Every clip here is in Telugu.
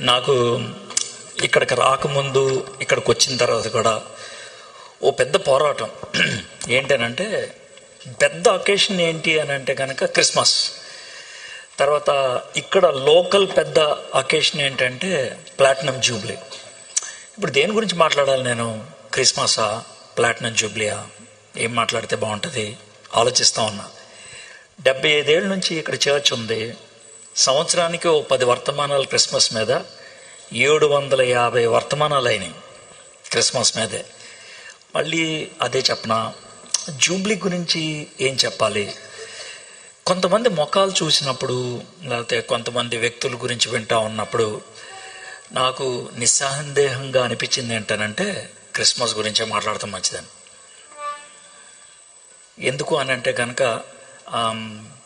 నాకు ఇక్కడికి రాకముందు ఇక్కడికి వచ్చిన తర్వాత కూడా ఓ పెద్ద పోరాటం ఏంటనంటే పెద్ద అకేషన్ ఏంటి అని అంటే కనుక క్రిస్మస్ తర్వాత ఇక్కడ లోకల్ పెద్ద అకేషన్ ఏంటంటే ప్లాటినం జూబ్లీ ఇప్పుడు దేని గురించి మాట్లాడాలి నేను క్రిస్మసా ప్లాటినం జూబ్లీయా ఏం మాట్లాడితే బాగుంటుంది ఆలోచిస్తా ఉన్నా డెబ్బై ఐదేళ్ళ నుంచి ఇక్కడ చర్చ్ ఉంది సంవత్సరానికి ఓ పది వర్తమానాలు క్రిస్మస్ మీద ఏడు వందల యాభై వర్తమానాలు అయినాయి క్రిస్మస్ మీదే మళ్ళీ అదే చెప్పనా జూబ్లీ గురించి ఏం చెప్పాలి కొంతమంది ముఖాలు చూసినప్పుడు లేకపోతే కొంతమంది వ్యక్తుల గురించి వింటా ఉన్నప్పుడు నాకు నిస్సందేహంగా అనిపించింది ఏంటనంటే క్రిస్మస్ గురించే మాట్లాడటం మంచిదని ఎందుకు అని అంటే కనుక ఆమ్,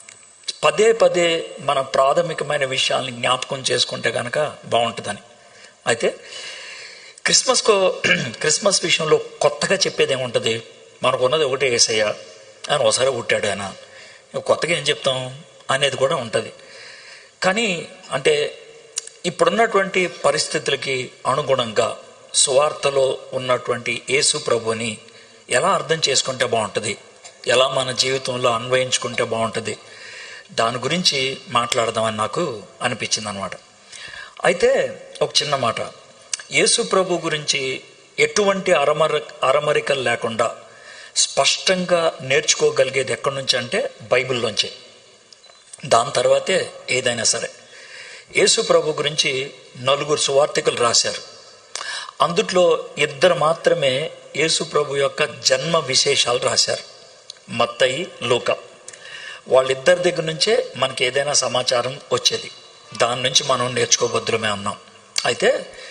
పదే పదే మన ప్రాథమికమైన విషయాల్ని జ్ఞాపకం చేసుకుంటే కనుక బాగుంటుందని అయితే క్రిస్మస్కో క్రిస్మస్ విషయంలో కొత్తగా చెప్పేది ఏముంటుంది మనకు ఉన్నది ఒకటే ఏసయ్య అని ఒకసారి పుట్టాడు ఆయన కొత్తగా ఏం చెప్తాం అనేది కూడా ఉంటుంది కానీ అంటే ఇప్పుడున్నటువంటి పరిస్థితులకి అనుగుణంగా సువార్తలో ఉన్నటువంటి యేసు ప్రభుని ఎలా అర్థం చేసుకుంటే బాగుంటుంది ఎలా మన జీవితంలో అన్వయించుకుంటే బాగుంటుంది దాని గురించి మాట్లాడదామని నాకు అనిపించింది అనమాట అయితే ఒక చిన్న మాట యేసు ప్రభు గురించి ఎటువంటి అరమర అరమరికలు లేకుండా స్పష్టంగా నేర్చుకోగలిగేది ఎక్కడి నుంచి అంటే బైబిల్లోంచి దాని తర్వాతే ఏదైనా సరే యేసు ప్రభు గురించి నలుగురు సువార్థికులు రాశారు అందుట్లో ఇద్దరు మాత్రమే యేసు ప్రభు యొక్క జన్మ విశేషాలు రాశారు మత్తయి లూక వాళ్ళిద్దరి దగ్గర నుంచే మనకి ఏదైనా సమాచారం వచ్చేది దాని నుంచి మనం నేర్చుకోబద్దులమే ఉన్నాం అయితే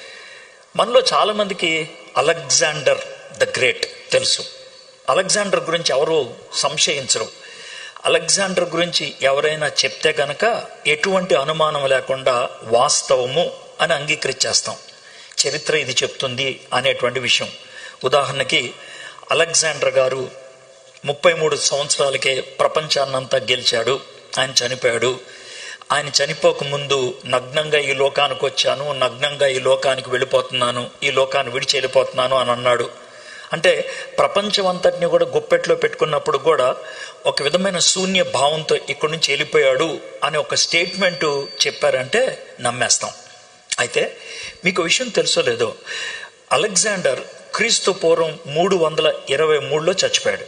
మనలో చాలామందికి అలెగ్జాండర్ ద గ్రేట్ తెలుసు అలెగ్జాండర్ గురించి ఎవరు సంశయించరు అలెగ్జాండర్ గురించి ఎవరైనా చెప్తే గనక ఎటువంటి అనుమానం లేకుండా వాస్తవము అని అంగీకరించేస్తాం చరిత్ర ఇది చెప్తుంది అనేటువంటి విషయం ఉదాహరణకి అలెగ్జాండర్ గారు ముప్పై మూడు సంవత్సరాలకే ప్రపంచాన్నంతా గెలిచాడు ఆయన చనిపోయాడు ఆయన చనిపోక ముందు నగ్నంగా ఈ లోకానికి వచ్చాను నగ్నంగా ఈ లోకానికి వెళ్ళిపోతున్నాను ఈ లోకాన్ని విడిచి వెళ్ళిపోతున్నాను అని అన్నాడు అంటే ప్రపంచం అంతటిని కూడా గుప్పెట్లో పెట్టుకున్నప్పుడు కూడా ఒక విధమైన శూన్య భావంతో ఇక్కడి నుంచి వెళ్ళిపోయాడు అనే ఒక స్టేట్మెంట్ చెప్పారంటే నమ్మేస్తాం అయితే మీకు విషయం తెలుసో లేదో అలెగ్జాండర్ క్రీస్తు పూర్వం మూడు వందల ఇరవై మూడులో చచ్చిపోయాడు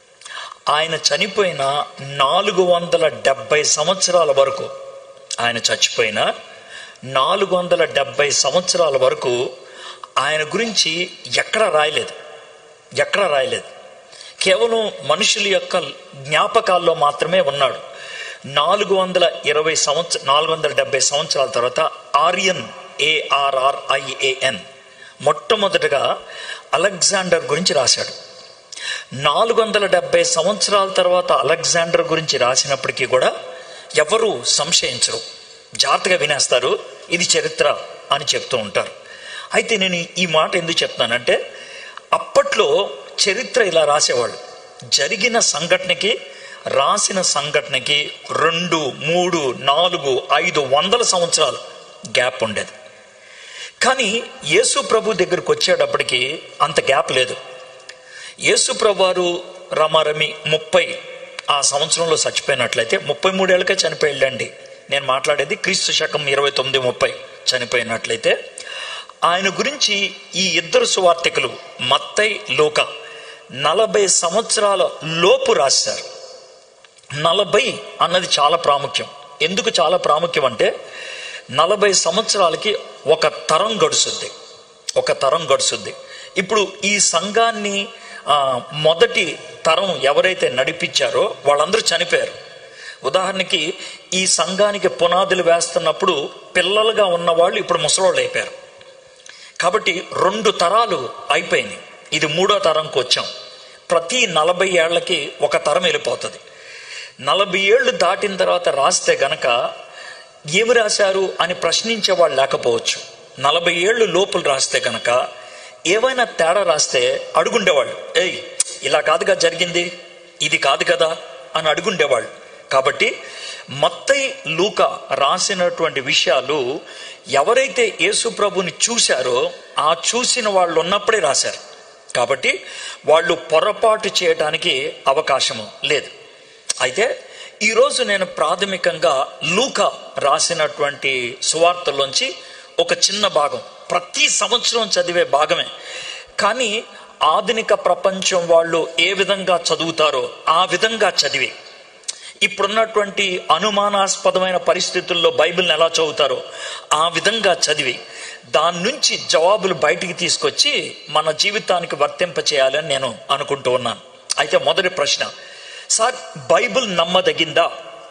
ఆయన చనిపోయిన నాలుగు వందల డెబ్బై సంవత్సరాల వరకు ఆయన చచ్చిపోయిన నాలుగు వందల డెబ్బై సంవత్సరాల వరకు ఆయన గురించి ఎక్కడ రాయలేదు ఎక్కడ రాయలేదు కేవలం మనుషుల యొక్క జ్ఞాపకాల్లో మాత్రమే ఉన్నాడు నాలుగు వందల ఇరవై సంవత్సర నాలుగు వందల డెబ్బై సంవత్సరాల తర్వాత ఆర్యన్ ఏఆర్ఆర్ఐఏఎన్ మొట్టమొదటగా అలెగ్జాండర్ గురించి రాశాడు నాలుగు వందల డెబ్బై సంవత్సరాల తర్వాత అలెగ్జాండర్ గురించి రాసినప్పటికీ కూడా ఎవరు సంశయించరు జాగ్రత్తగా వినేస్తారు ఇది చరిత్ర అని చెప్తూ ఉంటారు అయితే నేను ఈ మాట ఎందుకు చెప్తానంటే అప్పట్లో చరిత్ర ఇలా రాసేవాళ్ళు జరిగిన సంఘటనకి రాసిన సంఘటనకి రెండు మూడు నాలుగు ఐదు వందల సంవత్సరాలు గ్యాప్ ఉండేది కానీ యేసు ప్రభు దగ్గరికి వచ్చేటప్పటికి అంత గ్యాప్ లేదు యేసు ప్రభువారు రమారమి ముప్పై ఆ సంవత్సరంలో చచ్చిపోయినట్లయితే ముప్పై మూడేళ్ళకే చనిపోయాడండి నేను మాట్లాడేది క్రీస్తు శకం ఇరవై తొమ్మిది ముప్పై చనిపోయినట్లయితే ఆయన గురించి ఈ ఇద్దరు సువార్తికులు మత్తై లోక నలభై సంవత్సరాల లోపు రాశారు నలభై అన్నది చాలా ప్రాముఖ్యం ఎందుకు చాలా ప్రాముఖ్యం అంటే నలభై సంవత్సరాలకి ఒక తరం గడుస్తుంది ఒక తరం గడుస్తుంది ఇప్పుడు ఈ సంఘాన్ని ఆ, మొదటి తరం ఎవరైతే నడిపించారో వాళ్ళందరూ చనిపోయారు ఉదాహరణకి ఈ సంఘానికి పునాదులు వేస్తున్నప్పుడు పిల్లలుగా ఉన్న వాళ్ళు ఇప్పుడు ముసలోళ్ళు అయిపోయారు కాబట్టి రెండు తరాలు అయిపోయినాయి ఇది మూడో తరంకి వచ్చాం ప్రతి నలభై ఏళ్లకి ఒక తరం వెళ్ళిపోతుంది నలభై ఏళ్ళు దాటిన తర్వాత రాస్తే గనక ఏమి రాశారు అని ప్రశ్నించే వాళ్ళు లేకపోవచ్చు నలభై ఏళ్ళు లోపల రాస్తే గనక ఏవైనా తేడా రాస్తే అడుగుండేవాళ్ళు ఏయ్ ఇలా కాదుగా జరిగింది ఇది కాదు కదా అని అడుగుండేవాళ్ళు కాబట్టి మత్తయి లూక రాసినటువంటి విషయాలు ఎవరైతే యేసు ప్రభుని చూశారో ఆ చూసిన వాళ్ళు ఉన్నప్పుడే రాశారు కాబట్టి వాళ్ళు పొరపాటు చేయడానికి అవకాశము లేదు అయితే ఈరోజు నేను ప్రాథమికంగా లూక రాసినటువంటి సువార్తలోంచి ఒక చిన్న భాగం ప్రతి సంవత్సరం చదివే భాగమే కానీ ఆధునిక ప్రపంచం వాళ్ళు ఏ విధంగా చదువుతారో ఆ విధంగా చదివి ఇప్పుడున్నటువంటి అనుమానాస్పదమైన పరిస్థితుల్లో బైబిల్ని ఎలా చదువుతారో ఆ విధంగా చదివి దాని నుంచి జవాబులు బయటికి తీసుకొచ్చి మన జీవితానికి వర్తింప చేయాలని నేను అనుకుంటూ ఉన్నాను అయితే మొదటి ప్రశ్న సార్ బైబిల్ నమ్మదగిందా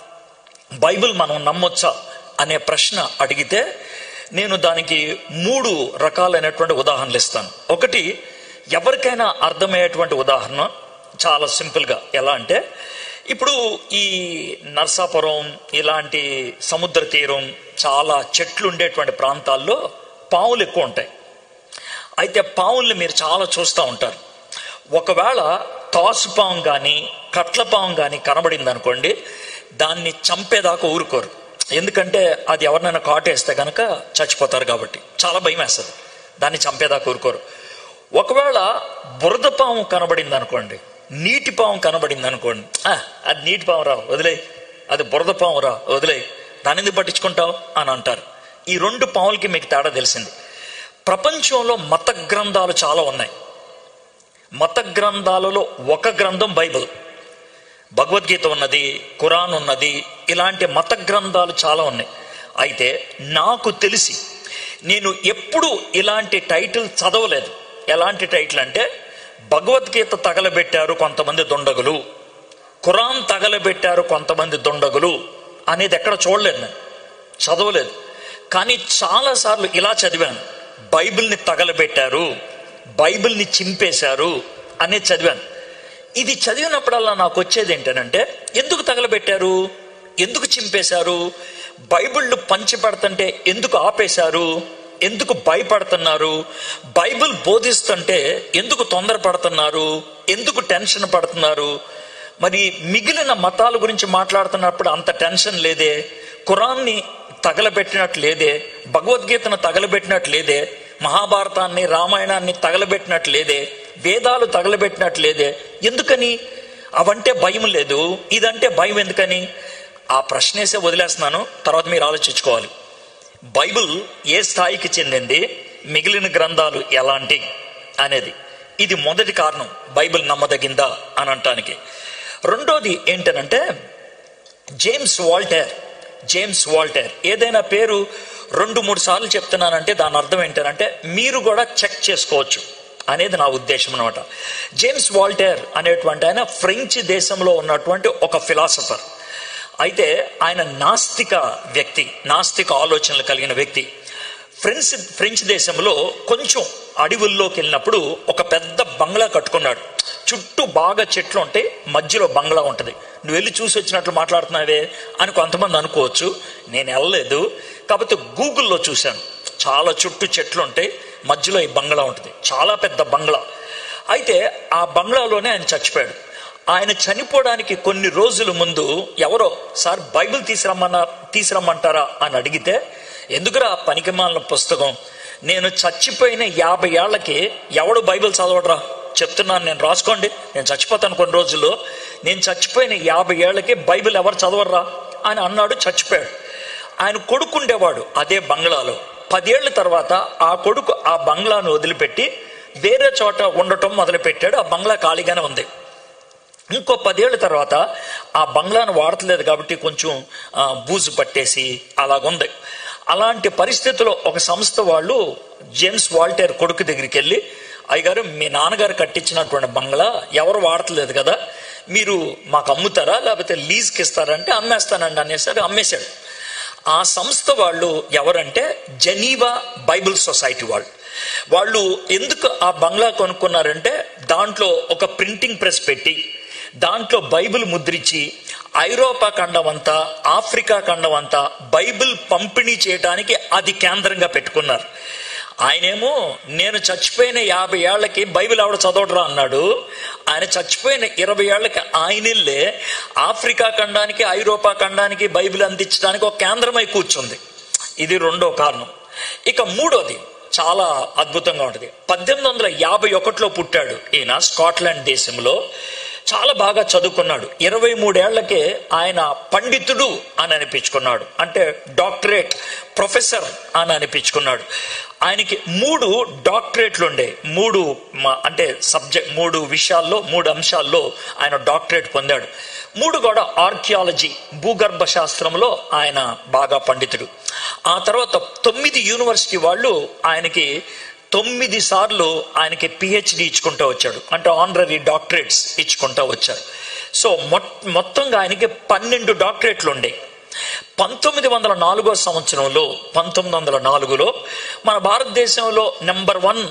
బైబిల్ మనం నమ్మొచ్చా అనే ప్రశ్న అడిగితే నేను దానికి మూడు రకాలైనటువంటి ఉదాహరణలు ఇస్తాను ఒకటి ఎవరికైనా అర్థమయ్యేటువంటి ఉదాహరణ చాలా సింపుల్గా ఎలా అంటే ఇప్పుడు ఈ నర్సాపురం ఇలాంటి సముద్ర తీరం చాలా చెట్లు ఉండేటువంటి ప్రాంతాల్లో పావులు ఎక్కువ ఉంటాయి అయితే పావుల్ని మీరు చాలా చూస్తూ ఉంటారు ఒకవేళ తాసుపాం కానీ కట్లపాం కానీ కనబడింది అనుకోండి దాన్ని చంపేదాకా ఊరుకోరు ఎందుకంటే అది ఎవరినైనా కాటేస్తే కనుక చచ్చిపోతారు కాబట్టి చాలా భయం వేస్తుంది దాన్ని చంపేదాకా ఊరుకోరు ఒకవేళ బురద పాము కనబడింది అనుకోండి నీటి పాము కనబడింది అనుకోండి "ఆ, అది నీటి పాము రా వదిలే అది బురద పాము రా వదిలే దాన్ని ఎందుకు పట్టించుకుంటావు అని అంటారు ఈ రెండు పాములకి మీకు తేడా తెలిసింది ప్రపంచంలో మత గ్రంథాలు చాలా ఉన్నాయి మత గ్రంథాలలో ఒక గ్రంథం బైబిల్ భగవద్గీత ఉన్నది ఖురాన్ ఉన్నది ఇలాంటి మత గ్రంథాలు చాలా ఉన్నాయి అయితే నాకు తెలిసి నేను ఎప్పుడు ఇలాంటి టైటిల్ చదవలేదు ఎలాంటి టైటిల్ అంటే భగవద్గీత తగలబెట్టారు కొంతమంది దొండగులు ఖురాన్ తగలబెట్టారు కొంతమంది దొండగులు అనేది ఎక్కడ చూడలేదు నేను చదవలేదు కానీ చాలాసార్లు ఇలా చదివాను బైబిల్ని తగలబెట్టారు బైబిల్ని చింపేశారు అనేది చదివాను ఇది చదివినప్పుడల్లా నాకు వచ్చేది ఏంటనంటే ఎందుకు తగలబెట్టారు ఎందుకు చింపేశారు బైబిళ్ళు పంచి పెడుతుంటే ఎందుకు ఆపేశారు ఎందుకు భయపడుతున్నారు బైబిల్ బోధిస్తుంటే ఎందుకు తొందరపడుతున్నారు ఎందుకు టెన్షన్ పడుతున్నారు మరి మిగిలిన మతాల గురించి మాట్లాడుతున్నప్పుడు అంత టెన్షన్ లేదే ఖురాన్ని తగలబెట్టినట్టు లేదే భగవద్గీతను తగలబెట్టినట్టు లేదే మహాభారతాన్ని రామాయణాన్ని తగలబెట్టినట్టు లేదే వేదాలు తగలబెట్టినట్టు లేదే ఎందుకని అవంటే భయం లేదు ఇదంటే భయం ఎందుకని ఆ ప్రశ్నేసే వదిలేస్తున్నాను తర్వాత మీరు ఆలోచించుకోవాలి బైబిల్ ఏ స్థాయికి చెందింది మిగిలిన గ్రంథాలు ఎలాంటి అనేది ఇది మొదటి కారణం బైబిల్ నమ్మదగిందా అని అంటానికి రెండోది ఏంటనంటే జేమ్స్ వాల్టర్ జేమ్స్ వాల్టర్ ఏదైనా పేరు రెండు మూడు సార్లు చెప్తున్నానంటే దాని అర్థం ఏంటంటే మీరు కూడా చెక్ చేసుకోవచ్చు అనేది నా ఉద్దేశం అనమాట జేమ్స్ వాల్టర్ అనేటువంటి ఆయన ఫ్రెంచ్ దేశంలో ఉన్నటువంటి ఒక ఫిలాసఫర్ అయితే ఆయన నాస్తిక వ్యక్తి నాస్తిక ఆలోచనలు కలిగిన వ్యక్తి ఫ్రెంచ్ ఫ్రెంచ్ దేశంలో కొంచెం అడవుల్లోకి వెళ్ళినప్పుడు ఒక పెద్ద బంగ్లా కట్టుకున్నాడు చుట్టూ బాగా చెట్లు ఉంటాయి మధ్యలో బంగ్లా ఉంటుంది నువ్వు వెళ్ళి చూసి వచ్చినట్లు మాట్లాడుతున్నావే అని కొంతమంది అనుకోవచ్చు నేను వెళ్ళలేదు కాకపోతే గూగుల్లో చూశాను చాలా చుట్టూ చెట్లు ఉంటాయి మధ్యలో ఈ బంగ్లా ఉంటుంది చాలా పెద్ద బంగ్లా అయితే ఆ బంగ్లాలోనే ఆయన చచ్చిపోయాడు ఆయన చనిపోవడానికి కొన్ని రోజుల ముందు ఎవరో సార్ బైబిల్ తీసురమ్మన్నా తీసురమ్మంటారా అని అడిగితే ఎందుకురా పనికిమాలిన పుస్తకం నేను చచ్చిపోయిన యాభై ఏళ్ళకి ఎవడు బైబిల్ చదవడరా చెప్తున్నాను నేను రాసుకోండి నేను చచ్చిపోతాను కొన్ని రోజుల్లో నేను చచ్చిపోయిన యాభై ఏళ్ళకి బైబిల్ ఎవరు చదవరా అని అన్నాడు చచ్చిపోయాడు ఆయన కొడుకుండేవాడు అదే బంగ్లాలో పదేళ్ల తర్వాత ఆ కొడుకు ఆ బంగ్లాను వదిలిపెట్టి వేరే చోట ఉండటం మొదలుపెట్టాడు ఆ బంగ్లా ఖాళీగానే ఉంది ఇంకో పదేళ్ల తర్వాత ఆ బంగ్లాను వాడట్లేదు కాబట్టి కొంచెం ఆ, బూజు పట్టేసి అలాగుంది అలాంటి పరిస్థితిలో ఒక సంస్థ వాళ్ళు జేమ్స్ వాల్టేర్ కొడుకు దగ్గరికి వెళ్ళి అయ్యగారు మీ నాన్నగారు కట్టించినటువంటి బంగ్లా ఎవరు వాడట్లేదు కదా మీరు మాకు అమ్ముతారా లేకపోతే లీజ్కి ఇస్తారంటే అమ్మేస్తానండి అనేసారు అమ్మేశాడు ఆ సంస్థ వాళ్ళు ఎవరంటే జెనీవా బైబిల్ సొసైటీ వాళ్ళు వాళ్ళు ఎందుకు ఆ బంగ్లా కొనుక్కున్నారంటే దాంట్లో ఒక ప్రింటింగ్ ప్రెస్ పెట్టి దాంట్లో బైబిల్ ముద్రించి ఐరోపా ఖండం అంతా ఆఫ్రికా ఖండం అంతా బైబిల్ పంపిణీ చేయడానికి అది కేంద్రంగా పెట్టుకున్నారు ఆయనేమో నేను చచ్చిపోయిన యాభై ఏళ్ళకి బైబిల్ ఆవిడ చదవడరా అన్నాడు ఆయన చచ్చిపోయిన ఇరవై ఏళ్ళకి ఆయనల్లే ఆఫ్రికా ఖండానికి ఐరోపా ఖండానికి బైబిల్ అందించడానికి ఒక కేంద్రమై కూర్చుంది ఇది రెండో కారణం ఇక మూడోది చాలా అద్భుతంగా ఉంటుంది పద్దెనిమిది వందల యాభై ఒకటిలో పుట్టాడు ఈయన స్కాట్లాండ్ దేశంలో చాలా బాగా చదువుకున్నాడు ఇరవై మూడేళ్లకే ఆయన పండితుడు అని అనిపించుకున్నాడు అంటే డాక్టరేట్ ప్రొఫెసర్ అని అనిపించుకున్నాడు ఆయనకి మూడు డాక్టరేట్లు ఉండే మూడు మ- అంటే సబ్జెక్ట్ మూడు విషయాల్లో మూడు అంశాల్లో ఆయన డాక్టరేట్ పొందాడు మూడు కూడా ఆర్కియాలజీ భూగర్భ శాస్త్రంలో ఆయన బాగా పండితుడు ఆ తర్వాత తొమ్మిది యూనివర్సిటీ వాళ్ళు ఆయనకి తొమ్మిది సార్లు ఆయనకి పిహెచ్డి ఇచ్చుకుంటూ వచ్చాడు అంటే ఆనరరీ డాక్టరేట్స్ ఇచ్చుకుంటూ వచ్చారు సో మొట్ మొత్తంగా ఆయనకి పన్నెండు డాక్టరేట్లు ఉండే పంతొమ్మిది వందల నాలుగో సంవత్సరంలో పంతొమ్మిది వందల నాలుగులో మన భారతదేశంలో నెంబర్ వన్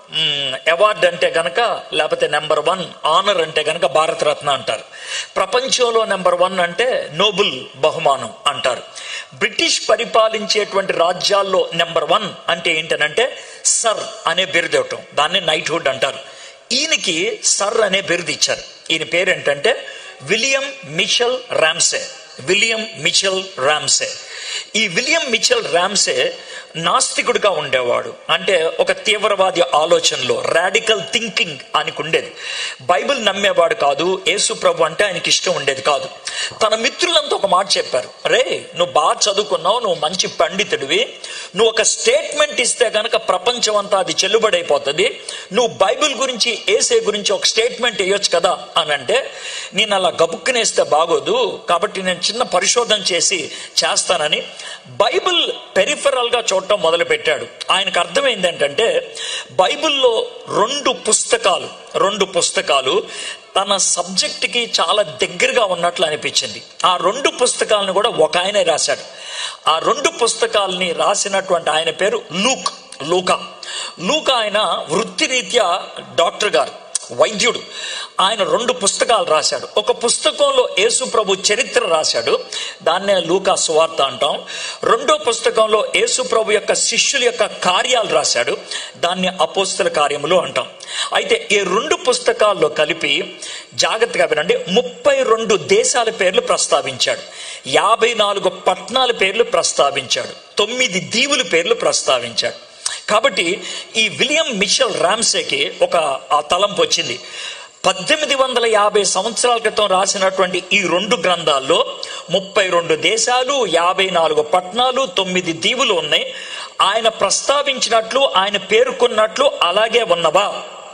అవార్డు అంటే గనక లేకపోతే నెంబర్ వన్ ఆనర్ అంటే గనక భారతరత్న అంటారు ప్రపంచంలో నెంబర్ వన్ అంటే నోబుల్ బహుమానం అంటారు బ్రిటిష్ పరిపాలించేటువంటి రాజ్యాల్లో నెంబర్ వన్ అంటే ఏంటనంటే సర్ అనే బిరుదు ఇవ్వటం దాన్ని నైట్హుడ్ అంటారు ఈయనకి సర్ అనే బిరుదు ఇచ్చారు ఈయన పేరు ఏంటంటే William Mitchell Ramsay William Mitchell Ramsay ఈ విలియం మిచెల్ రామ్సే నాస్తికుడిగా ఉండేవాడు అంటే ఒక తీవ్రవాది ఆలోచనలో రాడికల్ థింకింగ్ ఆయనకు ఉండేది బైబిల్ నమ్మేవాడు కాదు యేసు ప్రభు అంటే ఆయనకి ఇష్టం ఉండేది కాదు తన మిత్రులంతా ఒక మాట చెప్పారు రే నువ్వు బాగా చదువుకున్నావు నువ్వు మంచి పండితుడివి నువ్వు ఒక స్టేట్మెంట్ ఇస్తే గనక ప్రపంచం అంతా అది చెల్లుబడైపోతుంది నువ్వు బైబిల్ గురించి ఏసే గురించి ఒక స్టేట్మెంట్ వేయొచ్చు కదా అని అంటే నేను అలా గబుక్కునేస్తే బాగోదు కాబట్టి నేను చిన్న పరిశోధన చేసి చేస్తానని బైబిల్ పెరిఫరల్ గా చూడటం మొదలు పెట్టాడు ఆయనకు అర్థమైంది ఏంటంటే బైబిల్లో రెండు పుస్తకాలు రెండు పుస్తకాలు తన సబ్జెక్ట్కి చాలా దగ్గరగా ఉన్నట్లు అనిపించింది ఆ రెండు పుస్తకాలను కూడా ఒక ఆయనే రాశాడు ఆ రెండు పుస్తకాలని రాసినటువంటి ఆయన పేరు లూక్ లూకా లూకా ఆయన వృత్తిరీత్యా డాక్టర్ గారు వైద్యుడు ఆయన రెండు పుస్తకాలు రాశాడు ఒక పుస్తకంలో యేసు ప్రభు చరిత్ర రాశాడు దాన్నే లూకా సువార్త అంటాం రెండో పుస్తకంలో యేసు ప్రభు యొక్క శిష్యుల యొక్క కార్యాలు రాశాడు దాన్ని అపోస్తుల కార్యములు అంటాం అయితే ఈ రెండు పుస్తకాల్లో కలిపి జాగ్రత్తగా వినండి ముప్పై రెండు దేశాల పేర్లు ప్రస్తావించాడు యాభై నాలుగు పట్టణాల పేర్లు ప్రస్తావించాడు తొమ్మిది దీవుల పేర్లు ప్రస్తావించాడు కాబట్టి ఈ విలియం మిషల్ రామ్సేకి ఒక ఆ తలంపు వచ్చింది పద్దెనిమిది వందల యాభై సంవత్సరాల క్రితం రాసినటువంటి ఈ రెండు గ్రంథాల్లో ముప్పై రెండు దేశాలు యాభై నాలుగు పట్టణాలు తొమ్మిది దీవులు ఉన్నాయి ఆయన ప్రస్తావించినట్లు ఆయన పేర్కొన్నట్లు అలాగే ఉన్నవా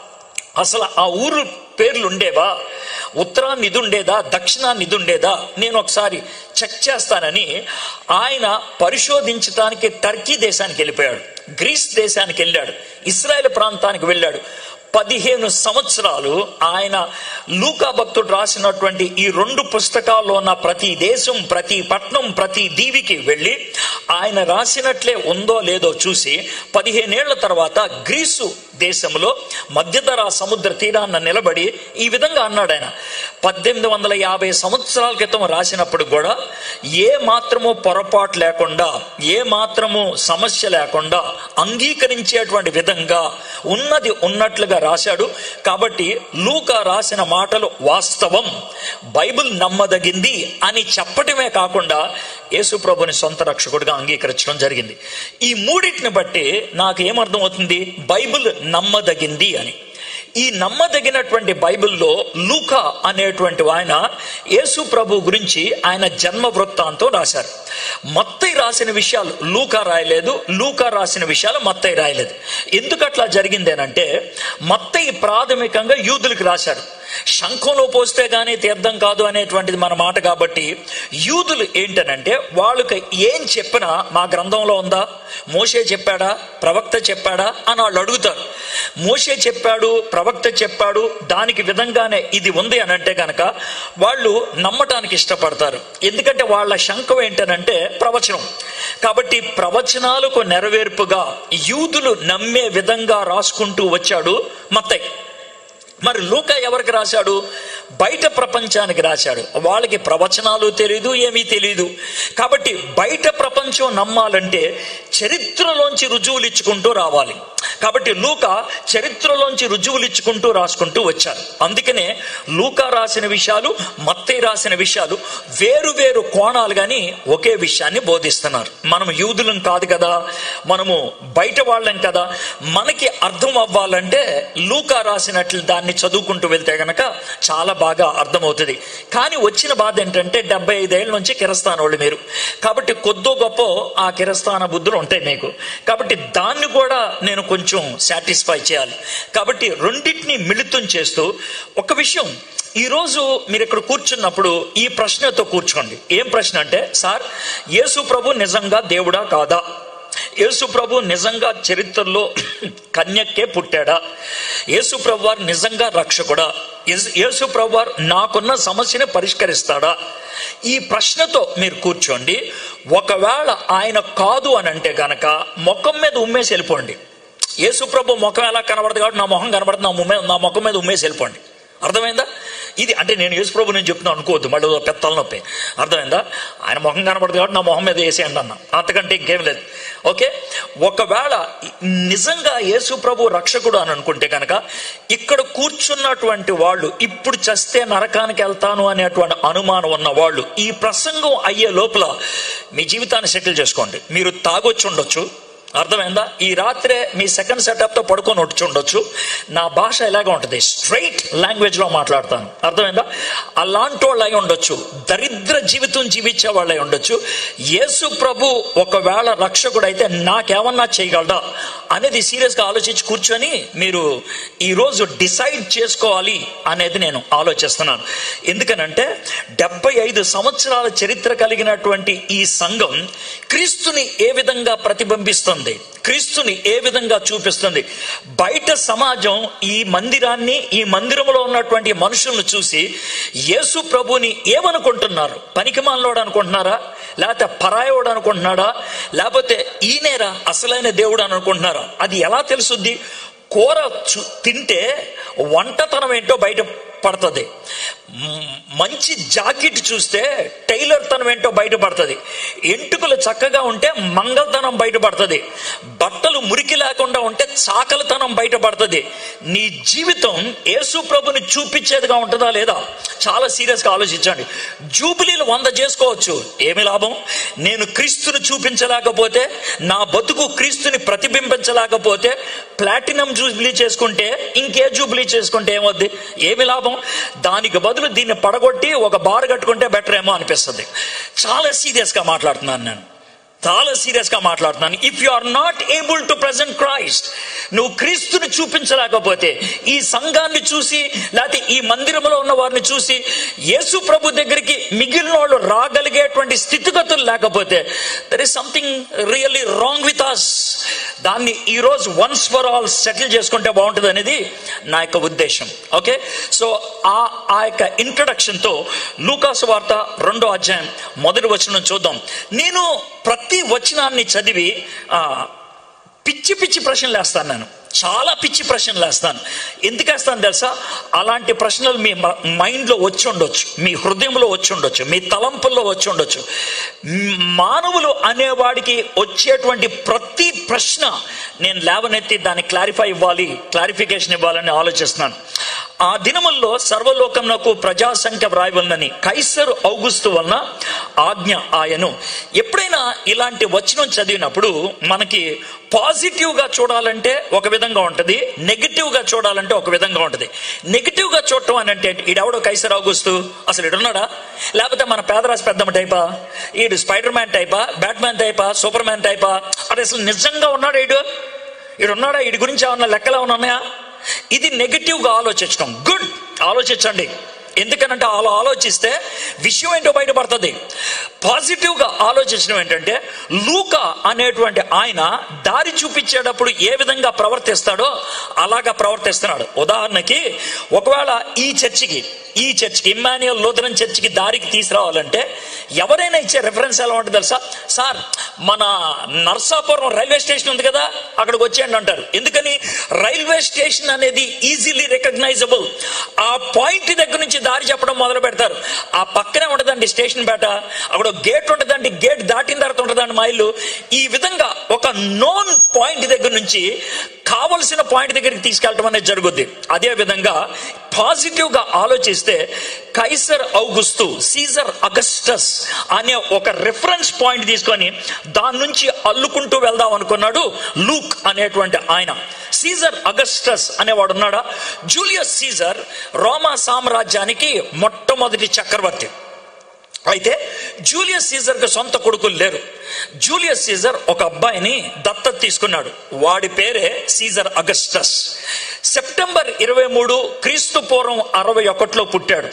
అసలు ఆ ఊరు పేర్లు ఉండేవా ఉత్తరాన్ని ఇది ఉండేదా దక్షిణాన్ని ఇది ఉండేదా నేను ఒకసారి చెక్ చేస్తానని ఆయన పరిశోధించడానికి టర్కీ దేశానికి వెళ్ళిపోయాడు గ్రీస్ దేశానికి వెళ్ళాడు ఇస్రాయేల్ ప్రాంతానికి వెళ్ళాడు పదిహేను సంవత్సరాలు ఆయన లూకా భక్తుడు రాసినటువంటి ఈ రెండు పుస్తకాల్లో ఉన్న ప్రతి దేశం ప్రతి పట్నం ప్రతి దీవికి వెళ్ళి ఆయన రాసినట్లే ఉందో లేదో చూసి పదిహేనేళ్ల తర్వాత గ్రీసు దేశంలో మధ్యధరా సముద్ర తీరాన్న నిలబడి ఈ విధంగా అన్నాడు ఆయన పద్దెనిమిది వందల యాభై సంవత్సరాల క్రితం రాసినప్పుడు కూడా ఏ మాత్రము పొరపాటు లేకుండా ఏ మాత్రము సమస్య లేకుండా అంగీకరించేటువంటి విధంగా ఉన్నది ఉన్నట్లుగా రాశాడు కాబట్టి లూకా రాసిన మాటలు వాస్తవం బైబిల్ నమ్మదగింది అని చెప్పటమే కాకుండా యేసు ప్రభుని సొంత రక్షకుడిగా అంగీకరించడం జరిగింది ఈ మూడింటిని బట్టి నాకు ఏమర్థం అవుతుంది బైబిల్ నమ్మదగింది అని ఈ నమ్మదగినటువంటి బైబిల్లో లూకా అనేటువంటి ఆయన యేసు ప్రభు గురించి ఆయన జన్మ వృత్తాంతం రాశారు మత్తయి రాసిన విషయాలు లూకా రాయలేదు లూకా రాసిన విషయాలు మత్తయి రాయలేదు ఎందుకు అట్లా జరిగిందేనంటే మత్తయి ప్రాథమికంగా యూదులకు రాశాడు శంఖంలో పోస్తే గానీ తీర్థం కాదు అనేటువంటిది మన మాట కాబట్టి యూదులు ఏంటనంటే వాళ్ళకి ఏం చెప్పినా మా గ్రంథంలో ఉందా మోషే చెప్పాడా ప్రవక్త చెప్పాడా అని వాళ్ళు అడుగుతారు మోషే చెప్పాడు ప్రవక్త చెప్పాడు దానికి విధంగానే ఇది ఉంది అని అంటే కనుక వాళ్ళు నమ్మటానికి ఇష్టపడతారు ఎందుకంటే వాళ్ళ శంఖం ఏంటనంటే ప్రవచనం కాబట్టి ప్రవచనాలకు నెరవేర్పుగా యూదులు నమ్మే విధంగా రాసుకుంటూ వచ్చాడు మత్తయ్య మరి లూకా ఎవరికి రాశాడు బయట ప్రపంచానికి రాశాడు వాళ్ళకి ప్రవచనాలు తెలియదు ఏమీ తెలియదు కాబట్టి బయట ప్రపంచం నమ్మాలంటే చరిత్రలోంచి రుజువులు ఇచ్చుకుంటూ రావాలి కాబట్టి లూక చరిత్రలోంచి రుజువులు ఇచ్చుకుంటూ రాసుకుంటూ వచ్చారు అందుకనే లూకా రాసిన విషయాలు మత్తయి రాసిన విషయాలు వేరు వేరు కోణాలు కానీ ఒకే విషయాన్ని బోధిస్తున్నారు మనం యూదులం కాదు కదా మనము బయట వాళ్ళం కదా మనకి అర్థం అవ్వాలంటే లూకా రాసినట్లు దాన్ని చదువుకుంటూ వెళ్తే గనక చాలా బాగా అర్థమవుతుంది కానీ వచ్చిన బాధ ఏంటంటే డెబ్బై ఐదేళ్ళ నుంచి కిరస్థాన వాళ్ళు మీరు కాబట్టి కొద్దో గొప్ప ఆ కిరస్థాన బుద్ధులు ఉంటాయి మీకు కాబట్టి దాన్ని కూడా నేను కొంచెం సాటిస్ఫై చేయాలి కాబట్టి రెండింటిని మిళితం చేస్తూ ఒక విషయం ఈరోజు మీరు ఇక్కడ కూర్చున్నప్పుడు ఈ ప్రశ్నతో కూర్చోండి ఏం ప్రశ్న అంటే సార్ యేసు ప్రభు నిజంగా దేవుడా కాదా యేసు ప్రభు నిజంగా చరిత్రలో కన్యక్కే పుట్టాడా యేసు ప్రభు వారు నిజంగా రక్షకుడా యేసు- యేసు ప్రభు వారు నాకున్న సమస్యని పరిష్కరిస్తాడా ఈ ప్రశ్నతో మీరు కూర్చోండి ఒకవేళ ఆయన కాదు అని అంటే గనక ముఖం మీద ఉమ్మేసి వెళ్ళిపోండి యేసు ప్రభు ముఖం ఎలా కనబడదు కాబట్టి నా మొహం కనబడుతుంది నా ముమ్మే నా ముఖం మీద ఉమ్మేసి వెళ్ళిపోండి అర్థమైందా ఇది అంటే నేను యేసు ప్రభు నేను చెప్తున్నా అనుకోవద్దు మళ్ళీ ఏదో పెద్ద తలనొప్పి అర్థమైందా ఆయన ముఖం కనబడదు కాబట్టి నా మొహం మీద వేసేయండి అన్న అంతకంటే ఇంకేం లేదు ఓకే ఒకవేళ నిజంగా యేసు ప్రభు రక్షకుడు అని అనుకుంటే కనుక ఇక్కడ కూర్చున్నటువంటి వాళ్ళు ఇప్పుడు చస్తే నరకానికి వెళ్తాను అనేటువంటి అనుమానం ఉన్న వాళ్ళు ఈ ప్రసంగం అయ్యే లోపల మీ జీవితాన్ని సెటిల్ చేసుకోండి మీరు తాగొచ్చి ఉండొచ్చు అర్థమైందా ఈ రాత్రే మీ సెకండ్ సెటప్ తో పడుకొని వచ్చి ఉండొచ్చు నా భాష ఇలాగే ఉంటుంది స్ట్రైట్ లాంగ్వేజ్ లో మాట్లాడతాను అర్థమైందా అలాంటి వాళ్ళు అయి ఉండొచ్చు దరిద్ర జీవితం జీవించే వాళ్ళు అయి ఉండొచ్చు యేసు ప్రభు ఒకవేళ రక్షకుడు అయితే నాకేమన్నా చేయగలడా అనేది సీరియస్ గా ఆలోచించి కూర్చొని మీరు ఈ రోజు డిసైడ్ చేసుకోవాలి అనేది నేను ఆలోచిస్తున్నాను ఎందుకనంటే డెబ్బై ఐదు సంవత్సరాల చరిత్ర కలిగినటువంటి ఈ సంఘం క్రీస్తుని ఏ విధంగా ప్రతిబింబిస్తుంది క్రీస్తుని ఏ విధంగా చూపిస్తుంది బయట సమాజం ఈ మందిరాన్ని ఈ మందిరంలో ఉన్నటువంటి మనుషులను చూసి యేసు ప్రభుని ఏమనుకుంటున్నారు పనికిమాలనోడు అనుకుంటున్నారా లేకపోతే పరాయోడు అనుకుంటున్నాడా లేకపోతే ఈయనేరా అసలైన దేవుడు అని అనుకుంటున్నారా అది ఎలా తెలుసుద్ది కూర చు- తింటే వంటతనం ఏంటో బయట పడుతుంది మ్, మంచి జాకెట్ చూస్తే టైలర్ తనం ఏంటో బయటపడుతుంది ఎంటుకలు చక్కగా ఉంటే మంగళతనం బయటపడుతుంది బట్టలు మురికి లేకుండా ఉంటే చాకలితనం బయటపడుతుంది నీ జీవితం యేసు ప్రభుని చూపించేదిగా ఉంటుందా లేదా చాలా సీరియస్గా ఆలోచించండి జూబిలీలు వంద చేసుకోవచ్చు ఏమి లాభం నేను క్రీస్తుని చూపించలేకపోతే నా బతుకు క్రీస్తుని ప్రతిబింబించలేకపోతే ప్లాటినం జూబిలీ చేసుకుంటే ఇంకే జూబిలీ చేసుకుంటే ఏమవుద్ది ఏమి లాభం దానికి బదులు దీన్ని పడగొట్టి ఒక బార్ కట్టుకుంటే బెటర్ ఏమో అనిపిస్తుంది చాలా సీరియస్గా మాట్లాడుతున్నాను నేను చాలా సీరియస్గా మాట్లాడుతున్నాను if you are not able to present Christ నువ్వు క్రీస్తుని చూపించలేకపోతే ఈ సంఘాన్ని చూసి లేకపోతే ఈ మందిరంలో ఉన్న వారిని చూసి యేసు ప్రభు దగ్గరికి మిగిలిన వాళ్ళు రాగలిగేటువంటి స్థితిగతులు లేకపోతే there is something really wrong with us దాన్ని ఈరోజు వన్స్ ఫర్ ఆల్ సెటిల్ చేసుకుంటే బాగుంటుంది అనేది నా యొక్క ఉద్దేశం ఓకే సో ఆ ఆ యొక్క ఇంట్రడక్షన్తో లూకాసు వార్త రెండో అధ్యాయం మొదటి వచనం చూద్దాం నేను ప్రతి వచనాన్ని చదివి ఆ, పిచ్చి పిచ్చి ప్రశ్నలు వేస్తాను నేను చాలా పిచ్చి ప్రశ్నలు వేస్తాను ఎందుకు వేస్తాను తెలుసా అలాంటి ప్రశ్నలు మీ మ- మైండ్లో వచ్చి ఉండొచ్చు మీ హృదయంలో వచ్చి ఉండొచ్చు మీ తలంపుల్లో వచ్చి ఉండొచ్చు మ్, మానవులు అనేవాడికి వచ్చేటువంటి ప్రతి ప్రశ్న నేను లేవనెత్తి దాన్ని క్లారిఫై ఇవ్వాలి క్లారిఫికేషన్ ఇవ్వాలని ఆలోచిస్తున్నాను ఆ దినముల్లో సర్వలోకమునకు ప్రజాసంఖ్య వ్రాయవలనని కైసరు ఔగుస్తు వలన ఆజ్ఞ ఆయను ఎప్పుడైనా ఇలాంటి వచనం చదివినప్పుడు మనకి పాజిటివ్ గా చూడాలంటే ఒక విధంగా ఉంటుంది నెగిటివ్ గా చూడాలంటే ఒక విధంగా ఉంటుంది నెగిటివ్ గా చూడటం అని అంటే ఈడెవడో కైసర్ ఔగుస్తు అసలు ఈడున్నాడా లేకపోతే మన పేదరాశి పెద్దమ్మ టైపా ఈడు స్పైడర్ మ్యాన్ టైపా బ్యాట్ మ్యాన్ టైపా సూపర్ మ్యాన్ టైపా అది అసలు నిజంగా ఉన్నాడా ఈడు ఈడు ఉన్నాడా వీడి గురించి ఏమన్నా లెక్కలు ఏమన్నా ఉన్నాయా ఇది నెగిటివ్ గా ఆలోచించడం గుడ్ ఆలోచించండి ఎందుకనంటే అలా ఆలోచిస్తే విషయం ఏంటో బయటపడుతుంది పాజిటివ్ గా ఆలోచించడం ఏంటంటే లూక అనేటువంటి ఆయన దారి చూపించేటప్పుడు ఏ విధంగా ప్రవర్తిస్తాడో అలాగా ప్రవర్తిస్తున్నాడు ఉదాహరణకి ఒకవేళ ఈ చర్చికి ఈ చర్చికి ఇమ్మాన్యుయల్ లూథరన్ చర్చికి దారికి తీసుకురావాలంటే ఎవరైనా ఇచ్చే రెఫరెన్స్ ఎలా ఉంటుంది తెలుసా సార్ మన నర్సాపురం రైల్వే స్టేషన్ ఉంది కదా అక్కడికి వచ్చేయండి అంటారు ఎందుకని రైల్వే స్టేషన్ అనేది ఈజీలీ రికగ్నైజబుల్ ఆ పాయింట్ దగ్గర నుంచి దారి చెప్పడం మొదలు పెడతారు ఆ పక్కనే ఉండదండి స్టేషన్ పేట అక్కడ ఒక గేట్ ఉంటుందండి గేట్ దాటిన తర్వాత ఉంటుందండి మా ఇల్లు ఈ విధంగా ఒక నోన్ పాయింట్ దగ్గర నుంచి కావలసిన పాయింట్ దగ్గరికి తీసుకెళ్ళటం అనేది జరుగుద్ది అదే విధంగా పాజిటివ్ గా ఆలోచిస్తే కైసర్ ఔగుస్తు సీజర్ అగస్టస్ అనే ఒక రిఫరెన్స్ పాయింట్ తీసుకొని దాని నుంచి అల్లుకుంటూ వెళ్దాం అనుకున్నాడు లూక్ అనేటువంటి ఆయన సీజర్ అగస్టస్ అనేవాడు ఉన్నాడా జూలియస్ సీజర్ రోమా సామ్రాజ్యానికి మొట్టమొదటి చక్రవర్తి అయితే జూలియస్ సీజర్కి సొంత కొడుకులు లేరు జూలియస్ సీజర్ ఒక అబ్బాయిని దత్తత తీసుకున్నాడు వాడి పేరే సీజర్ అగస్టస్ సెప్టెంబర్ ఇరవై మూడు క్రీస్తు పూర్వం అరవై ఒకటిలో పుట్టాడు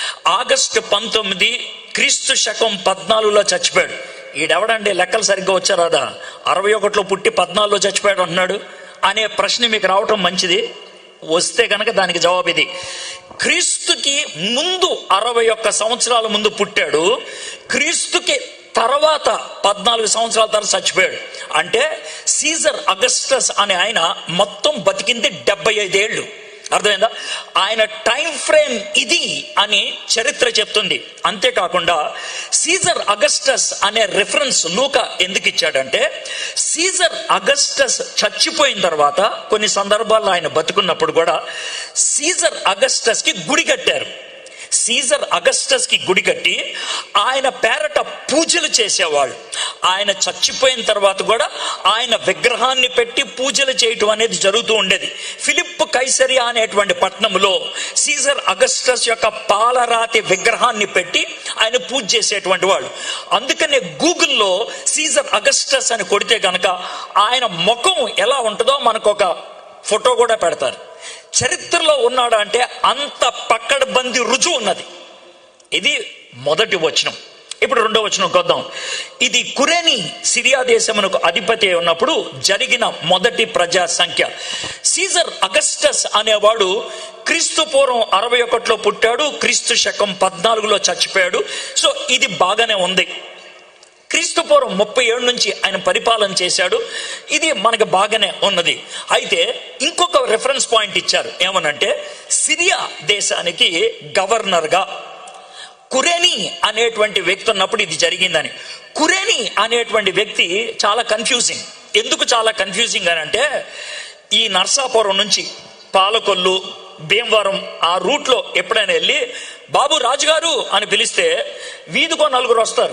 ఆగస్టు పంతొమ్మిది క్రీస్తు శకం పద్నాలుగులో చచ్చిపోయాడు ఈడెవడండి లెక్కలు సరిగ్గా వచ్చారాదా అరవై ఒకటిలో పుట్టి పద్నాలుగులో చచ్చిపోయాడు అంటున్నాడు అనే ప్రశ్న మీకు రావటం మంచిది వస్తే కనుక దానికి జవాబు ఇది క్రీస్తుకి ముందు అరవై ఒక్క సంవత్సరాల ముందు పుట్టాడు క్రీస్తుకి తర్వాత పద్నాలుగు సంవత్సరాల తర్వాత చచ్చిపోయాడు అంటే సీజర్ అగస్టస్ అనే ఆయన మొత్తం బతికింది డెబ్బై ఐదేళ్ళు అర్థమైందా ఆయన టైం ఫ్రేమ్ ఇది అని చరిత్ర చెప్తుంది అంతేకాకుండా సీజర్ అగస్టస్ అనే రిఫరెన్స్ లూక ఎందుకు ఇచ్చాడంటే సీజర్ అగస్టస్ చచ్చిపోయిన తర్వాత కొన్ని సందర్భాల్లో ఆయన బతుకున్నప్పుడు కూడా సీజర్ అగస్టస్ కి గుడి కట్టారు సీజర్ అగస్టస్ కి గుడి కట్టి ఆయన పేరట పూజలు చేసేవాళ్ళు ఆయన చచ్చిపోయిన తర్వాత కూడా ఆయన విగ్రహాన్ని పెట్టి పూజలు చేయటం అనేది జరుగుతూ ఉండేది ఫిలిప్ కైసరియా అనేటువంటి పట్టణంలో సీజర్ అగస్టస్ యొక్క పాలరాతి విగ్రహాన్ని పెట్టి ఆయన పూజ చేసేటువంటి వాళ్ళు అందుకనే గూగుల్లో సీజర్ అగస్టస్ అని కొడితే కనుక ఆయన ముఖం ఎలా ఉంటుందో మనకు ఒక ఫోటో కూడా పెడతారు చరిత్రలో ఉన్నాడు అంటే అంత పక్కడబంది రుజువు ఉన్నది ఇది మొదటి వచనం ఇప్పుడు రెండో వచనం కొద్దాం ఇది కురేని సిరియా దేశమునకు అధిపతి అయి ఉన్నప్పుడు జరిగిన మొదటి ప్రజా సంఖ్య సీజర్ అగస్టస్ అనేవాడు క్రీస్తు పూర్వం అరవై ఒకటిలో పుట్టాడు క్రీస్తు శకం పద్నాలుగులో చచ్చిపోయాడు సో ఇది బాగానే ఉంది క్రీస్తు పూర్వం ముప్పై ఏడు నుంచి ఆయన పరిపాలన చేశాడు ఇది మనకు బాగానే ఉన్నది అయితే ఇంకొక రెఫరెన్స్ పాయింట్ ఇచ్చారు ఏమనంటే సిరియా దేశానికి గవర్నర్గా కురేని అనేటువంటి వ్యక్తి ఉన్నప్పుడు ఇది జరిగిందని కురేని అనేటువంటి వ్యక్తి చాలా కన్ఫ్యూజింగ్ ఎందుకు చాలా కన్ఫ్యూజింగ్ అని అంటే ఈ నర్సాపురం నుంచి పాలకొల్లు భీమవరం ఆ రూట్లో ఎప్పుడైనా వెళ్ళి బాబు రాజుగారు అని పిలిస్తే వీధికో నలుగురు వస్తారు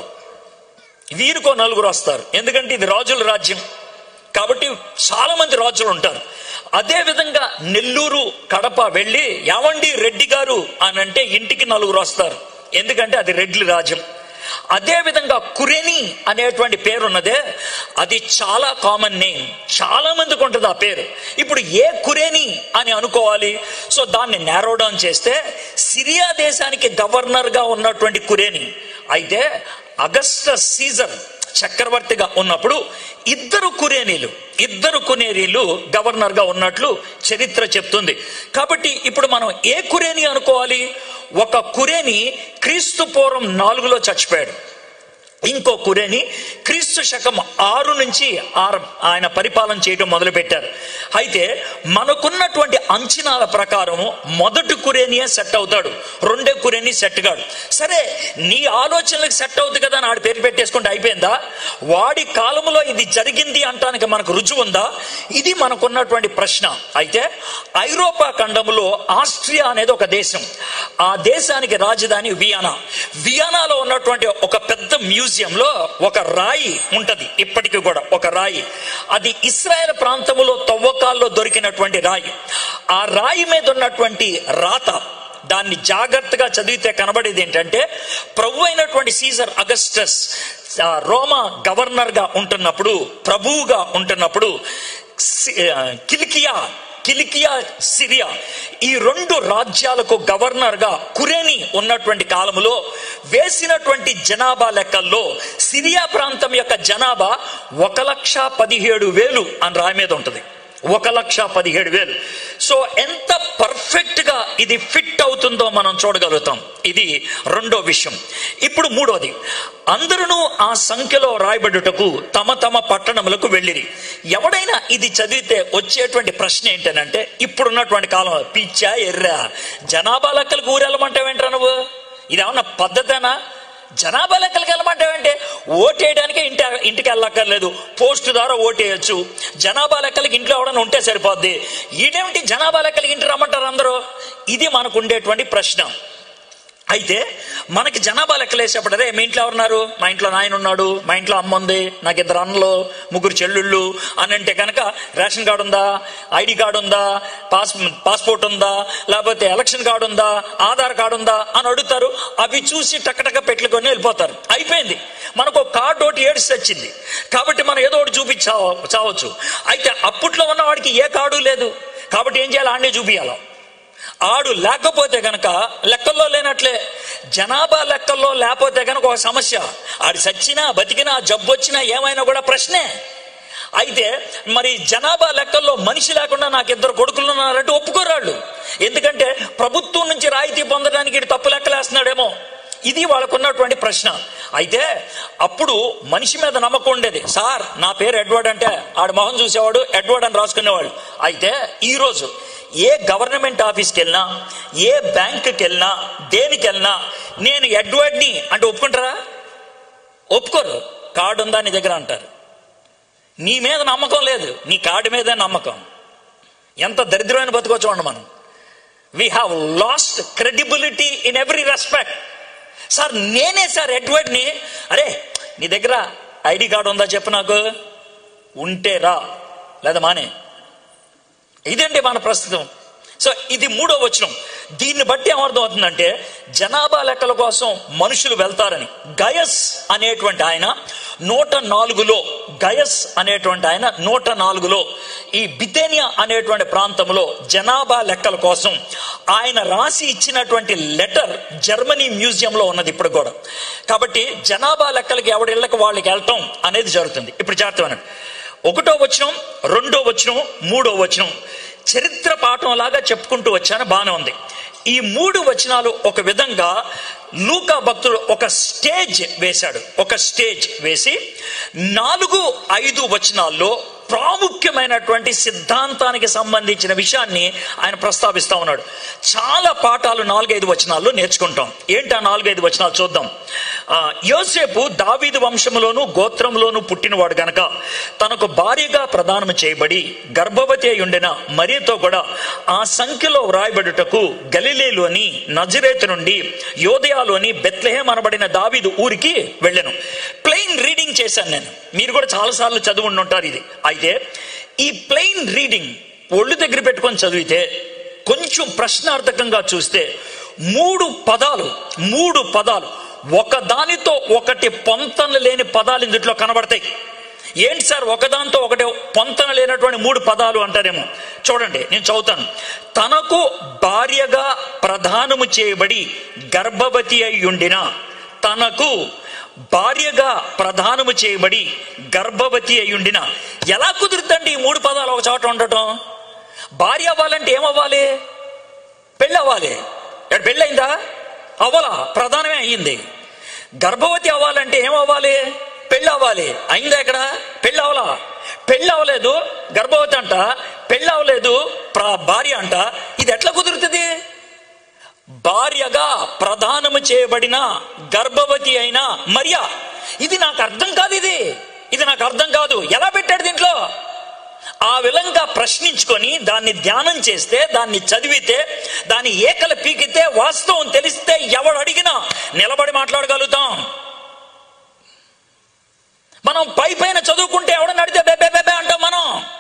వీరికో నలుగురు వస్తారు ఎందుకంటే ఇది రాజుల రాజ్యం కాబట్టి చాలా మంది రాజులు ఉంటారు అదే విధంగా నెల్లూరు కడప వెళ్ళి యావండి రెడ్డి గారు అని అంటే ఇంటికి నలుగురు వస్తారు ఎందుకంటే అది రెడ్డి రాజ్యం అదే విధంగా కురేని అనేటువంటి పేరు ఉన్నదే అది చాలా కామన్ నేమ్ చాలా మందికి ఉంటుంది ఆ పేరు ఇప్పుడు ఏ కురేని అని అనుకోవాలి సో దాన్ని నేరో డౌన్ చేస్తే సిరియా దేశానికి గవర్నర్ గా ఉన్నటువంటి కురేని అయితే అగస్టస్ సీజర్ చక్రవర్తిగా ఉన్నప్పుడు ఇద్దరు కురేనీలు ఇద్దరు కునేరీలు గవర్నర్ గా ఉన్నట్లు చరిత్ర చెప్తుంది కాబట్టి ఇప్పుడు మనం ఏ కురేని అనుకోవాలి ఒక కురేని క్రీస్తు పూర్వం నాలుగులో చచ్చిపోయాడు ఇంకో కురేని క్రీస్తు శకం ఆరు నుంచి ఆరు ఆయన పరిపాలన చేయడం మొదలు పెట్టారు అయితే మనకున్నటువంటి అంచనాల ప్రకారం మొదటి కురేనియే సెట్ అవుతాడు రెండే కురేని సెట్ కాడు సరే నీ ఆలోచనలకు సెట్ అవుతుంది కదా అని ఆడి పేరు పెట్టేసుకుంటే అయిపోయిందా వాడి కాలంలో ఇది జరిగింది అంటానికి మనకు రుజువు ఉందా ఇది మనకున్నటువంటి ప్రశ్న అయితే ఐరోపా ఖండంలో ఆస్ట్రియా అనేది ఒక దేశం ఆ దేశానికి రాజధాని వియనా వియనాలో ఉన్నటువంటి ఒక పెద్ద మ్యూజియంలో ఒక రాయి ఉంటది ఇప్పటికీ కూడా ఒక రాయి అది ఇస్రాయెల్ ప్రాంతంలో తవ్వకాల్లో దొరికినటువంటి రాయి ఆ రాయి మీద ఉన్నటువంటి రాత దాన్ని జాగ్రత్తగా చదివితే కనబడేది ఏంటంటే ప్రభు అయినటువంటి సీజర్ అగస్టస్ ఆ, రోమా గవర్నర్ గా ఉంటున్నప్పుడు ప్రభువుగా ఉంటున్నప్పుడు సి- ఆ, కిలికియా కిలికియా సిరియా ఈ రెండు రాజ్యాలకు గవర్నర్ గా కురేని ఉన్నటువంటి కాలంలో వేసినటువంటి జనాభా లెక్కల్లో సిరియా ప్రాంతం యొక్క జనాభా ఒక లక్ష పదిహేడు వేలు అని రాయి మీద ఉంటుంది ఒక లక్ష పదిహేడు వేలు సో ఎంత పర్ఫెక్ట్ గా ఇది ఫిట్ అవుతుందో మనం చూడగలుగుతాం ఇది రెండో విషయం ఇప్పుడు మూడోది అందరూ ఆ సంఖ్యలో రాయబడుటకు తమ తమ పట్టణములకు వెళ్ళిరి ఎవడైనా ఇది చదివితే వచ్చేటువంటి ప్రశ్న ఏంటనంటే ఇప్పుడున్నటువంటి కాలం పిచ్చా ఎర్రా జనాభా లెక్కలకు ఊరెళ్ళమంటావేంట్రా నువ్వు ఇది ఏమన్నా పద్ధతేనా జనాభా లెక్కలకి వెళ్ళమంటావంటే ఓటేయడానికి ఇంటి ఇంటికి వెళ్ళక్కర్లేదు పోస్ట్ ద్వారా ఓటేయచ్చు జనాభా లెక్కలకి ఇంట్లో ఎవడన్నా ఉంటే సరిపోద్ది ఈడేమిటి జనాభా లెక్కలకి ఇంటి రమ్మంటారు అందరూ ఇది మనకు ఉండేటువంటి ప్రశ్న అయితే మనకి జనాభా లెక్కలేసేప్పుడు అరే మీ ఇంట్లో ఎవరున్నారు మా ఇంట్లో నాయన ఉన్నాడు మా ఇంట్లో అమ్మ ఉంది నాకు ఇద్దరు అన్నలు ముగ్గురు చెల్లుళ్ళు అని అంటే కనుక రేషన్ కార్డు ఉందా ఐడి కార్డు ఉందా పాస్ పాస్పోర్ట్ ఉందా లేకపోతే ఎలక్షన్ కార్డు ఉందా ఆధార్ కార్డు ఉందా అని అడుగుతారు అవి చూసి టక్కటక్క పెట్టుకొని వెళ్ళిపోతారు అయిపోయింది మనకు ఒక కార్డు ఒకటి ఏడ్స్ వచ్చింది కాబట్టి మనం ఏదో ఒకటి చూపించా చావచ్చు అయితే అప్పట్లో ఉన్న వాడికి ఏ కార్డు లేదు కాబట్టి ఏం చేయాలి ఆడనే చూపించాలి ఆడు లేకపోతే గనక లెక్కల్లో లేనట్లే జనాభా లెక్కల్లో లేకపోతే గనక ఒక సమస్య ఆడు చచ్చినా బతికినా జబ్బు వచ్చినా ఏమైనా కూడా ప్రశ్నే అయితే మరి జనాభా లెక్కల్లో మనిషి లేకుండా నాకు ఇద్దరు కొడుకులు ఉన్నారంటే ఒప్పుకోరాళ్ళు ఎందుకంటే ప్రభుత్వం నుంచి రాయితీ పొందడానికి ఇటు తప్పు లెక్కలేస్తున్నాడేమో ఇది వాళ్ళకున్నటువంటి ప్రశ్న అయితే అప్పుడు మనిషి మీద నమ్మకం ఉండేది సార్ నా పేరు ఎడ్వర్డ్ అంటే ఆడు మొహం చూసేవాడు ఎడ్వర్డ్ అని రాసుకునేవాళ్ళు అయితే ఈరోజు ఏ గవర్నమెంట్ ఆఫీస్కి వెళ్ళినా ఏ బ్యాంకుకి వెళ్ళినా దేనికి వెళ్ళినా నేను ఎడ్వర్డ్ని అంటే ఒప్పుకుంటారా ఒప్పుకోరు కార్డు ఉందా నీ దగ్గర అంటారు నీ మీద నమ్మకం లేదు నీ కార్డు మీదే నమ్మకం ఎంత దరిద్రమైన బతుకో చూడండి మనం we have lost credibility in every respect sir నేనే సార్ ఎడ్వర్డ్ని అరే నీ దగ్గర ఐడి కార్డు ఉందా చెప్పు నాకు ఉంటే రా లేదా మానే ఇదండి మన ప్రస్తుతం సో ఇది మూడో వచనం దీన్ని బట్టి ఏమర్థం అవుతుందంటే జనాభా లెక్కల కోసం మనుషులు వెళ్తారని గయస్ అనేటువంటి ఆయన నూట నాలుగులో గయస్ అనేటువంటి ఆయన నూట నాలుగులో ఈ బితేనియా అనేటువంటి ప్రాంతంలో జనాభా లెక్కల కోసం ఆయన రాసి ఇచ్చినటువంటి లెటర్ జర్మనీ మ్యూజియంలో ఉన్నది ఇప్పుడు కూడా కాబట్టి జనాభా లెక్కలకి ఎవడిళ్ళకి వాళ్ళకి వెళ్ళటం అనేది జరుగుతుంది ఇప్పుడు చేస్తామని ఒకటో వచనం రెండో వచనం మూడో వచనం చరిత్ర పాఠం లాగా చెప్పుకుంటూ వచ్చాను బాగానే ఉంది ఈ మూడు వచనాలు ఒక విధంగా లూకా భక్తుడు ఒక స్టేజ్ వేశాడు ఒక స్టేజ్ వేసి నాలుగు ఐదు వచనాల్లో ప్రాముఖ్యమైనటువంటి సిద్ధాంతానికి సంబంధించిన విషయాన్ని ఆయన ప్రస్తావిస్తా ఉన్నాడు చాలా పాఠాలు నాలుగైదు వచనాల్లో నేర్చుకుంటాం ఏంటి ఆ నాలుగైదు వచనాలు చూద్దాం ఆ, యోసేపు దావీదు వంశములోను గోత్రంలోను పుట్టినవాడు గనక తనకు భార్యగా ప్రదానం చేయబడి గర్భవతి అయి ఉండిన మరియతో కూడా ఆ సంఖ్యలో వ్రాయబడుటకు గలిలేలోని నజరేతు నుండి యోదయాలోని బెత్లెహేం అనబడిన దావీదు ఊరికి వెళ్ళాను ప్లెయిన్ రీడింగ్ చేశాను నేను మీరు కూడా చాలాసార్లు చదువు ఉంటారు ఇది అయితే ఈ ప్లెయిన్ రీడింగ్ ఒళ్ళు దగ్గర పెట్టుకొని చదివితే కొంచెం ప్రశ్నార్థకంగా చూస్తే మూడు పదాలు మూడు పదాలు ఒక దానితో ఒకటి పొంతన లేని పదాలు ఇందులో కనబడతాయి ఏంటి సార్ ఒకదాంతో ఒకటి పొంతన లేనటువంటి మూడు పదాలు అంటారేమో చూడండి నేను చదువుతాను తనకు భార్యగా ప్రధానము చేయబడి గర్భవతి అయి ఉండిన తనకు భార్యగా ప్రధానము చేయబడి గర్భవతి అయి ఉండిన ఎలా కుదురుతండి ఈ మూడు పదాలు ఒక చోట ఉండటం భార్య అవ్వాలంటే ఏమవ్వాలి పెళ్ళి అవ్వాలి ఇక్కడ పెళ్ళయిందా అవ్వాలా ప్రధానమే అయ్యింది గర్భవతి అవ్వాలంటే ఏమవ్వాలి పెళ్ళి అవ్వాలి అయిందా ఇక్కడ పెళ్ళి అవ్వాలా పెళ్ళి అవ్వలేదు గర్భవతి అంట పెళ్ళి అవ్వలేదు ప్ర- భార్య అంట ఇది ఎట్లా కుదురుతుంది భార్యగా ప్రధానము చేయబడిన గర్భవతి అయిన మరియా ఇది నాకు అర్థం కాదు ఇది ఇది నాకు అర్థం కాదు ఎలా పెట్టాడు దీంట్లో ఆ విధంగా ప్రశ్నించుకొని దాన్ని ధ్యానం చేస్తే దాన్ని చదివితే దాన్ని ఏకలు పీకితే వాస్తవం తెలిస్తే ఎవడు అడిగినా నిలబడి మాట్లాడగలుగుతాం మనం పై పైన చదువుకుంటే ఎవడని అడిగితే బెబే బెబే అంటాం మనం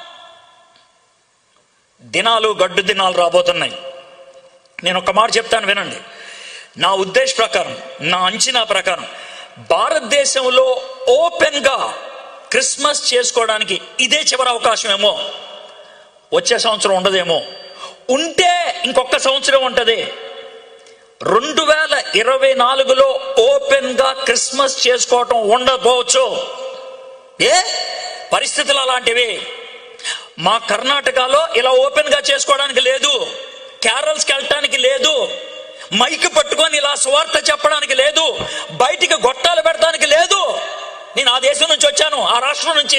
దినాలు గడ్డు దినాలు రాబోతున్నాయి నేను ఒక మాట చెప్తాను వినండి నా ఉద్దేశ ప్రకారం నా అంచనా ప్రకారం భారతదేశంలో ఓపెన్గా క్రిస్మస్ చేసుకోవడానికి ఇదే చివరి అవకాశం ఏమో వచ్చే సంవత్సరం ఉండదేమో ఉంటే ఇంకొక సంవత్సరం ఉంటుంది రెండు వేల ఇరవై నాలుగులో ఓపెన్గా క్రిస్మస్ చేసుకోవటం ఉండకపోవచ్చు ఏ పరిస్థితులు అలాంటివి మా కర్ణాటకలో ఇలా ఓపెన్ గా చేసుకోవడానికి లేదు క్యారల్స్కి వెళ్ళటానికి లేదు మైక్ పట్టుకొని ఇలా స్వార్థ చెప్పడానికి లేదు బయటికి గొట్టాలు పెడటానికి లేదు నేను ఆ దేశం నుంచి వచ్చాను ఆ రాష్ట్రం నుంచి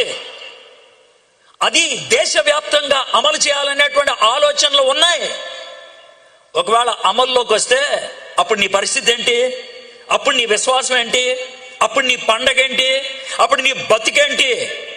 అది దేశవ్యాప్తంగా అమలు చేయాలనేటువంటి ఆలోచనలు ఉన్నాయి ఒకవేళ అమల్లోకి వస్తే అప్పుడు నీ పరిస్థితి ఏంటి అప్పుడు నీ విశ్వాసం ఏంటి అప్పుడు నీ పండగ ఏంటి అప్పుడు నీ బతికేంటి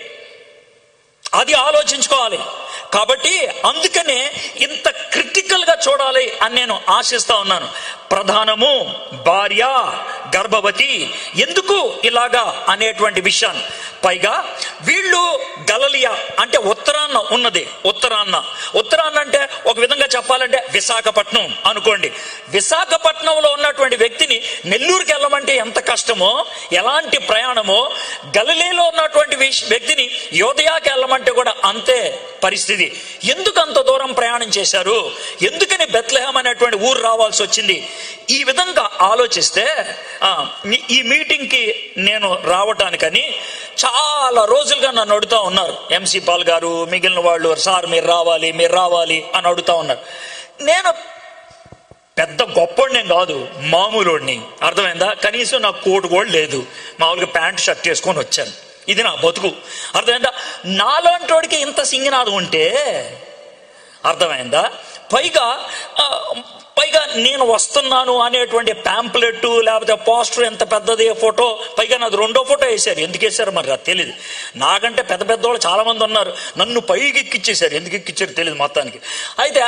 అది ఆలోచించుకోవాలి కాబట్టి అందుకనే ఇంత క్రిటికల్ గా చూడాలి అని నేను ఆశిస్తా ఉన్నాను ప్రధానము భార్య గర్భవతి ఎందుకు ఇలాగా అనేటువంటి విషయాన్ని పైగా వీళ్ళు గలలియా అంటే ఉత్తరాన్న ఉన్నది ఉత్తరాన్న ఉత్తరాన్న అంటే ఒక విధంగా చెప్పాలంటే విశాఖపట్నం అనుకోండి విశాఖపట్నంలో ఉన్నటువంటి వ్యక్తిని నెల్లూరుకి వెళ్ళమంటే ఎంత కష్టమో ఎలాంటి ప్రయాణమో గలిలీలో ఉన్నటువంటి విష్- వ్యక్తిని యోదయాకి వెళ్ళమంటే కూడా అంతే పరిస్థితి ఎందుకు అంత దూరం ప్రయాణం చేశారు ఎందుకని బెత్లహేం అనేటువంటి ఊరు రావాల్సి వచ్చింది ఈ విధంగా ఆలోచిస్తే ఆ, ఈ- ఈ మీటింగ్కి నేను రావటానికని చాలా రోజులుగా నన్ను అడుగుతా ఉన్నారు ఎంసీ పాల్ గారు మిగిలిన వాళ్ళు సార్ మీరు రావాలి మీరు రావాలి అని అడుగుతా ఉన్నారు నేను పెద్ద గొప్పవాడిని కాదు మామూలుడిని అర్థమైందా కనీసం నాకు కోటు కూడా లేదు మామూలుగా ప్యాంట్ షర్ట్ వేసుకొని వచ్చాను ఇది నా బతుకు అర్థమైందా నాలాంటి వాడికి ఇంత సింగినాదం ఉంటే అర్థమైందా పైగా ఆ, పైగా నేను వస్తున్నాను అనేటువంటి ప్యాంప్లెట్ లేకపోతే పోస్టర్ ఎంత పెద్దది ఫోటో పైగా నాది రెండో ఫోటో వేశారు ఎందుకు వేశారు మరి అది తెలియదు నాకంటే పెద్ద పెద్ద వాళ్ళు చాలా మంది ఉన్నారు నన్ను పైకి ఎక్కిచ్చేశారు ఎందుకు ఎక్కిచ్చారు తెలియదు మొత్తానికి అయితే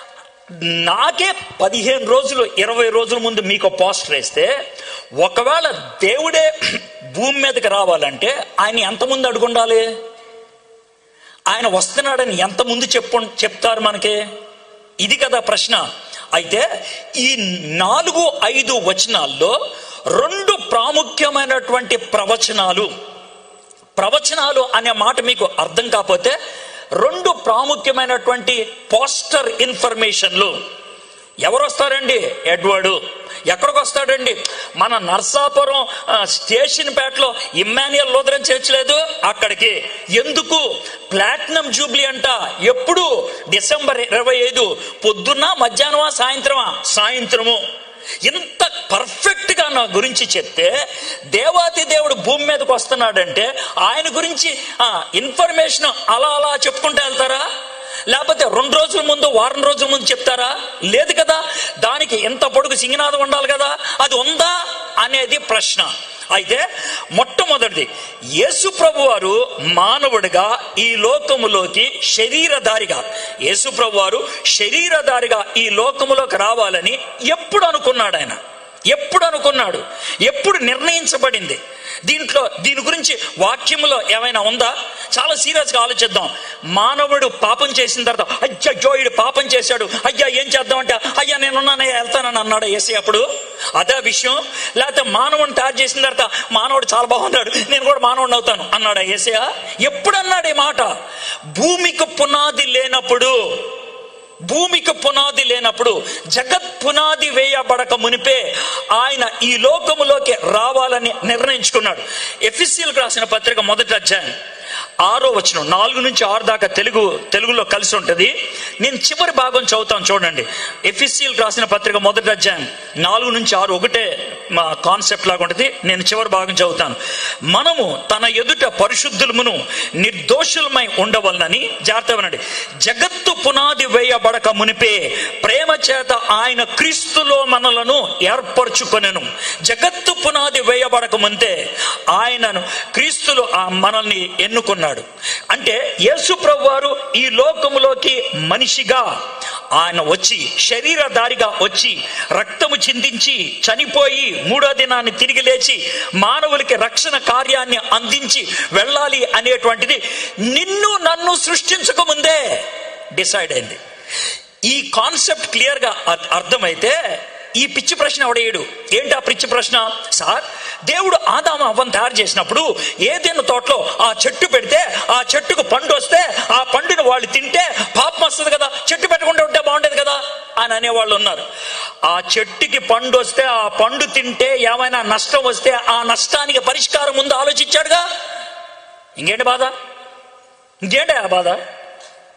నాకే పదిహేను రోజులు ఇరవై రోజుల ముందు మీకు పోస్టర్ వేస్తే ఒకవేళ దేవుడే భూమి మీదకి రావాలంటే ఆయన ఎంతమంది అడుగుండాలి ఆయన వస్తున్నాడని ఎంత ముందు చెప్పు చెప్తారు మనకి ఇది కదా ప్రశ్న అయితే ఈ నాలుగు ఐదు వచనాల్లో రెండు ప్రాముఖ్యమైనటువంటి ప్రవచనాలు ప్రవచనాలు అనే మాట మీకు అర్థం కాకపోతే రెండు ప్రాముఖ్యమైనటువంటి పోస్టర్ ఇన్ఫర్మేషన్లు ఎవరు వస్తారండి ఎడ్వర్డు ఎక్కడికి వస్తాడండి మన నర్సాపురం ఆ, స్టేషన్ పేటలో ఇమ్మాన్యుయల్ లోదరం చేర్చలేదు అక్కడికి ఎందుకు ప్లాటినం జూబ్లీ అంట ఎప్పుడు డిసెంబర్ ఇరవై ఐదు పొద్దున్న మధ్యాహ్నమా సాయంత్రమా సాయంత్రము ఇంత పర్ఫెక్ట్ గా నా గురించి చెప్తే దేవాతి దేవుడు భూమి మీదకి వస్తున్నాడంటే ఆయన గురించి ఆ ఇన్ఫర్మేషన్ అలా అలా చెప్పుకుంటూ వెళ్తారా లేకపోతే రెండు రోజుల ముందు వారం రోజుల ముందు చెప్తారా లేదు కదా దానికి ఎంత పొడుగు సింగినాదం ఉండాలి కదా అది ఉందా అనేది ప్రశ్న అయితే మొట్టమొదటిది యేసు ప్రభు వారు మానవుడిగా ఈ లోకములోకి శరీరధారిగా యేసు ప్రభు వారు శరీరధారిగా ఈ లోకములోకి రావాలని ఎప్పుడు అనుకున్నాడు ఆయన ఎప్పుడు అనుకున్నాడు ఎప్పుడు నిర్ణయించబడింది దీంట్లో దీని గురించి వాక్యములో ఏమైనా ఉందా చాలా సీరియస్గా ఆలోచిద్దాం మానవుడు పాపం చేసిన తర్వాత అయ్యో ఈడు పాపం చేశాడు అయ్యా ఏం చేద్దామంటే అయ్యా నేనున్నానయ్యా వెళ్తానని అన్నాడు ఏసీ అప్పుడు అదే విషయం లేకపోతే మానవుని తయారు చేసిన తర్వాత మానవుడు చాలా బాగున్నాడు నేను కూడా మానవుడిని అవుతాను అన్నాడు ఏసయా ఎప్పుడు అన్నాడు ఈ మాట భూమికి పునాది లేనప్పుడు భూమికి పునాది లేనప్పుడు జగత్ పునాది వేయబడక మునిపే ఆయన ఈ లోకములోకి రావాలని నిర్ణయించుకున్నాడు ఎఫిసియల్కి రాసిన పత్రిక మొదటి అధ్యాయం ఆరో వచనం నాలుగు నుంచి ఆరు దాకా తెలుగు తెలుగులో కలిసి ఉంటుంది నేను చివరి భాగం చదువుతాను చూడండి ఎఫిసియల్ రాసిన పత్రిక మొదటి అధ్యాయం నాలుగు నుంచి ఆరు ఒకటే మా కాన్సెప్ట్ లాగా ఉంటుంది నేను చివరి భాగం చదువుతాను మనము తన ఎదుట పరిశుద్ధులమును నిర్దోషులమై ఉండవలనని జాగ్రత్త వినండి జగత్తు పునాది వేయబడక మునిపే ప్రేమ చేత ఆయన క్రీస్తులో మనలను ఏర్పరచుకొనెను జగత్తు పునాది వేయబడక ముందే ఆయనను క్రీస్తులో ఆ మనల్ని ఎన్నుకున్నాడు అంటే యేసు ప్రభు వారు ఈ లోకములోకి మనిషిగా ఆయన వచ్చి శరీరధారిగా వచ్చి రక్తము చిందించి చనిపోయి మూడో దినాన్ని తిరిగి లేచి మానవులకి రక్షణ కార్యాన్ని అందించి వెళ్ళాలి అనేటువంటిది నిన్ను నన్ను సృష్టించక ముందే డిసైడ్ అయింది ఈ కాన్సెప్ట్ క్లియర్ గా అర్- అర్థమైతే ఈ పిచ్చి ప్రశ్న ఎవడేయడు ఏంటి ఆ పిచ్చి ప్రశ్న సార్ దేవుడు ఆదాము అవ్వను తయారు చేసినప్పుడు ఏదైనా తోటలో ఆ చెట్టు పెడితే ఆ చెట్టుకు పండు వస్తే ఆ పండుని వాళ్ళు తింటే పాపం వస్తుంది కదా చెట్టు పెట్టకుండా ఉంటే బాగుండేది కదా అని అనేవాళ్ళు ఉన్నారు ఆ చెట్టుకి పండు వస్తే ఆ పండు తింటే ఏమైనా నష్టం వస్తే ఆ నష్టానికి పరిష్కారం ముందు ఆలోచించాడుగా ఇంకేంటి బాధ ఇంకేంటి ఆ బాధ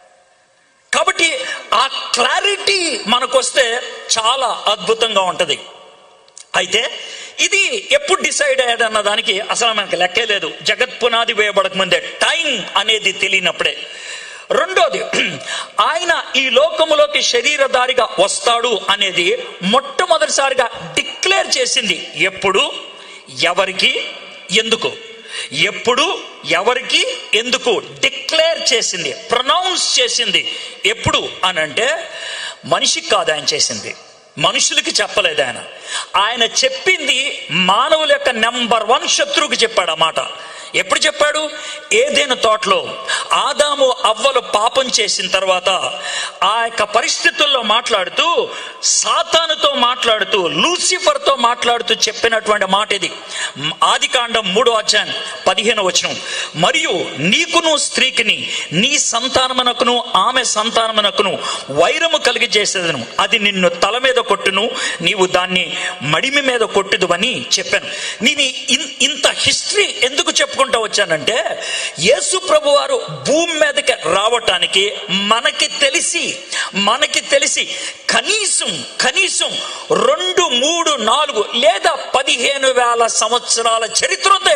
కాబట్టి ఆ క్లారిటీ మనకొస్తే చాలా అద్భుతంగా ఉంటుంది అయితే ఇది ఎప్పుడు డిసైడ్ అయ్యాడు అన్న దానికి అసలు మనకి లెక్కే లేదు జగత్ పునాది వేయబడక ముందే టైం అనేది తెలియనప్పుడే రెండోది ఆయన ఈ లోకములోకి శరీరధారిగా వస్తాడు అనేది మొట్టమొదటిసారిగా డిక్లేర్ చేసింది ఎప్పుడు ఎవరికి ఎందుకు ఎప్పుడు ఎవరికి ఎందుకు డిక్లేర్ చేసింది ప్రొనౌన్స్ చేసింది ఎప్పుడు అని అంటే మనిషికి కాదు ఆయన చేసింది మనుషులకి చెప్పలేదు ఆయన ఆయన చెప్పింది మానవుల యొక్క నెంబర్ వన్ శత్రువుకి చెప్పాడు ఆ మాట ఎప్పుడు చెప్పాడు ఏదైనా తోటలో ఆదాము అవ్వలు పాపం చేసిన తర్వాత ఆ యొక్క పరిస్థితుల్లో మాట్లాడుతూ సాతానుతో మాట్లాడుతూ లూసిఫర్తో మాట్లాడుతూ చెప్పినటువంటి మాట ఇది ఆది కాండం మూడో అధ్యాయం పదిహేను వచనం మరియు నీకును స్త్రీకిని నీ సంతానమునకును ఆమె సంతానమునకును వైరము కలిగి చేసేదను అది నిన్ను తల మీద కొట్టును నీవు దాన్ని మడిమి మీద కొట్టుదు అని చెప్పాను నేను ఇన్- ఇంత హిస్టరీ ఎందుకు చెప్పుకుంటూ వచ్చానంటే యేసు ప్రభు వారు భూమి మీదకి రావటానికి మనకి తెలిసి మనకి తెలిసి కనీసం కనీసం రెండు మూడు నాలుగు లేదా పదిహేను వేల సంవత్సరాల చరిత్ర ఉంది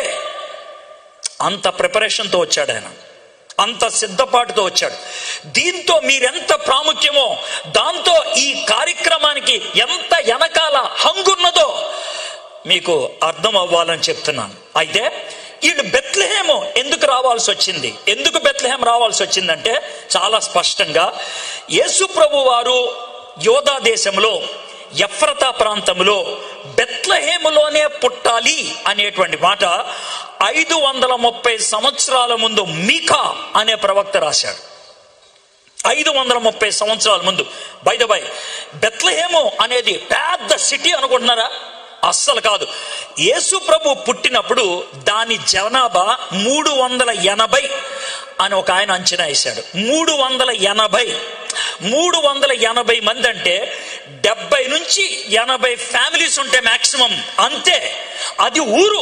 అంత ప్రిపరేషన్తో వచ్చాడు ఆయన అంత సిద్ధపాటుతో వచ్చాడు దీంతో మీరెంత ప్రాముఖ్యమో దాంతో ఈ కార్యక్రమానికి ఎంత వెనకాల హంగున్నదో మీకు అర్థం అవ్వాలని చెప్తున్నాను అయితే వీళ్ళు బెత్లహేము ఎందుకు రావాల్సి వచ్చింది ఎందుకు బెత్లహేం రావాల్సి వచ్చిందంటే చాలా స్పష్టంగా యేసు ప్రభు వారు యోధా దేశంలో ఎఫ్రతా ప్రాంతంలో బెత్లహేములోనే పుట్టాలి అనేటువంటి మాట ఐదు వందల ముప్పై సంవత్సరాల ముందు మీకా అనే ప్రవక్త రాశాడు ఐదు వందల ముప్పై సంవత్సరాల ముందు బై ద బై బెత్లహేము అనేది పెద్ద సిటీ అనుకుంటున్నారా అస్సలు కాదు యేసు ప్రభు పుట్టినప్పుడు దాని జనాభా మూడు వందల ఎనభై అని ఒక ఆయన అంచనా వేశాడు మూడు వందల ఎనభై మూడు వందల ఎనభై మంది అంటే డెబ్బై నుంచి ఎనభై ఫ్యామిలీస్ ఉంటే మాక్సిమం అంతే అది ఊరు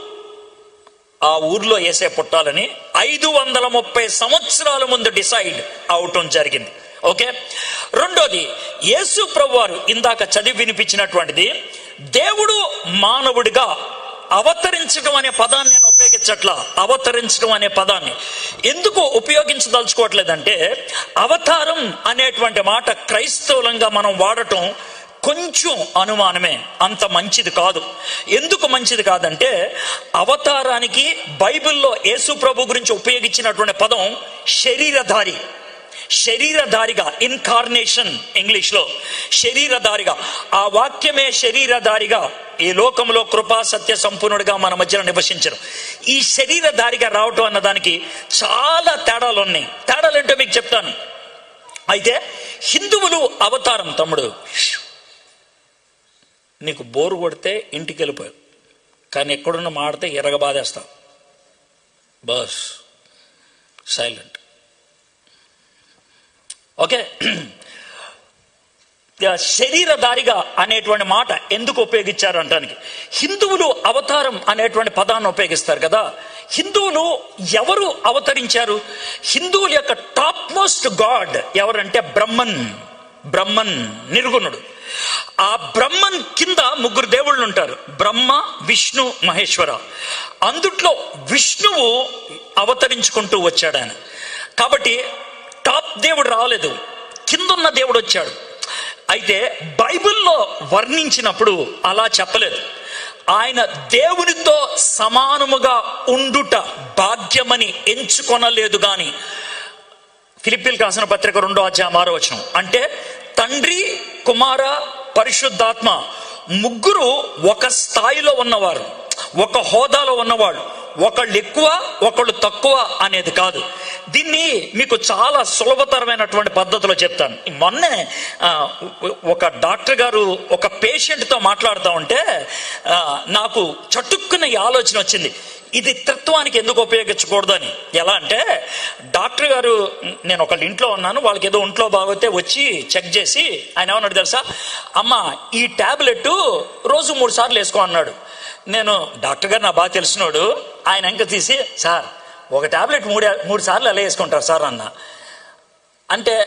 ఆ ఊర్లో వేసే పుట్టాలని ఐదు వందల ముప్పై సంవత్సరాల ముందు డిసైడ్ అవటం జరిగింది ఓకే రెండోది యేసు ప్రభు వారు ఇందాక చదివి వినిపించినటువంటిది దేవుడు మానవుడిగా అవతరించడం అనే పదాన్ని నేను ఉపయోగించట్లా అవతరించడం అనే పదాన్ని ఎందుకు ఉపయోగించదలుచుకోవట్లేదంటే అవతారం అనేటువంటి మాట క్రైస్తవులంగా మనం వాడటం కొంచెం అనుమానమే అంత మంచిది కాదు ఎందుకు మంచిది కాదంటే అవతారానికి బైబిల్లో యేసు ప్రభు గురించి ఉపయోగించినటువంటి పదం శరీరధారి శరీరధారిగా ఇన్కార్నేషన్ ఇంగ్లీష్లో శరీరధారిగా ఆ వాక్యమే శరీరధారిగా ఈ లోకంలో కృపా సత్య సంపూర్ణుడిగా మన మధ్యలో నివసించరు ఈ శరీరధారిగా రావటం అన్న దానికి చాలా తేడాలు ఉన్నాయి తేడాలు ఏంటో మీకు చెప్తాను అయితే హిందువులు అవతారం తమ్ముడు నీకు బోరు కొడితే ఇంటికి వెళ్ళిపోయావు కానీ ఎక్కడున్న మాడితే ఎరగబాదేస్తావు బస్ సైలెంట్ ఓకే శరీరధారిగా అనేటువంటి మాట ఎందుకు ఉపయోగించారు అంటానికి హిందువులు అవతారం అనేటువంటి పదాన్ని ఉపయోగిస్తారు కదా హిందువులు ఎవరు అవతరించారు హిందువుల యొక్క టాప్ మోస్ట్ గాడ్ ఎవరంటే బ్రహ్మన్ బ్రహ్మన్ నిర్గుణుడు ఆ బ్రహ్మన్ కింద ముగ్గురు దేవుళ్ళు ఉంటారు బ్రహ్మ విష్ణు మహేశ్వర అందుట్లో విష్ణువు అవతరించుకుంటూ వచ్చాడు ఆయన కాబట్టి టాప్ దేవుడు రాలేదు కిందున్న దేవుడు వచ్చాడు అయితే బైబిల్లో వర్ణించినప్పుడు అలా చెప్పలేదు ఆయన దేవునితో సమానముగా ఉండుట భాగ్యమని ఎంచుకొనలేదు గాని ఫిలిపిల్ రాసిన పత్రిక రెండో అధ్యాయం ఆరో వచనం అంటే తండ్రి కుమార పరిశుద్ధాత్మ ముగ్గురు ఒక స్థాయిలో ఉన్నవారు ఒక హోదాలో ఉన్నవాళ్ళు ఒకళ్ళు ఎక్కువ ఒకళ్ళు తక్కువ అనేది కాదు దీన్ని మీకు చాలా సులభతరమైనటువంటి పద్ధతిలో చెప్తాను మొన్నే ఆ, ఒక డాక్టర్ గారు ఒక పేషెంట్తో మాట్లాడుతూ ఉంటే ఆ, నాకు చటుక్కున ఈ ఆలోచన వచ్చింది ఇది తత్వానికి ఎందుకు ఉపయోగించకూడదు అని ఎలా అంటే డాక్టర్ గారు నేను ఒకళ్ళ ఇంట్లో ఉన్నాను వాళ్ళకి ఏదో ఒంట్లో బాగోతే వచ్చి చెక్ చేసి ఆయన ఏమన్నాడు తెలుసా అమ్మ ఈ టాబ్లెట్ రోజు మూడు సార్లు వేసుకో అన్నాడు నేను డాక్టర్ గారు నా బాగా తెలిసినోడు ఆయన ఎంక తీసి సార్ ఒక టాబ్లెట్ మూడు మూడు సార్లు ఎలా వేసుకుంటారు సార్ అన్న అంటే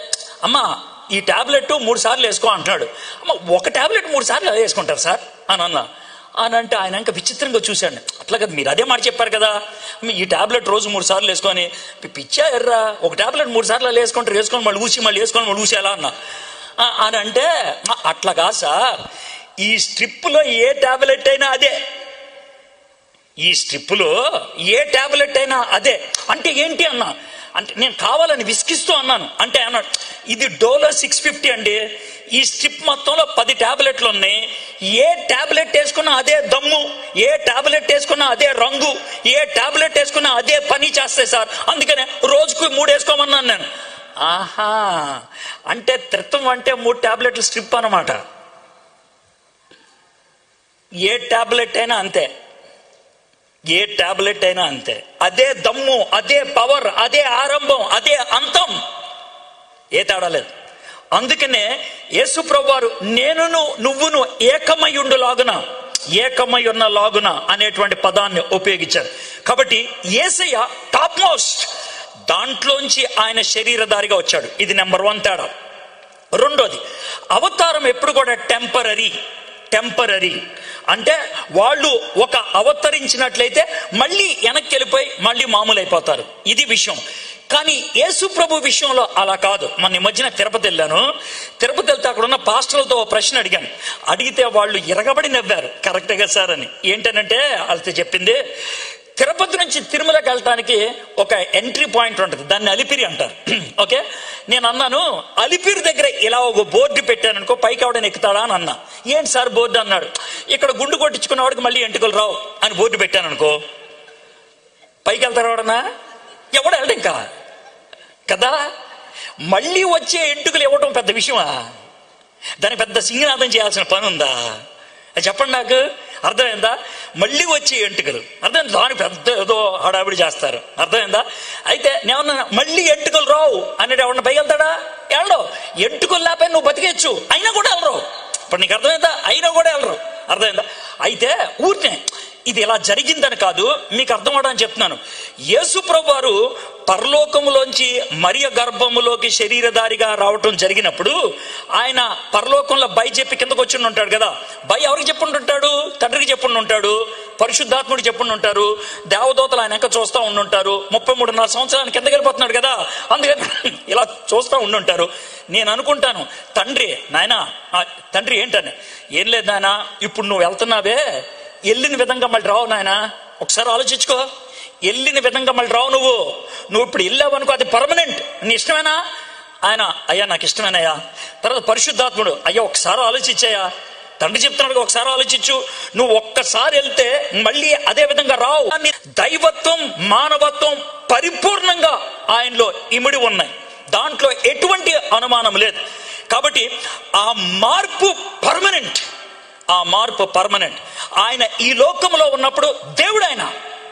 అమ్మ ఈ టాబ్లెట్ మూడు సార్లు వేసుకో అంటున్నాడు అమ్మ ఒక టాబ్లెట్ మూడు సార్లు ఎలా వేసుకుంటారు సార్ అని అన్నా అని అంటే ఆయన ఇంకా విచిత్రంగా చూశాడు అట్లా కదా మీరు అదే మాట చెప్పారు కదా మీ ఈ టాబ్లెట్ రోజు మూడు సార్లు వేసుకొని పి- పిచ్చా ఎర్రా ఒక టాబ్లెట్ మూడు సార్లు అలా వేసుకుంటారు వేసుకొని మళ్ళీ ఊసి మళ్ళీ వేసుకొని మళ్ళీ ఊసి ఎలా అన్నా ఆ, అని అంటే "ఆ, అట్లా కాదు సార్ ఈ స్ట్రిప్లో ఏ టాబ్లెట్ అయినా అదే ఈ స్ట్రిప్పులో ఏ టాబ్లెట్ అయినా అదే అంటే ఏంటి అన్నా అంటే నేను కావాలని విసిగిస్తూ అన్నాను అంటే అన్నాడు ఇది డోలో సిక్స్ ఫిఫ్టీ అండి ఈ స్ట్రిప్ మొత్తంలో పది టాబ్లెట్లు ఉన్నాయి ఏ టాబ్లెట్ వేసుకున్నా అదే దమ్ము ఏ టాబ్లెట్ వేసుకున్నా అదే రంగు ఏ టాబ్లెట్ వేసుకున్నా అదే పని చేస్తాయి సార్ అందుకనే రోజుకు మూడు వేసుకోమన్నాను నేను ఆహా అంటే త్రిత్వం అంటే మూడు టాబ్లెట్లు స్ట్రిప్ అన్నమాట ఏ టాబ్లెట్ అయినా అంతే ఏ టాబ్లెట్ అయినా అంతే అదే దమ్ము అదే పవర్ అదే ఆరంభం అదే అంతం ఏ తేడా లేదు అందుకనే యేసుప్రభు వారు నేనును నువ్వును ఏకమయుండు లాగున ఏకమై ఉన్న లాగున అనేటువంటి పదాన్ని ఉపయోగించారు కాబట్టి ఏసయ్య టాప్ మోస్ట్ దాంట్లోంచి ఆయన శరీరధారిగా వచ్చాడు ఇది నెంబర్ వన్ తేడా రెండోది అవతారం ఎప్పుడు కూడా టెంపరీ టెంపరీ అంటే వాళ్ళు ఒక అవతరించినట్లయితే మళ్ళీ వెనక్కి వెళ్ళిపోయి మళ్ళీ మామూలు అయిపోతారు ఇది విషయం కానీ యేసు ప్రభు విషయంలో అలా కాదు మన ఈ మధ్యన తిరుపతి వెళ్ళాను తిరుపతి వెళ్తే అక్కడ ఉన్న పాస్టర్లతో ఓ ప్రశ్న అడిగాను అడిగితే వాళ్ళు ఇరగబడి నవ్వారు కరెక్ట్గా సార్ అని ఏంటనంటే వాళ్ళతో చెప్పింది తిరుపతి నుంచి తిరుమలకి వెళ్ళటానికి ఒక ఎంట్రీ పాయింట్ ఉంటుంది దాన్ని అలిపిరి అంటారు ఓకే నేను అన్నాను అలిపిరి దగ్గర ఇలా ఒక బోర్డు పెట్టాను అనుకో పైకి ఎవడైనా ఎక్కుతాడా అని అన్నా ఏంటి సార్ బోర్డు అన్నాడు ఇక్కడ గుండు కొట్టించుకున్న వాడికి మళ్ళీ ఎంటుకలు రావు అని బోర్డు పెట్టాను అనుకో పైకి వెళ్తారు ఎవడన్నా ఎవడు వెళ్ళడు ఇంకా కదా మళ్ళీ వచ్చే ఎంటుకలు ఇవ్వటం పెద్ద విషయమా దాని పెద్ద సింగనాదం చేయాల్సిన పని ఉందా అది చెప్పండి నాకు అర్థమైందా మళ్ళీ వచ్చే ఎంటుకలు అర్థం దాని పెద్ద ఏదో హడావిడి చేస్తారు అర్థమైందా అయితే నేమన్నా మళ్ళీ ఎంటుకలు రావు అనేది ఎవరన్నా పైకి వెళ్తాడా వెళ్ళడు ఎంటుకలు లేకపోయి నువ్వు బతికేచ్చు అయినా కూడా వెళ్ళరు ఇప్పుడు నీకు అర్థమైందా అయినా కూడా వెళ్ళరు అర్థమైందా అయితే ఊరినే ఇది ఇలా జరిగిందని కాదు మీకు అర్థం అవడానికి చెప్తున్నాను యేసు ప్రభు వారు పరలోకములోంచి మరియ గర్భములోకి శరీరధారిగా రావటం జరిగినప్పుడు ఆయన పరలోకంలో బై చెప్పి కిందకు వచ్చి ఉంటాడు కదా బై ఎవరికి చెప్పుంటుంటాడు తండ్రికి చెప్పుండి ఉంటాడు పరిశుద్ధాత్ముడికి చెప్పుండి ఉంటారు దేవదూతలు ఆయన ఇంకా చూస్తూ ఉండుంటారు ముప్పై మూడున్నర సంవత్సరానికి కిందకి వెళ్ళిపోతున్నాడు కదా అందుకని ఇలా చూస్తూ ఉండుంటారు నేను అనుకుంటాను తండ్రి నాయనా ఆ, తండ్రి ఏంటని ఏం లేదు నాయన ఇప్పుడు నువ్వు వెళ్తున్నావే వెళ్ళిన విధంగా మళ్ళీ రావు నాయన ఒకసారి ఆలోచించుకో వెళ్ళిన విధంగా మళ్ళీ రావు నువ్వు నువ్వు ఇప్పుడు వెళ్ళావు అనుకో అది పర్మనెంట్ నీ ఇష్టమేనా ఆయన అయ్యా నాకు ఇష్టమేనయ్యా తర్వాత పరిశుద్ధాత్ముడు అయ్యా ఒకసారి ఆలోచించాయా తండ్రి చెప్తున్నాడు ఒకసారి ఆలోచించు నువ్వు ఒక్కసారి వెళ్తే మళ్ళీ అదే విధంగా రావు అని దైవత్వం మానవత్వం పరిపూర్ణంగా ఆయనలో ఇమిడి ఉన్నాయి దాంట్లో ఎటువంటి అనుమానం లేదు కాబట్టి ఆ మార్పు పర్మనెంట్ ఆ మార్పు పర్మనెంట్ ఆయన ఈ లోకంలో ఉన్నప్పుడు దేవుడు ఆయన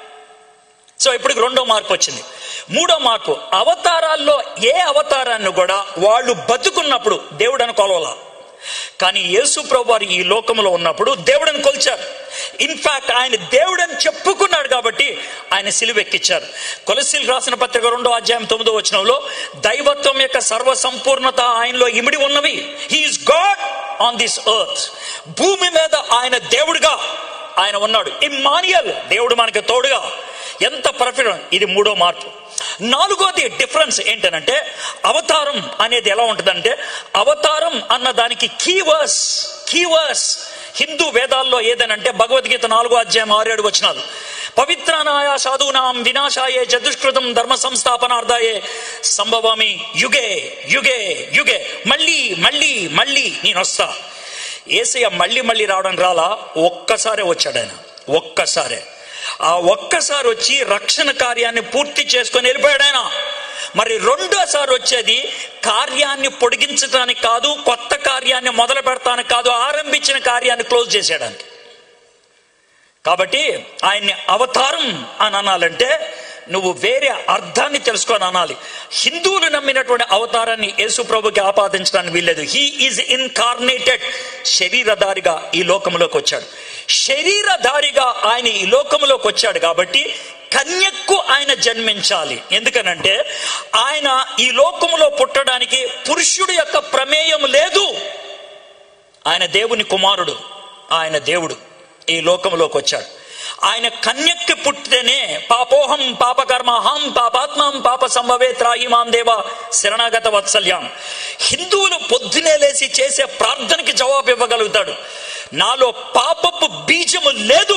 సో ఇప్పుడు రెండో మార్పు వచ్చింది మూడో మార్పు అవతారాల్లో ఏ అవతారాన్ని కూడా వాళ్ళు బతుకున్నప్పుడు దేవుడని కొలవలా కానీ యేసు ప్రభు వారు ఈ లోకంలో ఉన్నప్పుడు దేవుడని కొలిచారు ఇన్ఫాక్ట్ ఆయన దేవుడని చెప్పుకున్నాడు కాబట్టి ఆయన సిలువెక్కిచ్చారు కొలసిల్ రాసిన పత్రిక రెండో అధ్యాయం తొమ్మిదో వచనంలో దైవత్వం యొక్క సర్వ సంపూర్ణత ఆయనలో ఇమిడి ఉన్నవి he is God on this earth భూమి మీద ఆయన దేవుడిగా ఆయన ఉన్నాడు ఇమ్మానియల్ దేవుడు మనకి తోడుగా ఎంత పర్ఫెక్ట్ ఇది మూడో మార్పు నాలుగోది డిఫరెన్స్ ఏంటనంటే అవతారం అనేది ఎలా ఉంటుందంటే అవతారం అన్న దానికి కీవర్స్ కీవర్స్ హిందూ వేదాల్లో ఏదనంటే భగవద్గీత నాలుగో అధ్యాయం ఆరు ఏడు వచనాలు పవిత్రానాయ సాధూనాం వినాశాయే చతుష్కృతం ధర్మ సంస్థాపనార్థాయే సంభవామి యుగే యుగే యుగే మళ్ళీ మళ్ళీ మళ్ళీ నేను వస్తా ఏసయ్య మళ్ళీ మళ్ళీ రావడం రాలా ఒక్కసారే వచ్చాడు ఆయన ఒక్కసారే ఆ ఒక్కసారి వచ్చి రక్షణ కార్యాన్ని పూర్తి చేసుకొని వెళ్ళిపోయాడు ఆయన మరి రెండోసారి వచ్చేది కార్యాన్ని పొడిగించడానికి కాదు కొత్త కార్యాన్ని మొదలు పెడతానికి కాదు ఆరంభించిన కార్యాన్ని క్లోజ్ చేసేయడానికి కాబట్టి ఆయన్ని అవతారం అని అనాలంటే నువ్వు వేరే అర్థాన్ని తెలుసుకొని అనాలి హిందువులు నమ్మినటువంటి అవతారాన్ని యేసు ప్రభుకి ఆపాదించడానికి వీల్లేదు హీ ఈజ్ ఇన్కార్నేటెడ్ శరీరధారిగా ఈ లోకంలోకి వచ్చాడు శరీరధారిగా ఆయన ఈ లోకంలోకి వచ్చాడు కాబట్టి కన్యక్కు ఆయన జన్మించాలి ఎందుకనంటే ఆయన ఈ లోకములో పుట్టడానికి పురుషుడు యొక్క ప్రమేయం లేదు ఆయన దేవుని కుమారుడు ఆయన దేవుడు ఈ లోకంలోకి వచ్చాడు ఆయన కన్యక్కి పుట్టితేనే పాపోహం పాపకర్మహం పాపాత్మం పాప సంభవే త్రాహిమాం దేవ శరణాగత వత్సల్యాం హిందువులు పొద్దునే లేచి చేసే ప్రార్థనకి జవాబు ఇవ్వగలుగుతాడు నాలో పాపపు బీజము లేదు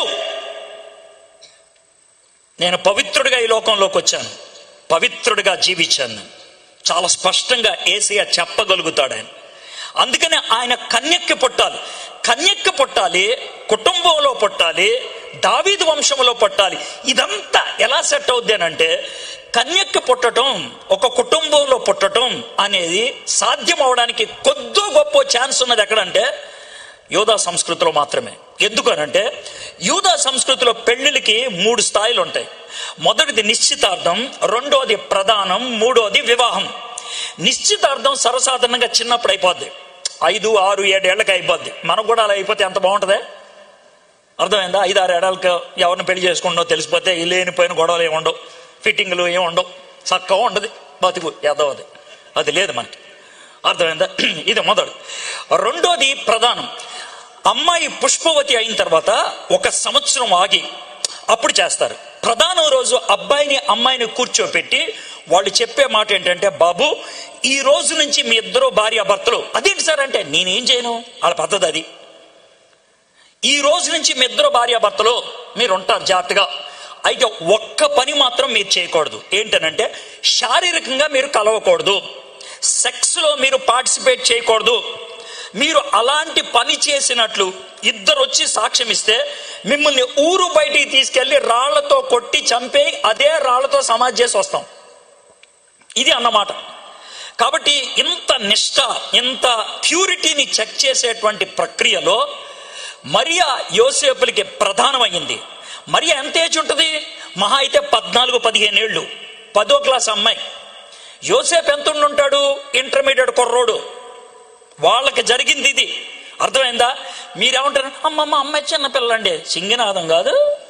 నేను పవిత్రుడిగా ఈ లోకంలోకి వచ్చాను పవిత్రుడిగా జీవించాను నేను. చాలా స్పష్టంగా ఏసయ్య చెప్పగలుగుతాడు ఆయన అందుకనే ఆయన కన్యక్కి పుట్టాలి కన్యక్కి పుట్టాలి కుటుంబంలో పుట్టాలి దావీదు వంశంలో పుట్టాలి ఇదంతా ఎలా సెట్ అవుద్ది అని అంటే కన్యక్కి పుట్టడం ఒక కుటుంబంలో పుట్టడం అనేది సాధ్యం అవడానికి కొద్దో గొప్ప ఛాన్స్ ఉన్నది ఎక్కడంటే యూదా సంస్కృతిలో మాత్రమే ఎందుకనంటే యూదా సంస్కృతిలో పెళ్లిళ్ళకి మూడు స్థాయిలు ఉంటాయి మొదటిది నిశ్చితార్థం రెండోది ప్రధానం మూడోది వివాహం నిశ్చితార్థం సర్వసాధారణంగా చిన్నప్పుడు అయిపోద్ది ఐదు ఆరు ఏడు ఏళ్ళకి అయిపోద్ది మనకు కూడా అలా అయిపోతే ఎంత బాగుంటుంది అర్థమైందా ఐదు ఆరు ఏడాలకు ఎవరిని పెళ్లి చేసుకుంటో తెలిసిపోతే ఈ లేనిపోయిన గొడవలు ఏమి ఉండవు ఫిట్టింగ్లు ఏమి ఉండవు చక్కగా ఉండదు బతుకు ఏదో అది అది లేదు మనకి అర్థమైందా ఇది మొదలు రెండోది ప్రధానం అమ్మాయి పుష్పవతి అయిన తర్వాత ఒక సంవత్సరం ఆగి అప్పుడు చేస్తారు ప్రధానం రోజు అబ్బాయిని అమ్మాయిని కూర్చోపెట్టి వాళ్ళు చెప్పే మాట ఏంటంటే బాబు ఈ రోజు నుంచి మీ ఇద్దరు భార్య భర్తలు అదేంటి సార్ అంటే నేనేం చేయను వాళ్ళ పద్ధతి అది ఈ రోజు నుంచి మీ ఇద్దరు భార్య భర్తలు మీరు ఉంటారు జాగ్రత్తగా అయితే ఒక్క పని మాత్రం మీరు చేయకూడదు ఏంటనంటే శారీరకంగా మీరు కలవకూడదు సెక్స్లో మీరు పార్టిసిపేట్ చేయకూడదు మీరు అలాంటి పని చేసినట్లు ఇద్దరు వచ్చి సాక్ష్యం ఇస్తే మిమ్మల్ని ఊరు బయటికి తీసుకెళ్లి రాళ్లతో కొట్టి చంపే అదే రాళ్లతో సమాధి చేసి వస్తాం ఇది అన్నమాట కాబట్టి ఇంత నిష్ట ఇంత ప్యూరిటీని చెక్ చేసేటువంటి ప్రక్రియలో మరియా యోసేపులకి ప్రధానమైంది మరియా ఎంత ఏజ్ ఉంటుంది మహా అయితే పద్నాలుగు పదిహేను ఏళ్ళు పదో క్లాస్ అమ్మాయి యోసేపు ఎంత ఉండి ఉంటాడు ఇంటర్మీడియట్ కుర్రోడు వాళ్ళకి జరిగింది ఇది అర్థమైందా మీరేమంటారు అమ్మమ్మ అమ్మాయి చిన్న పిల్లండి సింగినాదం కాదు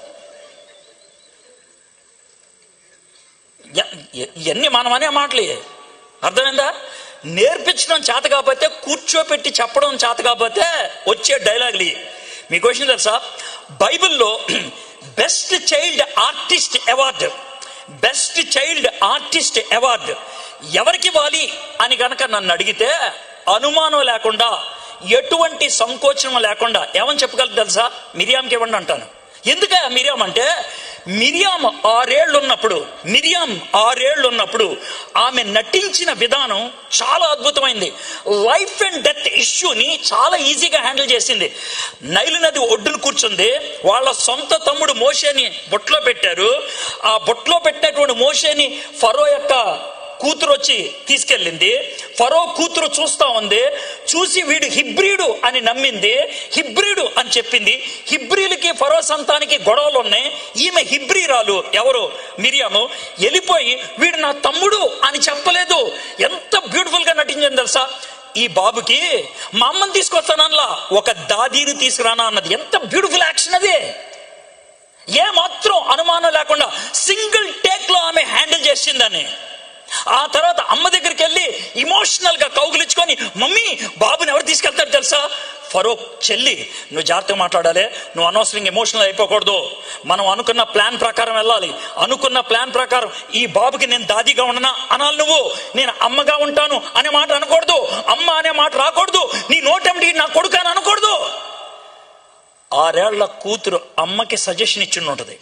ఎ- ఎ- ఇవన్నీ మనమనే మాటలే అర్థమైందా నేర్పించడం చేత కాకపోతే కూర్చోపెట్టి చెప్పడం చేత కాకపోతే వచ్చే డైలాగులు ఇవి. మీకు విషయం తెలుసా బైబిల్లో best child artist award best child artist award ఎవరికి ఇవ్వాలి అని కనుక నన్ను అడిగితే అనుమానం లేకుండా ఎటువంటి సంకోచనం లేకుండా ఏమని చెప్పగలదు తెలుసా మిరియాంకి ఇవ్వండి అంటాను ఎందుక మిరియాం అంటే మిరియాం ఆరేళ్ళు ఉన్నప్పుడు మిరియాం ఆరేళ్ళు ఉన్నప్పుడు ఆమె నటించిన విధానం చాలా అద్భుతమైంది లైఫ్ అండ్ డెత్ ఇష్యూని చాలా ఈజీగా హ్యాండిల్ చేసింది నైలు నది ఒడ్డున కూర్చుంది వాళ్ళ సొంత తమ్ముడు మోషేని బొట్లో పెట్టారు ఆ బొట్లో పెట్టినటువంటి మోషేని ఫరో యొక్క కూతురు వచ్చి తీసుకెళ్ళింది ఫరో కూతురు చూస్తా ఉంది చూసి వీడు హిబ్రిడు అని నమ్మింది హిబ్రిడు అని చెప్పింది హిబ్రిలకి ఫరో సంతానికి గొడవలు ఉన్నాయి ఈమె హిబ్రీరాలు ఎవరు మిరియాము వెళ్ళిపోయి వీడు నా తమ్ముడు అని చెప్పలేదు ఎంత బ్యూటిఫుల్ గా నటించింది తెలుసా ఈ బాబుకి మా అమ్మని తీసుకొస్తానల్లా ఒక దాదీని తీసుకురానా అన్నది ఎంత బ్యూటిఫుల్ యాక్షన్ అది ఏ మాత్రం అనుమానం లేకుండా సింగిల్ టేక్ లో ఆమె హ్యాండిల్ చేసిందని ఆ తర్వాత అమ్మ దగ్గరికి వెళ్ళి ఇమోషనల్ గా కౌగులించుకొని మమ్మీ బాబుని ఎవరు తీసుకెళ్తారు తెలుసా ఫరో చెల్లి నువ్వు జాగ్రత్తగా మాట్లాడాలి నువ్వు అనవసరంగా ఎమోషనల్ అయిపోకూడదు మనం అనుకున్న ప్లాన్ ప్రకారం వెళ్ళాలి అనుకున్న ప్లాన్ ప్రకారం ఈ బాబుకి నేను దాదిగా ఉండనా అనాలి నువ్వు నేను అమ్మగా ఉంటాను అనే మాట అనకూడదు అమ్మ అనే మాట రాకూడదు నీ నోటెండి నా కొడుకు అని అనకూడదు ఆరేళ్ల కూతురు అమ్మకి సజెషన్ ఇచ్చి ఉంటుంది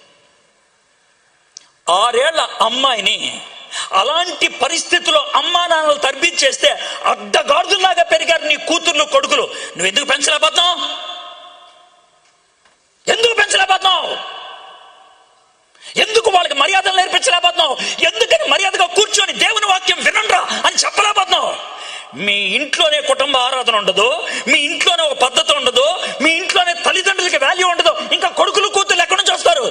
ఆరేళ్ల అమ్మాయిని అలాంటి పరిస్థితుల్లో అమ్మా నాన్నలు తర్బించేస్తే అడ్డగాడులాగా పెరిగారు నీ కూతుర్లు కొడుకులు నువ్వు ఎందుకు పెంచలేకపోతున్నావు ఎందుకు పెంచలేకపోతున్నావు ఎందుకు వాళ్ళకి మర్యాదలు నేర్పించలేకపోతున్నావు ఎందుకని మర్యాదగా కూర్చొని దేవుని వాక్యం వినండ్రా అని చెప్పలేకపోతున్నావు మీ ఇంట్లోనే కుటుంబ ఆరాధన ఉండదు మీ ఇంట్లోనే ఒక పద్ధతి ఉండదు మీ ఇంట్లోనే తల్లిదండ్రులకి వాల్యూ ఉండదు ఇంకా కొడుకులు కూతురు ఎక్కడి నుంచి వస్తారు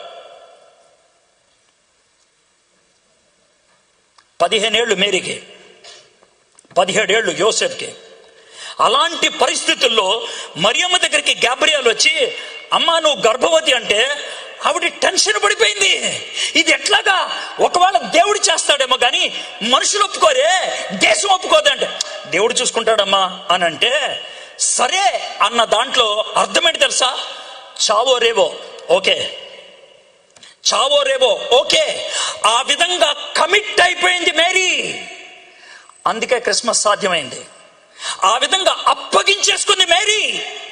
పదిహేనేళ్ళు మేరీకి పదిహేడేళ్ళు యోసెఫ్కి అలాంటి పరిస్థితుల్లో మరియమ్మ దగ్గరికి గ్యాబ్రియాల్ వచ్చి అమ్మా నువ్వు గర్భవతి అంటే ఆవిడ టెన్షన్ పడిపోయింది ఇది ఎట్లాగా ఒకవేళ దేవుడు చేస్తాడేమో కానీ మనుషులు ఒప్పుకోరే దేశం ఒప్పుకోదంటే దేవుడు చూసుకుంటాడమ్మా అని అంటే సరే అన్న దాంట్లో అర్థమేంటి తెలుసా చావో రేవో ఓకే చావో రేవో ఓకే ఆ విధంగా కమిట్ అయిపోయింది మేరీ అందుకే క్రిస్మస్ సాధ్యమైంది ఆ విధంగా అప్పగించేసుకుంది మేరీ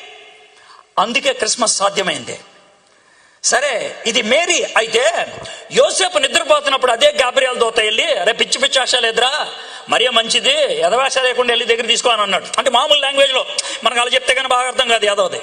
అందుకే క్రిస్మస్ సాధ్యమైంది సరే ఇది మేరీ అయితే యోసేపు నిద్రపోతున్నప్పుడు అదే గాబ్రియాల దోత వెళ్ళి అరే పిచ్చి పిచ్చి ఆశ లేదురా మరియ మంచిది ఎదవాశ లేకుండా వెళ్ళి దగ్గర తీసుకో అని అన్నాడు అంటే మామూలు లాంగ్వేజ్లో మనకు అలా చెప్తే కానీ బాగా అర్థం కాదు యాదవది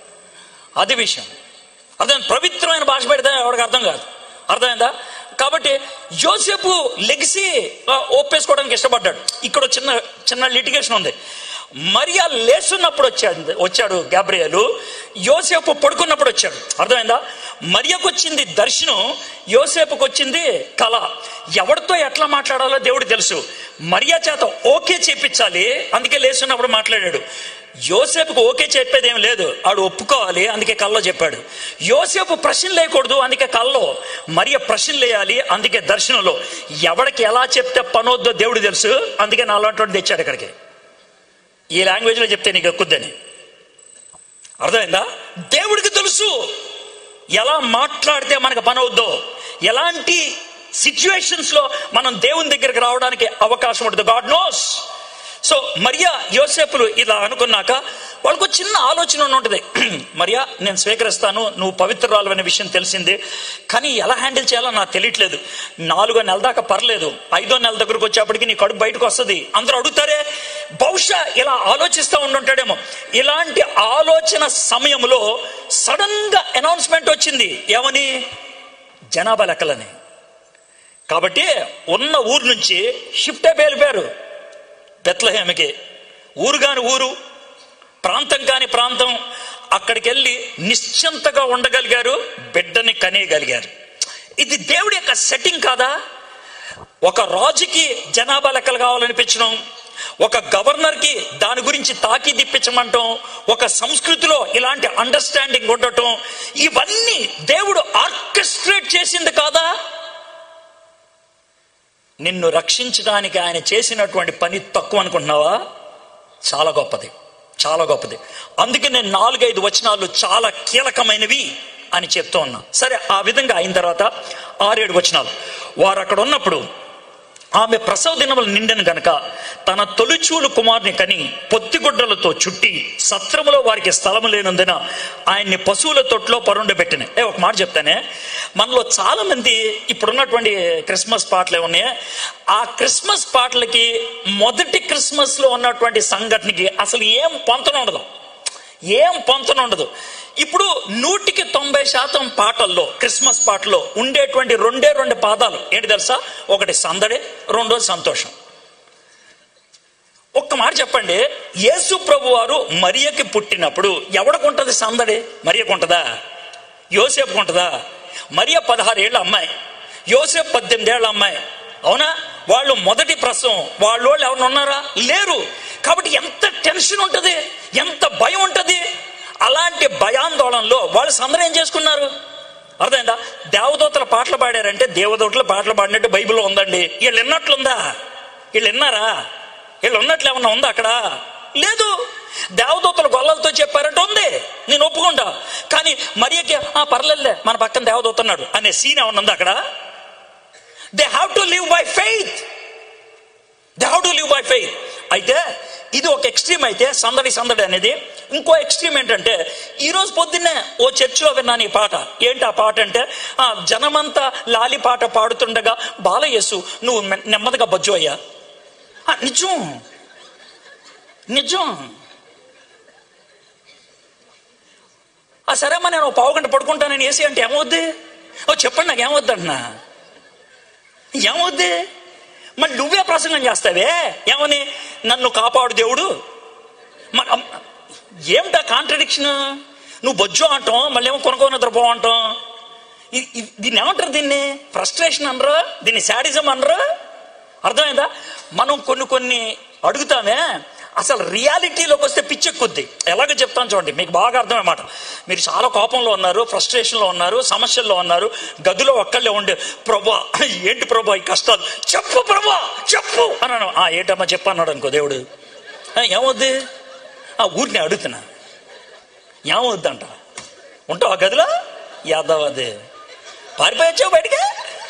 అది విషయం అర్థం పవిత్రమైన భాష పెడితే ఎవరికి అర్థం కాదు అర్థమైందా కాబట్టి యోసేపు లెగిసి ఆ, ఒప్పేసుకోవడానికి ఇష్టపడ్డాడు ఇక్కడ ఒక చిన్న చిన్న లిటిగేషన్ ఉంది మరియా లేస్తున్నప్పుడు వచ్చాడు వచ్చాడు గాబ్రియలు యోసేపు పడుకున్నప్పుడు వచ్చాడు అర్థమైందా మరియకు వచ్చింది దర్శనం యోసేపుకు వచ్చింది కళ ఎవరితో ఎట్లా మాట్లాడాలో దేవుడు తెలుసు మరియా చేత ఓకే చేపించాలి అందుకే లేస్తున్నప్పుడు మాట్లాడాడు యోసేపుకు ఓకే చెప్పేది ఏం లేదు ఆడు ఒప్పుకోవాలి అందుకే కల్లో చెప్పాడు యోసేపు ప్రశ్న లేకూడదు అందుకే కల్లో మరియ ప్రశ్న లేయాలి అందుకే దర్శనంలో ఎవడికి ఎలా చెప్తే పనొద్దో దేవుడు తెలుసు అందుకే నా అలాంటి తెచ్చాడు ఇక్కడికి ఈ లాంగ్వేజ్లో చెప్తే నీకు ఎక్కుద్దని అర్థమైందా దేవుడికి తెలుసు ఎలా మాట్లాడితే మనకు పని అవుద్దో ఎలాంటి సిచ్యువేషన్స్ లో మనం దేవుని దగ్గరికి రావడానికి అవకాశం ఉంటుంది గాడ్ నోస్ సో మరియా యోసేపులు ఇలా అనుకున్నాక వాళ్ళకు ఒక చిన్న ఆలోచన ఉంటుంది మరియా నేను స్వీకరిస్తాను నువ్వు పవిత్రురాలు అనే విషయం తెలిసింది కానీ ఎలా హ్యాండిల్ చేయాలో నాకు తెలియట్లేదు నాలుగో నెల దాకా పర్లేదు ఐదో నెల దగ్గరకు వచ్చేప్పటికి నీ కడుపు బయటకు వస్తుంది అందరూ అడుగుతారే బహుశా ఇలా ఆలోచిస్తూ ఉండుంటాడేమో ఇలాంటి ఆలోచన సమయంలో సడన్ గా అనౌన్స్మెంట్ వచ్చింది ఏమని జనాభా లెక్కలని కాబట్టి ఉన్న ఊరు నుంచి షిఫ్ట్ అయిపోయి వెళ్ళిపోయారు బెత్లహేమకి ఊరు కాని ఊరు ప్రాంతం కాని ప్రాంతం అక్కడికి వెళ్ళి నిశ్చింతగా ఉండగలిగారు బిడ్డని కనేయగలిగారు ఇది దేవుడి యొక్క సెట్టింగ్ కాదా ఒక రాజుకి జనాభా లెక్కలు కావాలనిపించడం ఒక గవర్నర్కి దాని గురించి తాకి దిప్పించమంటాం ఒక సంస్కృతిలో ఇలాంటి అండర్స్టాండింగ్ ఉండటం ఇవన్నీ దేవుడు ఆర్కెస్ట్రేట్ చేసింది కాదా నిన్ను రక్షించడానికి ఆయన చేసినటువంటి పని తక్కువ అనుకుంటున్నావా చాలా గొప్పది చాలా గొప్పది అందుకే నేను నాలుగైదు వచనాలు చాలా కీలకమైనవి అని చెప్తూ ఉన్నా సరే ఆ విధంగా అయిన తర్వాత ఆరేడు వచనాలు వారు అక్కడ ఉన్నప్పుడు ఆమె ప్రసవ దినములు నిండెను గనక తన తొలిచూలు కుమారుని కని పొత్తిగుడ్డలతో చుట్టి సత్రములో వారికి స్థలము లేనందున ఆయన్ని పశువుల తొట్లో పరుండబెట్టిన ఏ ఒక మాట చెప్తానే మనలో చాలా మంది ఇప్పుడున్నటువంటి క్రిస్మస్ పాటలు ఉన్నాయి ఆ క్రిస్మస్ పాటలకి మొదటి క్రిస్మస్ లో ఉన్నటువంటి సంఘటనకి అసలు ఏం పొంతన ఉండదు ఏం పొంతన ఉండదు ఇప్పుడు నూటికి తొంభై శాతం పాటల్లో క్రిస్మస్ పాటలో ఉండేటువంటి రెండే రెండు పాదాలు ఏంటి తెలుసా ఒకటి సందడి రెండోది సంతోషం ఒక్క మాట చెప్పండి యేసు ప్రభు వారు మరియకి పుట్టినప్పుడు ఎవడికుంటది సందడి మరియకు ఉంటుందా యోసేపుకు ఉంటుందా మరియ పదహారేళ్ళ అమ్మాయి యోసేపు పద్దెనిమిదేళ్ల అమ్మాయి అవునా వాళ్ళు మొదటి ప్రసవం వాళ్ళు వాళ్ళు ఎవరు ఉన్నారా లేరు కాబట్టి ఎంత టెన్షన్ ఉంటుంది ఎంత భయం ఉంటుంది అలాంటి భయాందోళనలో వాళ్ళు సందడి ఏం చేసుకున్నారు అర్థమైందా దేవదూతల పాటలు పాడారంటే దేవదూతల పాటలు పాడినట్టు బైబిల్లో ఉందండి వీళ్ళు విన్నట్లుందా వీళ్ళు విన్నారా వీళ్ళు ఉన్నట్లు ఏమన్నా ఉందా అక్కడ లేదు దేవదూతలు గొల్లలతో చెప్పారంటే ఉంది నేను ఒప్పుకుంటా కానీ మరియకి ఆ పర్లేదులే మన పక్కన దేవదూత ఉన్నాడు అనే సీన్ ఏమన్నా ఉందా అక్కడ they have to live by faith they have to live by faith అయితే ఇది ఒక ఎక్స్ట్రీమ్ అయితే సందడి సందడి అనేది ఇంకో ఎక్స్ట్రీమ్ ఏంటంటే ఈ రోజు పొద్దున్నే ఓ చర్చిలో విన్నాను ఈ పాట ఏంటి ఆ పాట అంటే ఆ జనమంతా లాలి పాట పాడుతుండగా బాలయేసు నువ్వు మె- నెమ్మదిగా బజ్జు అయ్యా ఆ, నిజం నిజం ఆ సరేమ్మా నేను ఓ పావు గంట పడుకుంటానని వేసి అంటే ఏమవుద్ది ఓ చెప్పండి నాకు ఏమవుద్ది అంటున్నా ఏమవుద్ది మరి నువ్వే ప్రసంగం చేస్తావే ఏమని నన్ను కాపాడు దేవుడు మరి అమ్- ఏమిటా కాంట్రడిక్షన్ నువ్వు బొజ్జు అంటాం మళ్ళీ ఏమో కొనుక్కొని నిద్రపో అంటాం ఇ- ఇ- దీన్ని ఏమంటారు దీన్ని ఫ్రస్ట్రేషన్ అనరు దీన్ని శాడిజం అనరు అర్థమైందా మనం కొన్ని కొన్ని అడుగుతామే అసలు రియాలిటీలోకి వస్తే పిచ్చెక్కుద్ది ఎలాగో చెప్తాను చూడండి మీకు బాగా అర్థమన్నమాట మీరు చాలా కోపంలో ఉన్నారు ఫ్రస్ట్రేషన్లో ఉన్నారు సమస్యల్లో ఉన్నారు గదిలో ఒక్కళ్ళే ఉండే ప్రభా ఏంటి ప్రభా ఈ కష్టాలు చెప్పు ప్రభా చెప్పు అన్నాను ఆ ఏంటమ్మా చెప్పు అన్నాడు అనుకో దేవుడు "ఆ, ఏమవుద్ది ఆ ఊరిని అడుగుతున్నా ఏమవుద్దంట ఉంటావు ఆ గదిలో యాదవ్ అది పారిపోయొచ్చావు బయటికి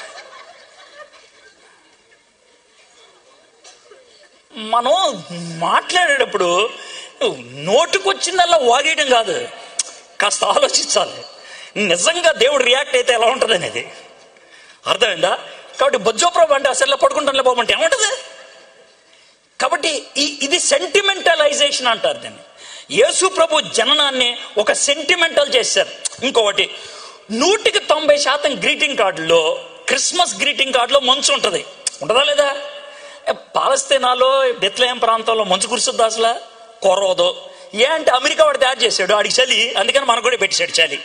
మనం మాట్లాడేటప్పుడు నోటుకొచ్చిందల్లా వాగేయడం కాదు కాస్త ఆలోచించాలి నిజంగా దేవుడు రియాక్ట్ అయితే ఎలా ఉంటుంది అనేది అర్థమైందా కాబట్టి బొజ్జోప్రభు అంటే అసలు పడుకుంటానులే బాబు ఏముంటుంది కాబట్టి ఈ ఇది సెంటిమెంటలైజేషన్ అంటారు దీన్ని యేసు ప్రభు జననాన్ని ఒక సెంటిమెంటల్ చేశారు ఇంకొకటి నూటికి తొంభై శాతం గ్రీటింగ్ కార్డులో క్రిస్మస్ గ్రీటింగ్ కార్డులో మంచు ఉంటుంది ఉంటుందా లేదా ఏ, పాలస్తీనాలో బెత్లహేం ప్రాంతంలో మంచు కురుస్తుంది అసలు కొరవదు ఏ అంటే అమెరికా వాడు తయారు చేశాడు ఆడికి చలి అందుకని మనకు కూడా పెట్టేశాడు చలి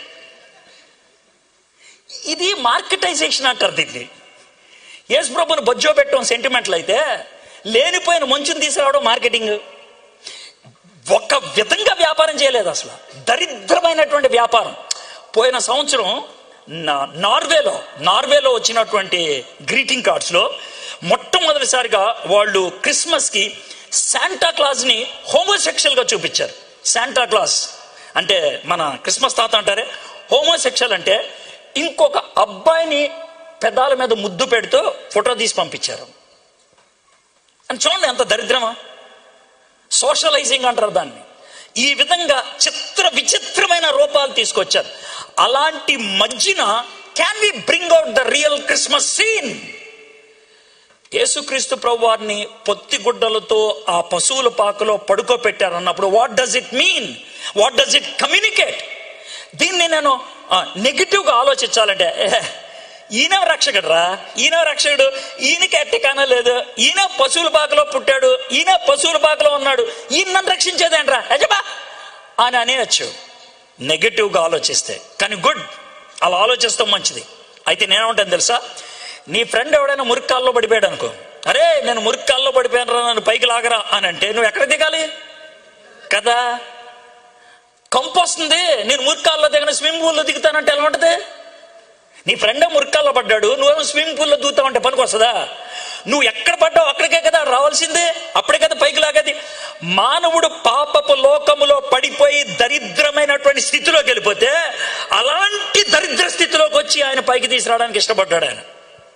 ఇది మార్కెటైజేషన్ అంటారు దీన్ని యేసు ప్రభుని బొజ్జో పెట్టడం సెంటిమెంట్లు అయితే లేనిపోయిన మంచుని తీసుకురావడం మార్కెటింగ్ ఒక విధంగా వ్యాపారం చేయలేదు అసలు దరిద్రమైనటువంటి వ్యాపారం పోయిన సంవత్సరం నా- నార్వేలో నార్వేలో వచ్చినటువంటి గ్రీటింగ్ కార్డ్స్లో మొట్టమొదటిసారిగా వాళ్ళు క్రిస్మస్కి శాంటా క్లాస్ని హోమోసెక్షువల్గా చూపించారు శాంటా క్లాస్ అంటే మన క్రిస్మస్ తాత అంటారే హోమోసెక్షువల్ అంటే ఇంకొక అబ్బాయిని పెదాల మీద ముద్దు పెడుతూ ఫోటో తీసి పంపించారు అని చూడండి ఎంత దరిద్రమా సోషలైజింగ్ అంటారు దాన్ని ఈ విధంగా చిత్ర విచిత్రమైన రూపాలు తీసుకొచ్చారు అలాంటి మధ్యన can we bring out the real Christmas scene యేసుక్రీస్తు ప్రభు వారిని పొత్తి గుడ్డలతో ఆ పశువుల పాకలో పడుకోబెట్టారు అన్నప్పుడు what does it mean what does it communicate దీన్ని నేను నెగిటివ్గా ఆలోచించాలంటే "ఏహ్, ఈయన రక్షకుడు రా ఈయన రక్షకుడు ఈయనకి ఎట్టికాన లేదు ఈయన పశువుల పాకలో పుట్టాడు ఈయన పశువుల పాకలో ఉన్నాడు ఈయన నన్ను రక్షించేదేంట్రా యజమా అని అనేయచ్చు నెగిటివ్గా ఆలోచిస్తే కానీ గుడ్ అలా ఆలోచిస్తాం మంచిది అయితే నేనేమంటాను తెలుసా నీ ఫ్రెండ్ ఎవడైనా మురికాల్లో పడిపోయాడు అనుకో అరే నేను మురికాల్లో పడిపోయాను రా నన్ను పైకి లాగరా అని అంటే నువ్వు ఎక్కడ దిగాలి కదా కంపు వస్తుంది నేను మురికాల్లో దిగిన స్విమ్మింగ్ పూల్లో దిగుతానంటే ఎలా ఉంటుంది నీ ఫ్రెండ్ మురికాల్లో పడ్డాడు నువ్వేమో స్విమ్మింగ్ పూల్లో దూతావంటే పనికి వస్తుందా నువ్వు ఎక్కడ పడ్డావు అక్కడికే కదా రావాల్సిందే అప్పుడే కదా పైకి లాగేది మానవుడు పాపపు లోకములో పడిపోయి దరిద్రమైనటువంటి స్థితిలోకి వెళ్ళిపోతే అలాంటి దరిద్ర స్థితిలోకి వచ్చి ఆయన పైకి తీసుకురావడానికి ఇష్టపడ్డాడు ఆయన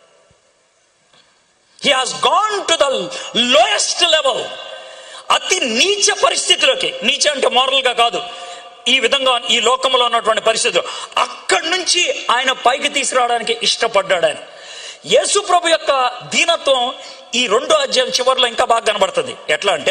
he has gone to the lowest level అతి నీచ పరిస్థితిలోకి నీచ అంటే moral గా కాదు ఈ విధంగా ఈ లోకంలో ఉన్నటువంటి పరిస్థితులు అక్కడి నుంచి ఆయన పైకి తీసుకురావడానికి ఇష్టపడ్డాడు ఆయన యేసు ప్రభు యొక్క దీనత్వం ఈ రెండో అధ్యాయం చివరిలో ఇంకా బాగా కనబడుతుంది ఎట్లా అంటే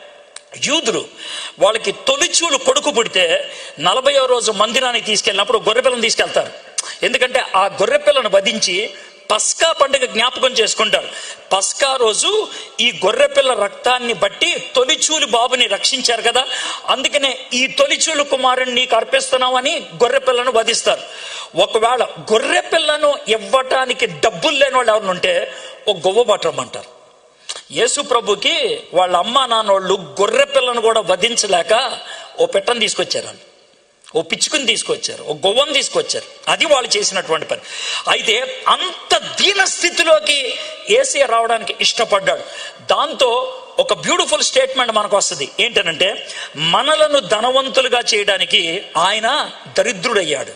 యూదులు వాళ్ళకి తొలిచూలు కొడుకు పుడితే నలభైవ రోజు మందిరానికి తీసుకెళ్ళినప్పుడు గొర్రెపిల్లని తీసుకెళ్తారు ఎందుకంటే ఆ గొర్రెపిల్లను వధించి పస్కా పండుగ జ్ఞాపకం చేసుకుంటారు పస్కా రోజు ఈ గొర్రెపిల్ల రక్తాన్ని బట్టి తొలిచూలు బాబుని రక్షించారు కదా అందుకనే ఈ తొలిచూలు కుమారుని నీకు అర్పిస్తున్నామని గొర్రెపిల్లను వధిస్తారు ఒకవేళ గొర్రెపిల్లను ఇవ్వటానికి డబ్బులు లేని వాళ్ళు ఎవరు ఉంటే ఒక గొవ్వ పట్టమంటారు యేసు ప్రభుకి వాళ్ళ అమ్మ నాన్నోళ్ళు గొర్రె పిల్లను కూడా వధించలేక ఓ పెట్టను తీసుకొచ్చారు వాళ్ళు ఓ పిచ్చుకుని తీసుకొచ్చారు ఓ గొవ్వను తీసుకొచ్చారు అది వాళ్ళు చేసినటువంటి పని అయితే అంత దీన స్థితిలోకి ఏసీ రావడానికి ఇష్టపడ్డాడు దాంతో ఒక బ్యూటిఫుల్ స్టేట్మెంట్ మనకు వస్తుంది ఏంటనంటే మనలను ధనవంతులుగా చేయడానికి ఆయన దరిద్రుడయ్యాడు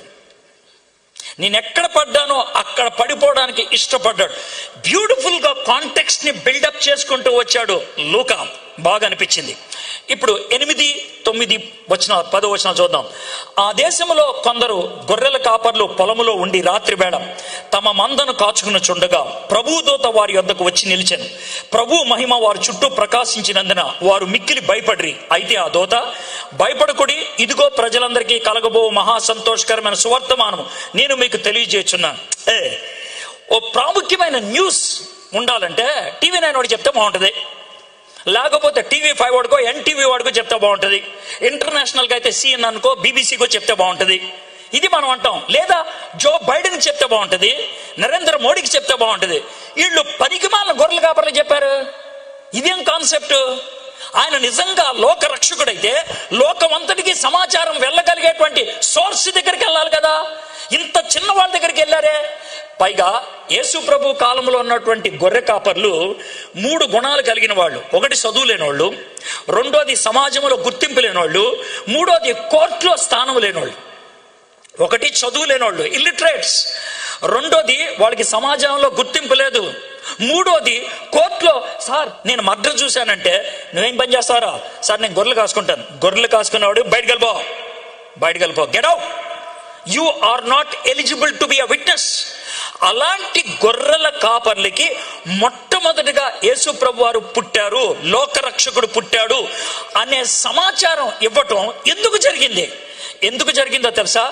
నేను ఎక్కడ పడ్డానో అక్కడ పడిపోవడానికి ఇష్టపడ్డాడు బ్యూటిఫుల్ గా కాంటెక్స్ట్ ని బిల్డప్ చేసుకుంటూ వచ్చాడు లూకా బాగా అనిపించింది ఇప్పుడు ఎనిమిది తొమ్మిది వచ్చిన పదో వచ్చిన చూద్దాం ఆ దేశంలో కొందరు గొర్రెల కాపర్లు పొలములో ఉండి రాత్రి వేళ తమ మందను కాచుకుని చుండగా ప్రభు దూత వారి యొద్దకు వచ్చి నిలిచాను ప్రభు మహిమ వారి చుట్టూ ప్రకాశించినందున వారు మిక్కిలి భయపడ్రి అయితే ఆ దూత భయపడకుడి ఇదిగో ప్రజలందరికీ కలగబో మహా సంతోషకరమైన సువర్తమానము నేను మీకు తెలియజేస్తున్నాను ఏ ఓ ప్రాముఖ్యమైన న్యూస్ ఉండాలంటే టీవీ నైన్ వాడు చెప్తే బాగుంటుంది లేకపోతే టీవీ ఫైవ్ వాడుకో ఎన్టీవీ వాడుకో చెప్తే బాగుంటుంది ఇంటర్నేషనల్గా అయితే సిఎన్ అనుకో బీబీసీకో చెప్తే బాగుంటుంది ఇది మనం అంటాం లేదా జో బైడెన్ చెప్తే బాగుంటుంది నరేంద్ర మోడీకి చెప్తే బాగుంటుంది వీళ్ళు పనికిమాల గొర్రెలు కాపర్లు చెప్పారు ఇదేం కాన్సెప్ట్ ఆయన నిజంగా లోక రక్షకుడైతే లోకమంతటికి సమాచారం వెళ్ళగలిగేటువంటి సోర్స్ దగ్గరికి వెళ్ళాలి కదా ఇంత చిన్న వాళ్ళ దగ్గరికి వెళ్ళారే పైగా యేసు ప్రభు కాలంలో ఉన్నటువంటి గొర్రె కాపర్లు మూడు గుణాలు కలిగిన వాళ్ళు ఒకటి చదువు లేనోళ్ళు రెండోది సమాజంలో గుర్తింపు లేనోళ్ళు మూడోది కోర్టులో స్థానం లేనోళ్ళు ఒకటి చదువు లేనోళ్ళు ఇల్లిటరేట్స్ రెండోది వాళ్ళకి సమాజంలో గుర్తింపు లేదు మూడోది కోర్టులో సార్ నేను మర్డర్ చూశానంటే నువ్వేం పని చేస్తారా సార్ నేను గొర్రెలు కాసుకుంటాను గొర్రెలు కాసుకున్నవాడు బయటకు వెళ్ళిపో బయటకు వెళ్ళిపో get out you are not eligible to be a witness అలాంటి గొర్రెల కాపర్లకి మొట్టమొదటిగా యేసు ప్రభు వారు పుట్టారు లోకరక్షకుడు పుట్టాడు అనే సమాచారం ఇవ్వటం ఎందుకు జరిగింది ఎందుకు జరిగిందో తెలుసా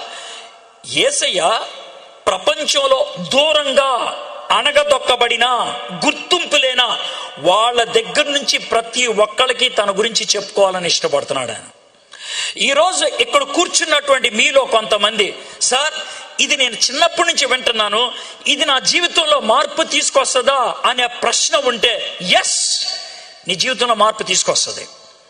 ఏసయ్య ప్రపంచంలో దూరంగా అణగదొక్కబడిన గుర్తింపు లేన వాళ్ళ దగ్గర నుంచి ప్రతి ఒక్కళ్ళకి తన గురించి చెప్పుకోవాలని ఇష్టపడుతున్నాడు ఆయన ఈరోజు ఇక్కడ కూర్చున్నటువంటి మీలో కొంతమంది సార్ ఇది నేను చిన్నప్పటి నుంచి వింటున్నాను ఇది నా జీవితంలో మార్పు తీసుకొస్తుందా అనే ప్రశ్న ఉంటే ఎస్ నీ జీవితంలో మార్పు తీసుకొస్తుంది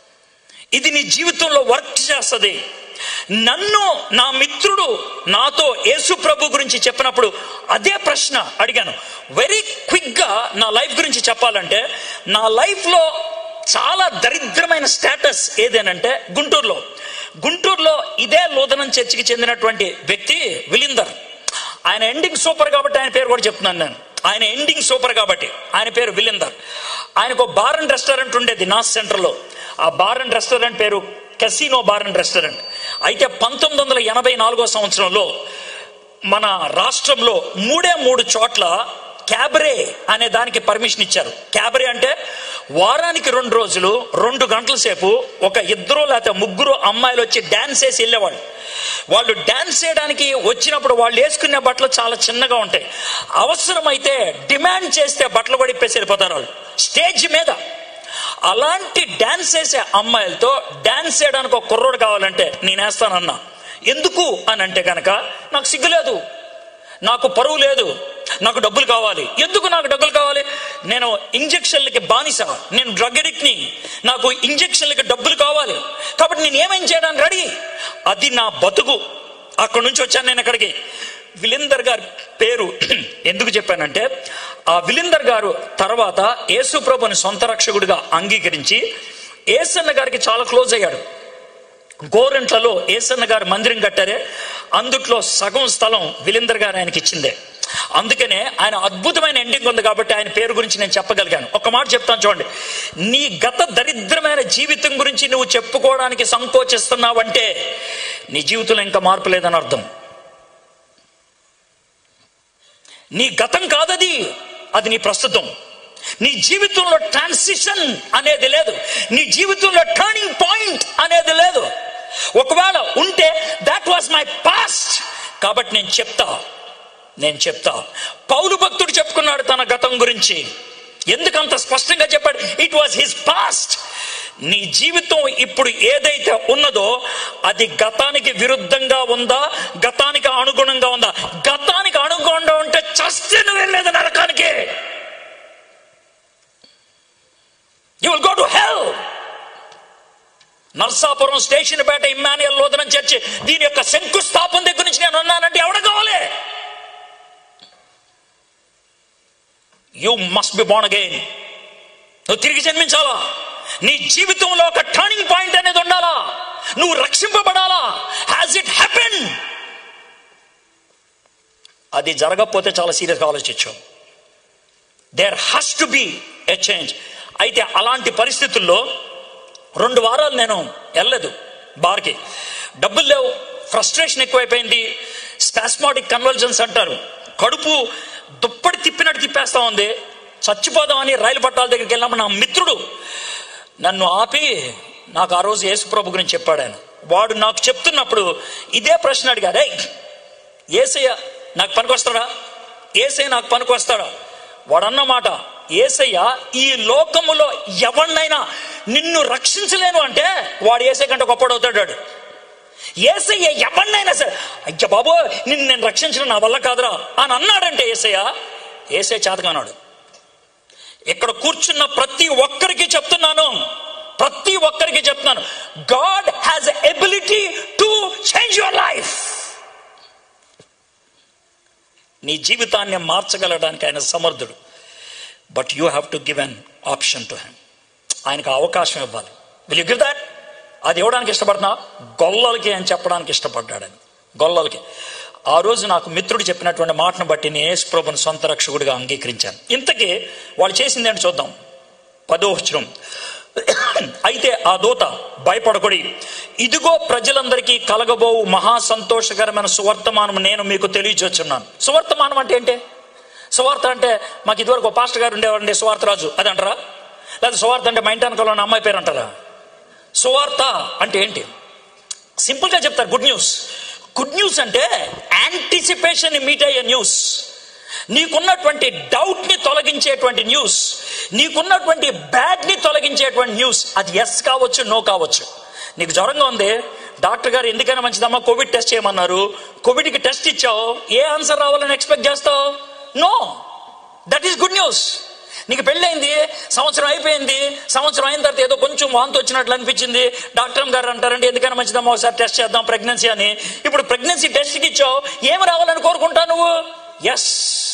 ఇది నీ జీవితంలో వర్క్ చేస్తుంది నన్ను నా మిత్రుడు నాతో యేసు ప్రభు గురించి చెప్పినప్పుడు అదే ప్రశ్న అడిగాను వెరీ క్విక్గా నా లైఫ్ గురించి చెప్పాలంటే నా లైఫ్లో చాలా దరిద్రమైన స్టేటస్ ఏదేనంటే గుంటూరులో గుంటూరులో ఇదే లోదనం చర్చికి చెందినటువంటి వ్యక్తి విలిందర్ ఆయన ఎండింగ్ సూపర్ కాబట్టి ఆయన పేరు కూడా చెప్తున్నాను నేను ఆయన ఎండింగ్ సూపర్ కాబట్టి ఆయన పేరు విలిందర్ ఆయనకు బార్ అండ్ రెస్టారెంట్ ఉండేది నాస్ సెంటర్లో ఆ బార్ అండ్ రెస్టారెంట్ పేరు కెసినో బార్ అండ్ రెస్టారెంట్ అయితే పంతొమ్మిది వందల ఎనభై నాలుగో సంవత్సరంలో మన రాష్ట్రంలో మూడే మూడు చోట్ల క్యాబరే అనే దానికి పర్మిషన్ ఇచ్చారు క్యాబరే అంటే వారానికి రెండు రోజులు రెండు గంటల సేపు ఒక ఇద్దరు లేకపోతే ముగ్గురు అమ్మాయిలు వచ్చి డ్యాన్స్ వేసి వెళ్ళేవాళ్ళు వాళ్ళు డ్యాన్స్ చేయడానికి వచ్చినప్పుడు వాళ్ళు వేసుకునే బట్టలు చాలా చిన్నగా ఉంటాయి అవసరమైతే డిమాండ్ చేస్తే బట్టలు కూడా ఇప్పేసి వెళ్ళిపోతారు వాళ్ళు స్టేజ్ మీద అలాంటి డ్యాన్స్ వేసే అమ్మాయిలతో డ్యాన్స్ చేయడానికి ఒక కుర్రోడు కావాలంటే నేను వేస్తానన్నా ఎందుకు అని అంటే కనుక నాకు సిగ్గు లేదు నాకు పరువు లేదు నాకు డబ్బులు కావాలి ఎందుకు నాకు డబ్బులు కావాలి నేను ఇంజక్షన్లకి బానిస నేను డ్రగ్ ఎడిక్ట్ని నాకు ఇంజక్షన్లకి డబ్బులు కావాలి కాబట్టి నేను ఏమేం చేయడానికి రెడీ అది నా బతుకు అక్కడి నుంచి వచ్చాను నేను ఇక్కడికి విలిందర్ గారి పేరు ఎందుకు చెప్పానంటే ఆ విలిందర్ గారు తర్వాత యేసు ప్రభుని సొంత రక్షకుడిగా అంగీకరించి ఏసన్న గారికి చాలా క్లోజ్ అయ్యాడు గోరెంట్లలో ఏసన్న గారు మందిరం కట్టారే అందుట్లో సగం స్థలం విలిందర్ గారు ఆయనకి ఇచ్చిందే అందుకనే ఆయన అద్భుతమైన ఎండింగ్ ఉంది కాబట్టి ఆయన పేరు గురించి నేను చెప్పగలిగాను ఒక మాట చెప్తాను చూడండి నీ గత దరిద్రమైన జీవితం గురించి నువ్వు చెప్పుకోవడానికి సంకోచిస్తున్నావంటే నీ జీవితంలో ఇంకా మార్పు లేదని అర్థం నీ గతం కాదది అది నీ ప్రస్తుతం నీ జీవితంలో ట్రాన్సిషన్ అనేది లేదు నీ జీవితంలో టర్నింగ్ పాయింట్ అనేది లేదు ఒకవేళ ఉంటే దాట్ వాస్ మై పాస్ట్ కాబట్టి నేను చెప్తా నేను చెప్తా పౌలు భక్తుడు చెప్పుకున్నాడు తన గతం గురించి ఎందుకంత స్పష్టంగా చెప్పాడు ఇట్ వాజ్ హిస్ పాస్ట్ నీ జీవితం ఇప్పుడు ఏదైతే ఉన్నదో అది గతానికి విరుద్ధంగా ఉందా గతానికి అనుగుణంగా ఉందా గతానికి అనుగుణంగా ఉంటే చస్తే నువ్వు వెళ్ళలేదు నరకానికి you will go to hell Narsapuram station పేట ఇమ్మానియల్ లోదనం చర్చి దీని యొక్క శంకుస్థాపన దగ్గర నుంచి నేను ఉన్నానంటే ఎవడ కావాలి you must be born again నువ్వు తిరిగి జన్మించాలా నీ జీవితంలో ఒక టర్నింగ్ పాయింట్ అనేది ఉండాలా నువ్వు రక్షింపబడాలా హ్యాస్ ఇట్ హ్యాపెన్ అది జరగకపోతే చాలా సీరియస్గా ఆలోచించు there has to be a change అయితే అలాంటి పరిస్థితుల్లో రెండు వారాలు నేను వెళ్ళలేదు బార్కి డబ్బులు లేవు ఫ్రస్ట్రేషన్ ఎక్కువైపోయింది స్పాస్మాటిక్ కన్వల్జన్స్ అంటారు కడుపు దుప్పటి తిప్పినట్టు తిప్పేస్తా ఉంది చచ్చిపోదామని రైలు పట్టాల దగ్గరికి వెళ్ళినప్పుడు నా మిత్రుడు నన్ను ఆపి నాకు ఆ రోజు యేసుప్రభు గురించి చెప్పాడు ఆయన వాడు నాకు చెప్తున్నప్పుడు ఇదే ప్రశ్న అడిగాడు "ఏయ్, ఏసయ్య నాకు పనికొస్తాడా ఏసయ్య నాకు పనికొస్తాడా వాడు అన్నమాట ఏసయ్య ఈ లోకములో ఎవరినైనా నిన్ను రక్షించలేను అంటే వాడు ఏసై కంటే గొప్పడవుతాడు వాడు ఏసయ్య ఎవరినైనా సరే అయ్య బాబో నిన్ను నేను రక్షించడం నా వల్ల కాదురా అని అన్నాడంటే ఏసయ్య ఏసై చేతకన్నాడు ఇక్కడ కూర్చున్న ప్రతి ఒక్కరికి చెప్తున్నాను ప్రతి ఒక్కరికి చెప్తున్నాను God has ability to change your life నీ జీవితాన్ని మార్చగలడానికి ఆయన సమర్థుడు but you have to give an option to him ఆయనకు అవకాశం ఇవ్వాలి విల్ యూ గివ్ దాట్ అది ఇవ్వడానికి ఇష్టపడుతున్నా గొల్లలకి అని చెప్పడానికి ఇష్టపడ్డాడని గొల్లలకి ఆ రోజు నాకు మిత్రుడు చెప్పినటువంటి మాటను బట్టి నేను యేసుప్రభుని సొంత రక్షకుడిగా అంగీకరించాను ఇంతకీ వాళ్ళు చేసింది ఏంటి చూద్దాం పదో వచనం అయితే ఆ దూత భయపడకుడి ఇదిగో ప్రజలందరికీ కలగబోవు మహా సంతోషకరమైన సువర్తమానం నేను మీకు తెలియజొచ్చున్నాను సువర్తమానం అంటే ఏంటి సువార్త అంటే మాకు ఇదివరకు ఒక పాస్టర్ గారు ఉండేవారండి సువార్తరాజు అది అంటారా లేదా సువార్త అంటే మా ఇంటి వెనకాల ఉన్న అమ్మాయి పేరు అంటారా సువార్త అంటే ఏంటి సింపుల్గా చెప్తారు గుడ్ న్యూస్ గుడ్ న్యూస్ అంటే యాంటిసిపేషన్ మీట్ అయ్యే న్యూస్ నీకున్నటువంటి డౌట్ని తొలగించేటువంటి న్యూస్ నీకున్నటువంటి బ్యాడ్ని తొలగించేటువంటి న్యూస్ అది ఎస్ కావచ్చు నో కావచ్చు నీకు జ్వరంగా ఉంది డాక్టర్ గారు ఎందుకైనా మంచిదమ్మా కోవిడ్ టెస్ట్ చేయమన్నారు కోవిడ్కి టెస్ట్ ఇచ్చావు ఏ ఆన్సర్ రావాలని ఎక్స్పెక్ట్ చేస్తావు no that is good news నీకు పెళ్ళైంది సంవత్సరం అయిపోయింది సంవత్సరం అయిన తర్వాత ఏదో కొంచెం వాంతి వచ్చినట్లు అనిపించింది డాక్టర్ గారు అంటారంటే ఎందుకైనా మంచిదమ్మా ఒకసారి టెస్ట్ చేద్దాం ప్రెగ్నెన్సీ అని ఇప్పుడు ప్రెగ్నెన్సీ టెస్ట్కి ఇచ్చావు ఏమి రావాలని కోరుకుంటావు నువ్వు ఎస్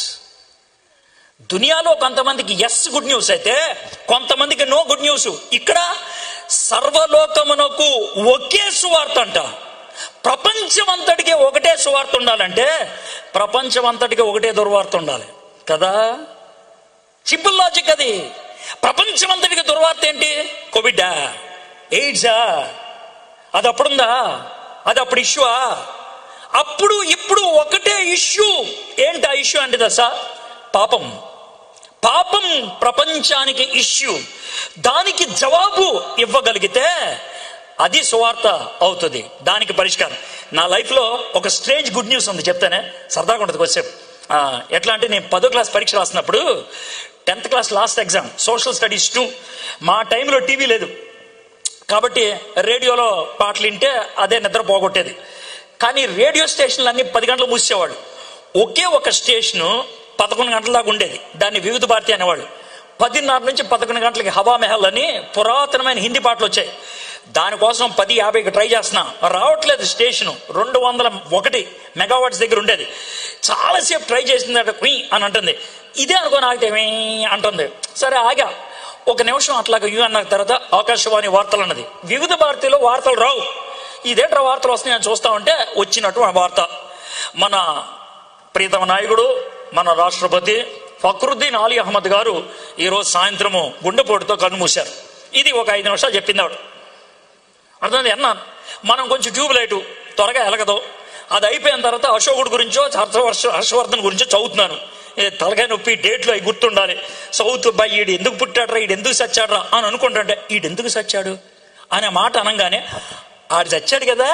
దునియాలో కొంతమందికి ఎస్ గుడ్ న్యూస్ అయితే కొంతమందికి నో గుడ్ న్యూస్ ఇక్కడ సర్వలోకమునకు ఒకే సువార్త అంట ప్రపంచం అంతటికి ఒకటే సువార్త ఉండాలంటే ప్రపంచం అంతటికి ఒకటే దుర్వార్త ఉండాలి కదా సింపుల్ లాజిక్ అది ప్రపంచం అంతటికి దుర్వార్త ఏంటి కోవిడా ఎయిడ్సా అది అప్పుడుందా అది అప్పుడు ఇష్యూవా అప్పుడు ఇప్పుడు ఒకటే ఇష్యూ ఏంటి ఆ ఇష్యూ అంటే దశ పాపం పాపం ప్రపంచానికి ఇష్యూ దానికి జవాబు ఇవ్వగలిగితే అది సువార్త అవుతుంది దానికి పరిష్కారం నా లైఫ్లో ఒక స్ట్రేంజ్ గుడ్ న్యూస్ ఉంది చెప్తానే సరదాగా ఉంటుంది కొద్దిసేపు ఆ, ఎట్లా అంటే నేను పదో క్లాస్ పరీక్ష రాసినప్పుడు tenth class last exam social studies two మా టైంలో టీవీ లేదు కాబట్టి రేడియోలో పాటలు వింటే అదే నిద్ర పోగొట్టేది కానీ రేడియో స్టేషన్లు అన్ని పది గంటలు మూసేవాళ్ళు ఒకే ఒక స్టేషను పదకొండు గంటల దాకా ఉండేది దాన్ని వివిధ భారతి అనేవాళ్ళు పదిన్నర నుంచి పదకొండు గంటలకి హవా మెహల్ అని పురాతనమైన హిందీ పాటలు వచ్చాయి దానికోసం పది యాభైకి ట్రై చేస్తున్నా రావట్లేదు స్టేషను రెండు వందల ఒకటి మెగావాట్స్ దగ్గర ఉండేది చాలాసేపు ట్రై చేసిందట కుయ్ అని అంటుంది ఇదే అనుకోని ఆగితే "ఉయ్" అంటుంది సరే ఆగా ఒక నిమిషం అట్లాగా యూ అన్న తర్వాత ఆకాశవాణి వార్తలు అన్నది వివిధ భారతిలో వార్తలు రావు ఇదేంట్రా వార్తలు వస్తున్నాయని చూస్తా ఉంటే వచ్చినట్టు ఆ వార్త మన ప్రీతమ నాయకుడు మన రాష్ట్రపతి ఫక్రుద్దీన్ అలీ అహ్మద్ గారు ఈరోజు సాయంత్రము గుండెపోటుతో కన్నుమూశారు ఇది ఒక ఐదు నిమిషాలు చెప్పింది ఆవిడ అర్థమైంది అన్నా మనం కొంచెం ట్యూబ్ లైటు త్వరగా ఎలగదు అది అయిపోయిన తర్వాత అశోకుడు గురించో హర్షవర్ష హర్షవర్ధన్ గురించో చదువుతున్నాను ఏ తలకాయ నొప్పి డేట్లు అవి గుర్తుండాలి సౌత్ బై ఈడు ఎందుకు పుట్టాడ్రా ఈడు ఎందుకు చచ్చాడ్రా అని అనుకుంటుంటే ఈడు ఎందుకు చచ్చాడు అనే మాట అనగానే ఆడు చచ్చాడు కదా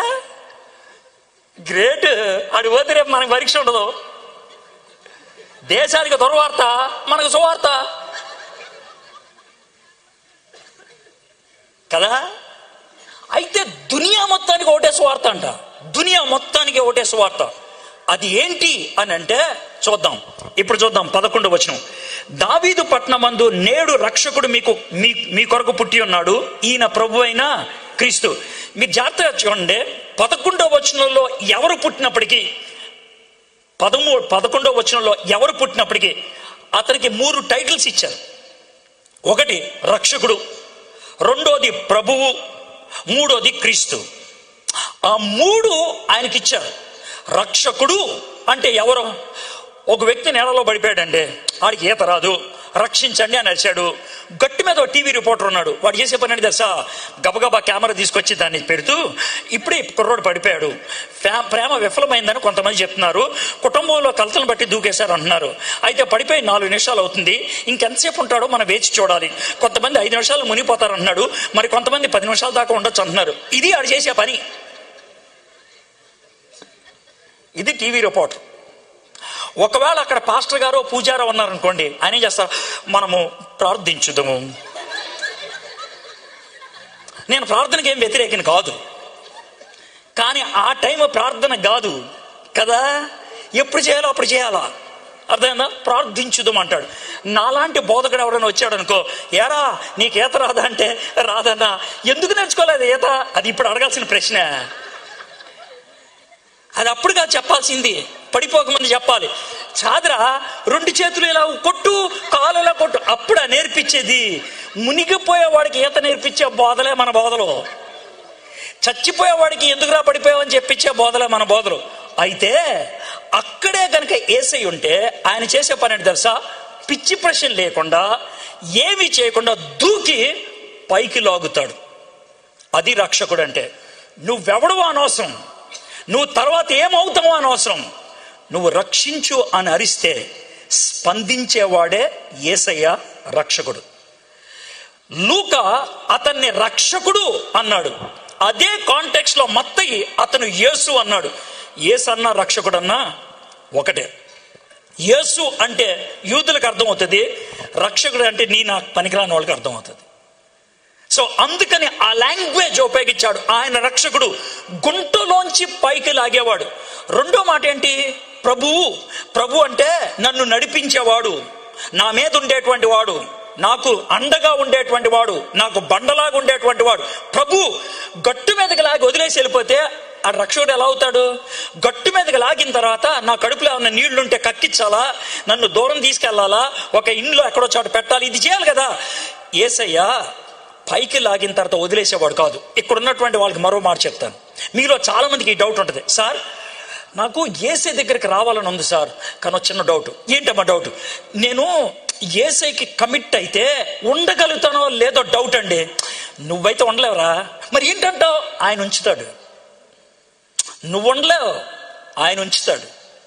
గ్రేట్ ఆడు పోతే రేపు మనకు పరీక్ష ఉండదు దేశానికి దుర్వార్త మనకు సువార్త కదా అయితే దునియా మొత్తానికి ఒకటే స్వార్థ అంట దునియా మొత్తానికి ఒకటే స్వార్థ అది ఏంటి అని అంటే చూద్దాం ఇప్పుడు చూద్దాం పదకొండు వచనం దావీదు పట్నమందు నేడు రక్షకుడు మీకు మీ మీ కొరకు పుట్టి ఉన్నాడు ఈయన ప్రభు అయిన క్రీస్తు మీరు జాగ్రత్తగా చూడండి పదకొండో వచనంలో ఎవరు పుట్టినప్పటికీ పదమూ పదకొండో వచనంలో ఎవరు పుట్టినప్పటికీ అతనికి మూడు టైటిల్స్ ఇచ్చారు ఒకటి రక్షకుడు రెండోది ప్రభువు మూడోది క్రీస్తు ఆ మూడు ఆయనకి ఇచ్చారు రక్షకుడు అంటే ఎవరు ఒక వ్యక్తి నేలలో పడిపోయాడండి ఆడికి ఈత రాదు రక్షించండి అని అరిచాడు గట్టి మీద ఒక టీవీ రిపోర్టర్ ఉన్నాడు వాడు చేసే పని అంటే తెలుసా గబగబా కెమెరా తీసుకొచ్చి దాన్ని పెడుతూ ఇప్పుడే ఈ కుర్రోడు పడిపోయాడు ఫ్యా- ప్రేమ విఫలమైందని కొంతమంది చెప్తున్నారు కుటుంబంలో కలతలను బట్టి దూకేశారు అంటున్నారు అయితే పడిపోయి నాలుగు నిమిషాలు అవుతుంది ఇంకెంతసేపు ఉంటాడో మనం వేచి చూడాలి కొంతమంది ఐదు నిమిషాలు మునిగిపోతారు అంటున్నాడు మరి కొంతమంది పది నిమిషాల దాకా ఉండొచ్చు అంటున్నారు ఇది ఆడు చేసే పని ఇది టీవీ రిపోర్ట్ ఒకవేళ అక్కడ పాస్టర్ గారు పూజారో ఉన్నారనుకోండి ఆయన ఏం చేస్తారు మనము ప్రార్థించుదాము నేను ప్రార్థనకి ఏం వ్యతిరేకం కాదు కానీ ఆ టైం ప్రార్థన కాదు కదా ఎప్పుడు చేయాలో అప్పుడు చేయాలా అర్థమైందా ప్రార్థించుదాం అంటాడు నాలాంటి బోధకుడు ఎవరైనా వచ్చాడు అనుకో ఏరా నీకు ఈత రాదా అంటే రాదన్నా ఎందుకు నేర్చుకోలేదు ఈత అది ఇప్పుడు అడగాల్సిన ప్రశ్న అది అప్పుడుగా చెప్పాల్సింది పడిపోకముందు చెప్పాలి చాదరా రెండు చేతులు ఇలా కొట్టు కాలు ఇలా కొట్టు అప్పుడా నేర్పించేది మునిగిపోయే వాడికి ఈత నేర్పించే బోధలే మన బోధలు చచ్చిపోయేవాడికి ఎందుకురా పడిపోయావని చెప్పించే బోధలే మన బోధలు అయితే అక్కడే కనుక ఏసై ఉంటే ఆయన చేసే పని ఏంటి తెలుసా పిచ్చి ప్రశ్న లేకుండా ఏమీ చేయకుండా దూకి పైకి లాగుతాడు అది రక్షకుడు అంటే నువ్వెవడు అనవసరం నువ్వు తర్వాత ఏమవుతావు అనవసరం నువ్వు రక్షించు అని అరిస్తే స్పందించేవాడే ఏసయ్య రక్షకుడు లూక అతన్ని రక్షకుడు అన్నాడు అదే కాంటెక్స్ట్ లో మత్తయి అతను యేసు అన్నాడు యేసు అన్న రక్షకుడు అన్నా ఒకటే యేసు అంటే యూదులకు అర్థమవుతుంది రక్షకుడు అంటే నీ నాకు పనికిరాని వాళ్ళకి అర్థమవుతుంది సో అందుకని ఆ లాంగ్వేజ్ ఉపయోగించాడు ఆయన రక్షకుడు గుంటలోంచి పైకి లాగేవాడు రెండో మాట ఏంటి ప్రభువు ప్రభు అంటే నన్ను నడిపించేవాడు నా మీద ఉండేటువంటి వాడు నాకు అండగా ఉండేటువంటి వాడు నాకు బండలాగా ఉండేటువంటి వాడు ప్రభు గట్టు మీదకి లాగి వదిలేసి వెళ్ళిపోతే ఆ రక్షకుడు ఎలా అవుతాడు గట్టు మీదకి లాగిన తర్వాత నా కడుపులో ఏమన్నా నీళ్లుంటే కక్కించాలా నన్ను దూరం తీసుకెళ్లాలా ఒక ఇంట్లో ఎక్కడో చోట పెట్టాలి ఇది చేయాలి కదా ఏసయ్యా పైకి లాగిన తర్వాత వదిలేసేవాడు కాదు ఇక్కడ ఉన్నటువంటి వాళ్ళకి మరో మాట చెప్తాను మీలో చాలా మందికి ఈ డౌట్ ఉంటుంది సార్ నాకు ఏసై దగ్గరికి రావాలని ఉంది సార్ కానీ ఒక చిన్న డౌట్ ఏంటమ్మా డౌట్ నేను ఏసైకి కమిట్ అయితే ఉండగలుగుతానో లేదో డౌట్ అండి నువ్వైతే ఉండలేవురా మరి ఏంటంటావు ఆయన ఉంచుతాడు నువ్వు ఉండలేవు ఆయన ఉంచుతాడు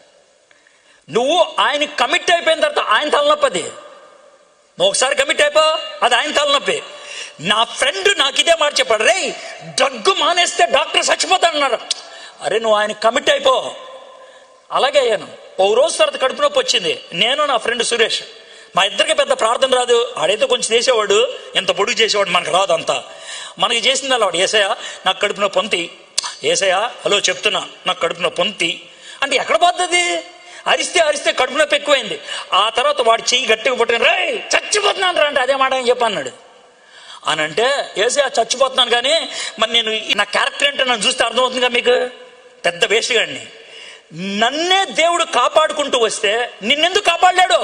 నువ్వు ఆయన కమిట్ అయిపోయిన తర్వాత ఆయన తలనొప్పి అది నువ్వు ఒకసారి కమిట్ అయిపో అది ఆయన తలనొప్పి నా ఫ్రెండ్ నాకు ఇదే మాట చెప్పాడు రే డ్రగ్ మానేస్తే డాక్టర్ చచ్చిపోతాడన్నారు అరే నువ్వు ఆయన కమిట్ అయిపో అలాగే అయ్యాను ఓ రోజు తర్వాత కడుపు నొప్పి వచ్చింది నేను నా ఫ్రెండ్ సురేష్ మా ఇద్దరికి పెద్ద ప్రార్థన రాదు ఆడైతే కొంచెం చేసేవాడు ఎంత పొడుగు చేసేవాడు మనకు రాదు అంతా మనకి చేసింది అలా వాడు ఏసయ్య నాకు కడుపు నొప్పి పొంతి ఏసయ్య హలో చెప్తున్నా నాకు కడుపు నొప్పి పొంతి అంటే ఎక్కడ పోతుంది అరిస్తే అరిస్తే కడుపు నొప్పి ఎక్కువైంది ఆ తర్వాత వాడు చెయ్యి గట్టిగా పట్టుకుని రే చచ్చిపోతున్నాను రా అంటే అదే మాట అని చెప్పన్నాడు అని అంటే ఏసే చచ్చిపోతున్నాను కానీ మరి నేను ఈ- నా క్యారెక్టర్ ఏంటో నన్ను చూస్తే అర్థమవుతుందిగా మీకు పెద్ద వేషగాడిని నన్నే దేవుడు కాపాడుకుంటూ వస్తే నిన్నెందుకు కాపాడలేడు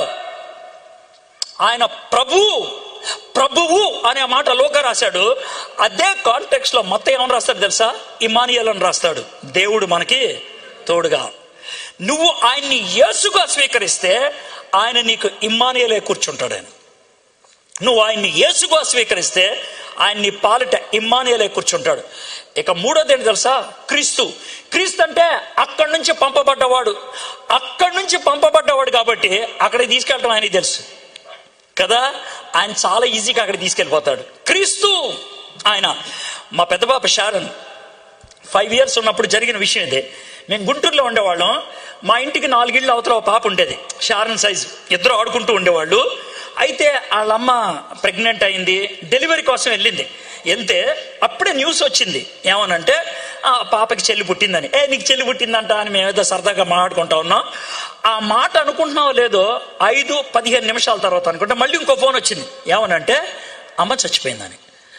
ఆయన ప్రభు ప్రభువు అనే మాట లోక రాశాడు అదే కాంటెక్స్ట్ లో మొత్తం ఏమని రాస్తాడు తెలుసా ఇమానియల్ అని రాస్తాడు దేవుడు మనకి తోడుగా నువ్వు ఆయన్ని యేసుగా స్వీకరిస్తే ఆయన నీకు ఇమ్మానియలే కూర్చుంటాడు ఆయన నువ్వు ఆయన్ని యేసుగా స్వీకరిస్తే ఆయన్ని పాలిట ఇమ్మానియలే కూర్చుంటాడు ఇక మూడోది ఏంటి తెలుసా క్రీస్తు క్రీస్తు అంటే అక్కడి నుంచి పంపబడ్డవాడు అక్కడి నుంచి పంపబడ్డవాడు కాబట్టి అక్కడికి తీసుకెళ్ళటం ఆయనకి తెలుసు కదా ఆయన చాలా ఈజీగా అక్కడికి తీసుకెళ్ళిపోతాడు క్రీస్తు ఆయన మా పెద్ద పాప షారన్ ఫైవ్ ఇయర్స్ ఉన్నప్పుడు జరిగిన విషయం ఇదే మేము గుంటూరులో ఉండేవాళ్ళం మా ఇంటికి నాలుగిళ్ళు అవతల ఒక పాప ఉండేది షారన్ సైజ్ ఇద్దరు ఆడుకుంటూ ఉండేవాళ్ళు అయితే వాళ్ళమ్మ ప్రెగ్నెంట్ అయింది డెలివరీ కోసం వెళ్ళింది వెళ్తే అప్పుడే న్యూస్ వచ్చింది ఏమనంటే ఆ పాపకి చెల్లి పుట్టిందని ఏ నీకు చెల్లి పుట్టిందంట అని మేము ఏదో సరదాగా మాట్లాడుకుంటా ఉన్నాం ఆ మాట అనుకుంటున్నావో లేదో ఐదు పదిహేను నిమిషాల తర్వాత అనుకుంటే మళ్ళీ ఇంకో ఫోన్ వచ్చింది ఏమనంటే అమ్మ చచ్చిపోయిందని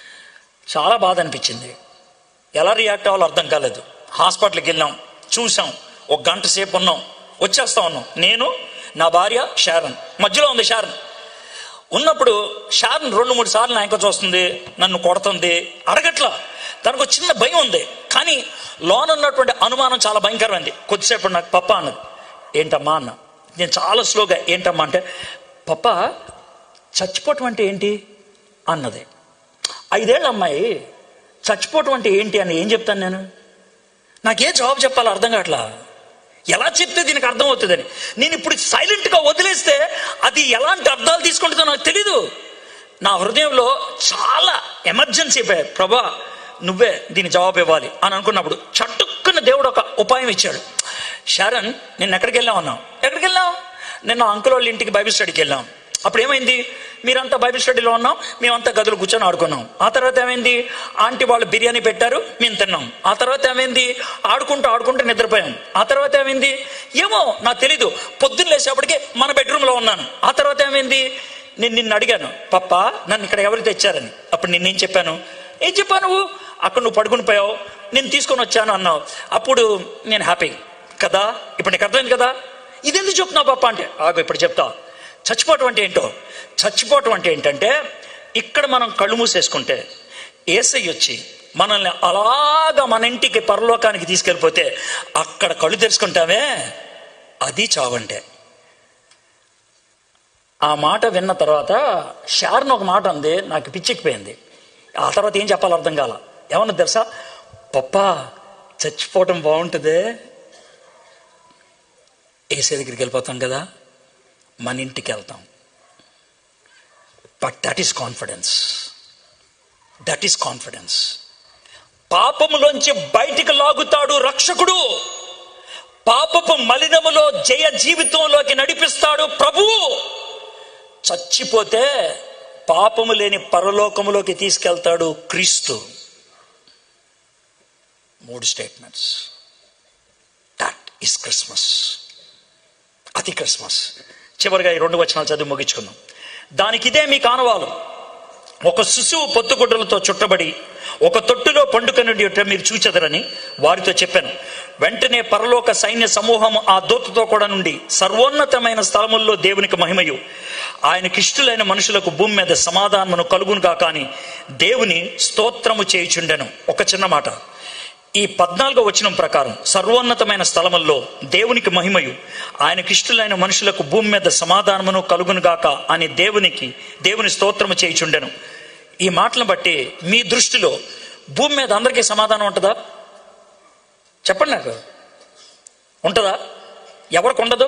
చాలా బాధ అనిపించింది ఎలా రియాక్ట్ అవ్వాలో అర్థం కాలేదు హాస్పిటల్కి వెళ్ళాం చూసాం ఒక గంట సేపు ఉన్నాం వచ్చేస్తా ఉన్నాం నేను నా భార్య షారన్ మధ్యలో ఉంది షారన్ ఉన్నప్పుడు షారన్ రెండు మూడు సార్లు నా ఇంకా చూస్తుంది నన్ను కొడుతుంది అడగట్లా తనకు ఒక చిన్న భయం ఉంది కానీ లోన ఉన్నటువంటి అనుమానం చాలా భయంకరమైంది కొద్దిసేపు నాకు పప్ప అన్నది ఏంటమ్మా అన్న నేను చాలా స్లోగా ఏంటమ్మా అంటే పప్ప చచ్చిపోవటం అంటే ఏంటి అన్నది ఐదేళ్ళ అమ్మాయి చచ్చిపోవటం అంటే ఏంటి అని ఏం చెప్తాను నేను నాకే జవాబు చెప్పాలో అర్థం కావట్లా ఎలా చెప్తే దీనికి అర్థం అవుతుందని నేను ఇప్పుడు సైలెంట్గా వదిలేస్తే అది ఎలాంటి అర్థాలు తీసుకుంటుందో నాకు తెలీదు నా హృదయంలో చాలా ఎమర్జెన్సీ అయిపోయాయి ప్రభా నువ్వే దీని జవాబు ఇవ్వాలి అని అనుకున్నప్పుడు చట్టుక్కున్న దేవుడు ఒక ఉపాయం ఇచ్చాడు షరణ్ నిన్న ఎక్కడికి వెళ్ళాం అన్నాం ఎక్కడికి వెళ్ళాం నిన్న అంకుల్ వాళ్ళ ఇంటికి బైబిల్ స్టడీకి వెళ్ళాం అప్పుడు ఏమైంది మీరంతా బైబిల్ స్టడీలో ఉన్నాం మేమంతా గదులు కూర్చొని ఆడుకున్నాం ఆ తర్వాత ఏమైంది ఆంటీ వాళ్ళు బిర్యానీ పెట్టారు మేము తిన్నాం ఆ తర్వాత ఏమైంది ఆడుకుంటూ ఆడుకుంటూ నిద్రపోయాం ఆ తర్వాత ఏమైంది ఏమో నాకు తెలీదు పొద్దున్న లేచేపటికి మన బెడ్రూమ్లో ఉన్నాను ఆ తర్వాత ఏమైంది నేను నిన్ను అడిగాను పప్ప నన్ను ఇక్కడ ఎవరు తెచ్చారని అప్పుడు నిన్నేం చెప్పాను ఏం చెప్పావు నువ్వు అక్కడ నువ్వు పడుకుని పోయావు నేను తీసుకొని వచ్చాను అన్నావు అప్పుడు నేను హ్యాపీ కదా ఇప్పుడు నీకు అర్థమైంది కదా ఇదెందుకు చెప్తున్నావు పప్ప అంటే ఆగు ఇప్పుడు చెప్తా చచ్చిపోవటం అంటే ఏంటో చచ్చిపోవటం అంటే ఏంటంటే ఇక్కడ మనం కళ్ళు మూసేసుకుంటే ఏసై వచ్చి మనల్ని అలాగా మన ఇంటికి పరలోకానికి తీసుకెళ్ళిపోతే అక్కడ కళ్ళు తెరుచుకుంటామే అది చావంటే ఆ మాట విన్న తర్వాత షార్న్ ఒక మాట అంది నాకు పిచ్చెక్కిపోయింది ఆ తర్వాత ఏం చెప్పాలో అర్థం కాల ఏమన్నా తెలుసా పప్పా చచ్చిపోవటం బాగుంటుందే ఏసే దగ్గరికి వెళ్ళిపోతాం కదా మన ఇంటికి వెళ్తాం but that is confidence that is confidence పాపములోంచి బయటికి లాగుతాడు రక్షకుడు పాపపు మలినములో జయ జీవితంలోకి నడిపిస్తాడు ప్రభువు చచ్చిపోతే పాపము లేని పరలోకములోకి తీసుకెళ్తాడు క్రీస్తు మూడు స్టేట్మెంట్స్ దట్ ఈస్ క్రిస్మస్ అది క్రిస్మస్ చివరిగా ఈ రెండు వచనాలు చదివి ముగించుకుందాం దానికి ఇదే మీ కానవాలు ఒక శిశువు పొత్తుగుడ్డలతో చుట్టబడి ఒక తొట్టులో పండుకనుడి మీరు చూచెదరని వారితో చెప్పాను వెంటనే పరలోక సైన్య సమూహం ఆ దూతతో కూడా నుండి సర్వోన్నతమైన స్థలముల్లో దేవునికి మహిమయు ఆయనకిష్టులైన మనుషులకు భూమి మీద సమాధానమును కలుగునుగా కానీ దేవుని స్తోత్రము చేయుచుండెను ఒక చిన్న మాట ఈ పద్నాలుగో వచనం ప్రకారం సర్వోన్నతమైన స్థలముల్లో దేవునికి మహిమయు ఆయనకిష్టులైన మనుషులకు భూమి మీద సమాధానమును కలుగునుగాక అని దేవునికి దేవుని స్తోత్రము చేయుచుండెను ఈ మాటలను బట్టి మీ దృష్టిలో భూమి మీద అందరికీ సమాధానం ఉంటుందా చెప్పండి నాకు ఉంటుందా ఎవరికి ఉండదు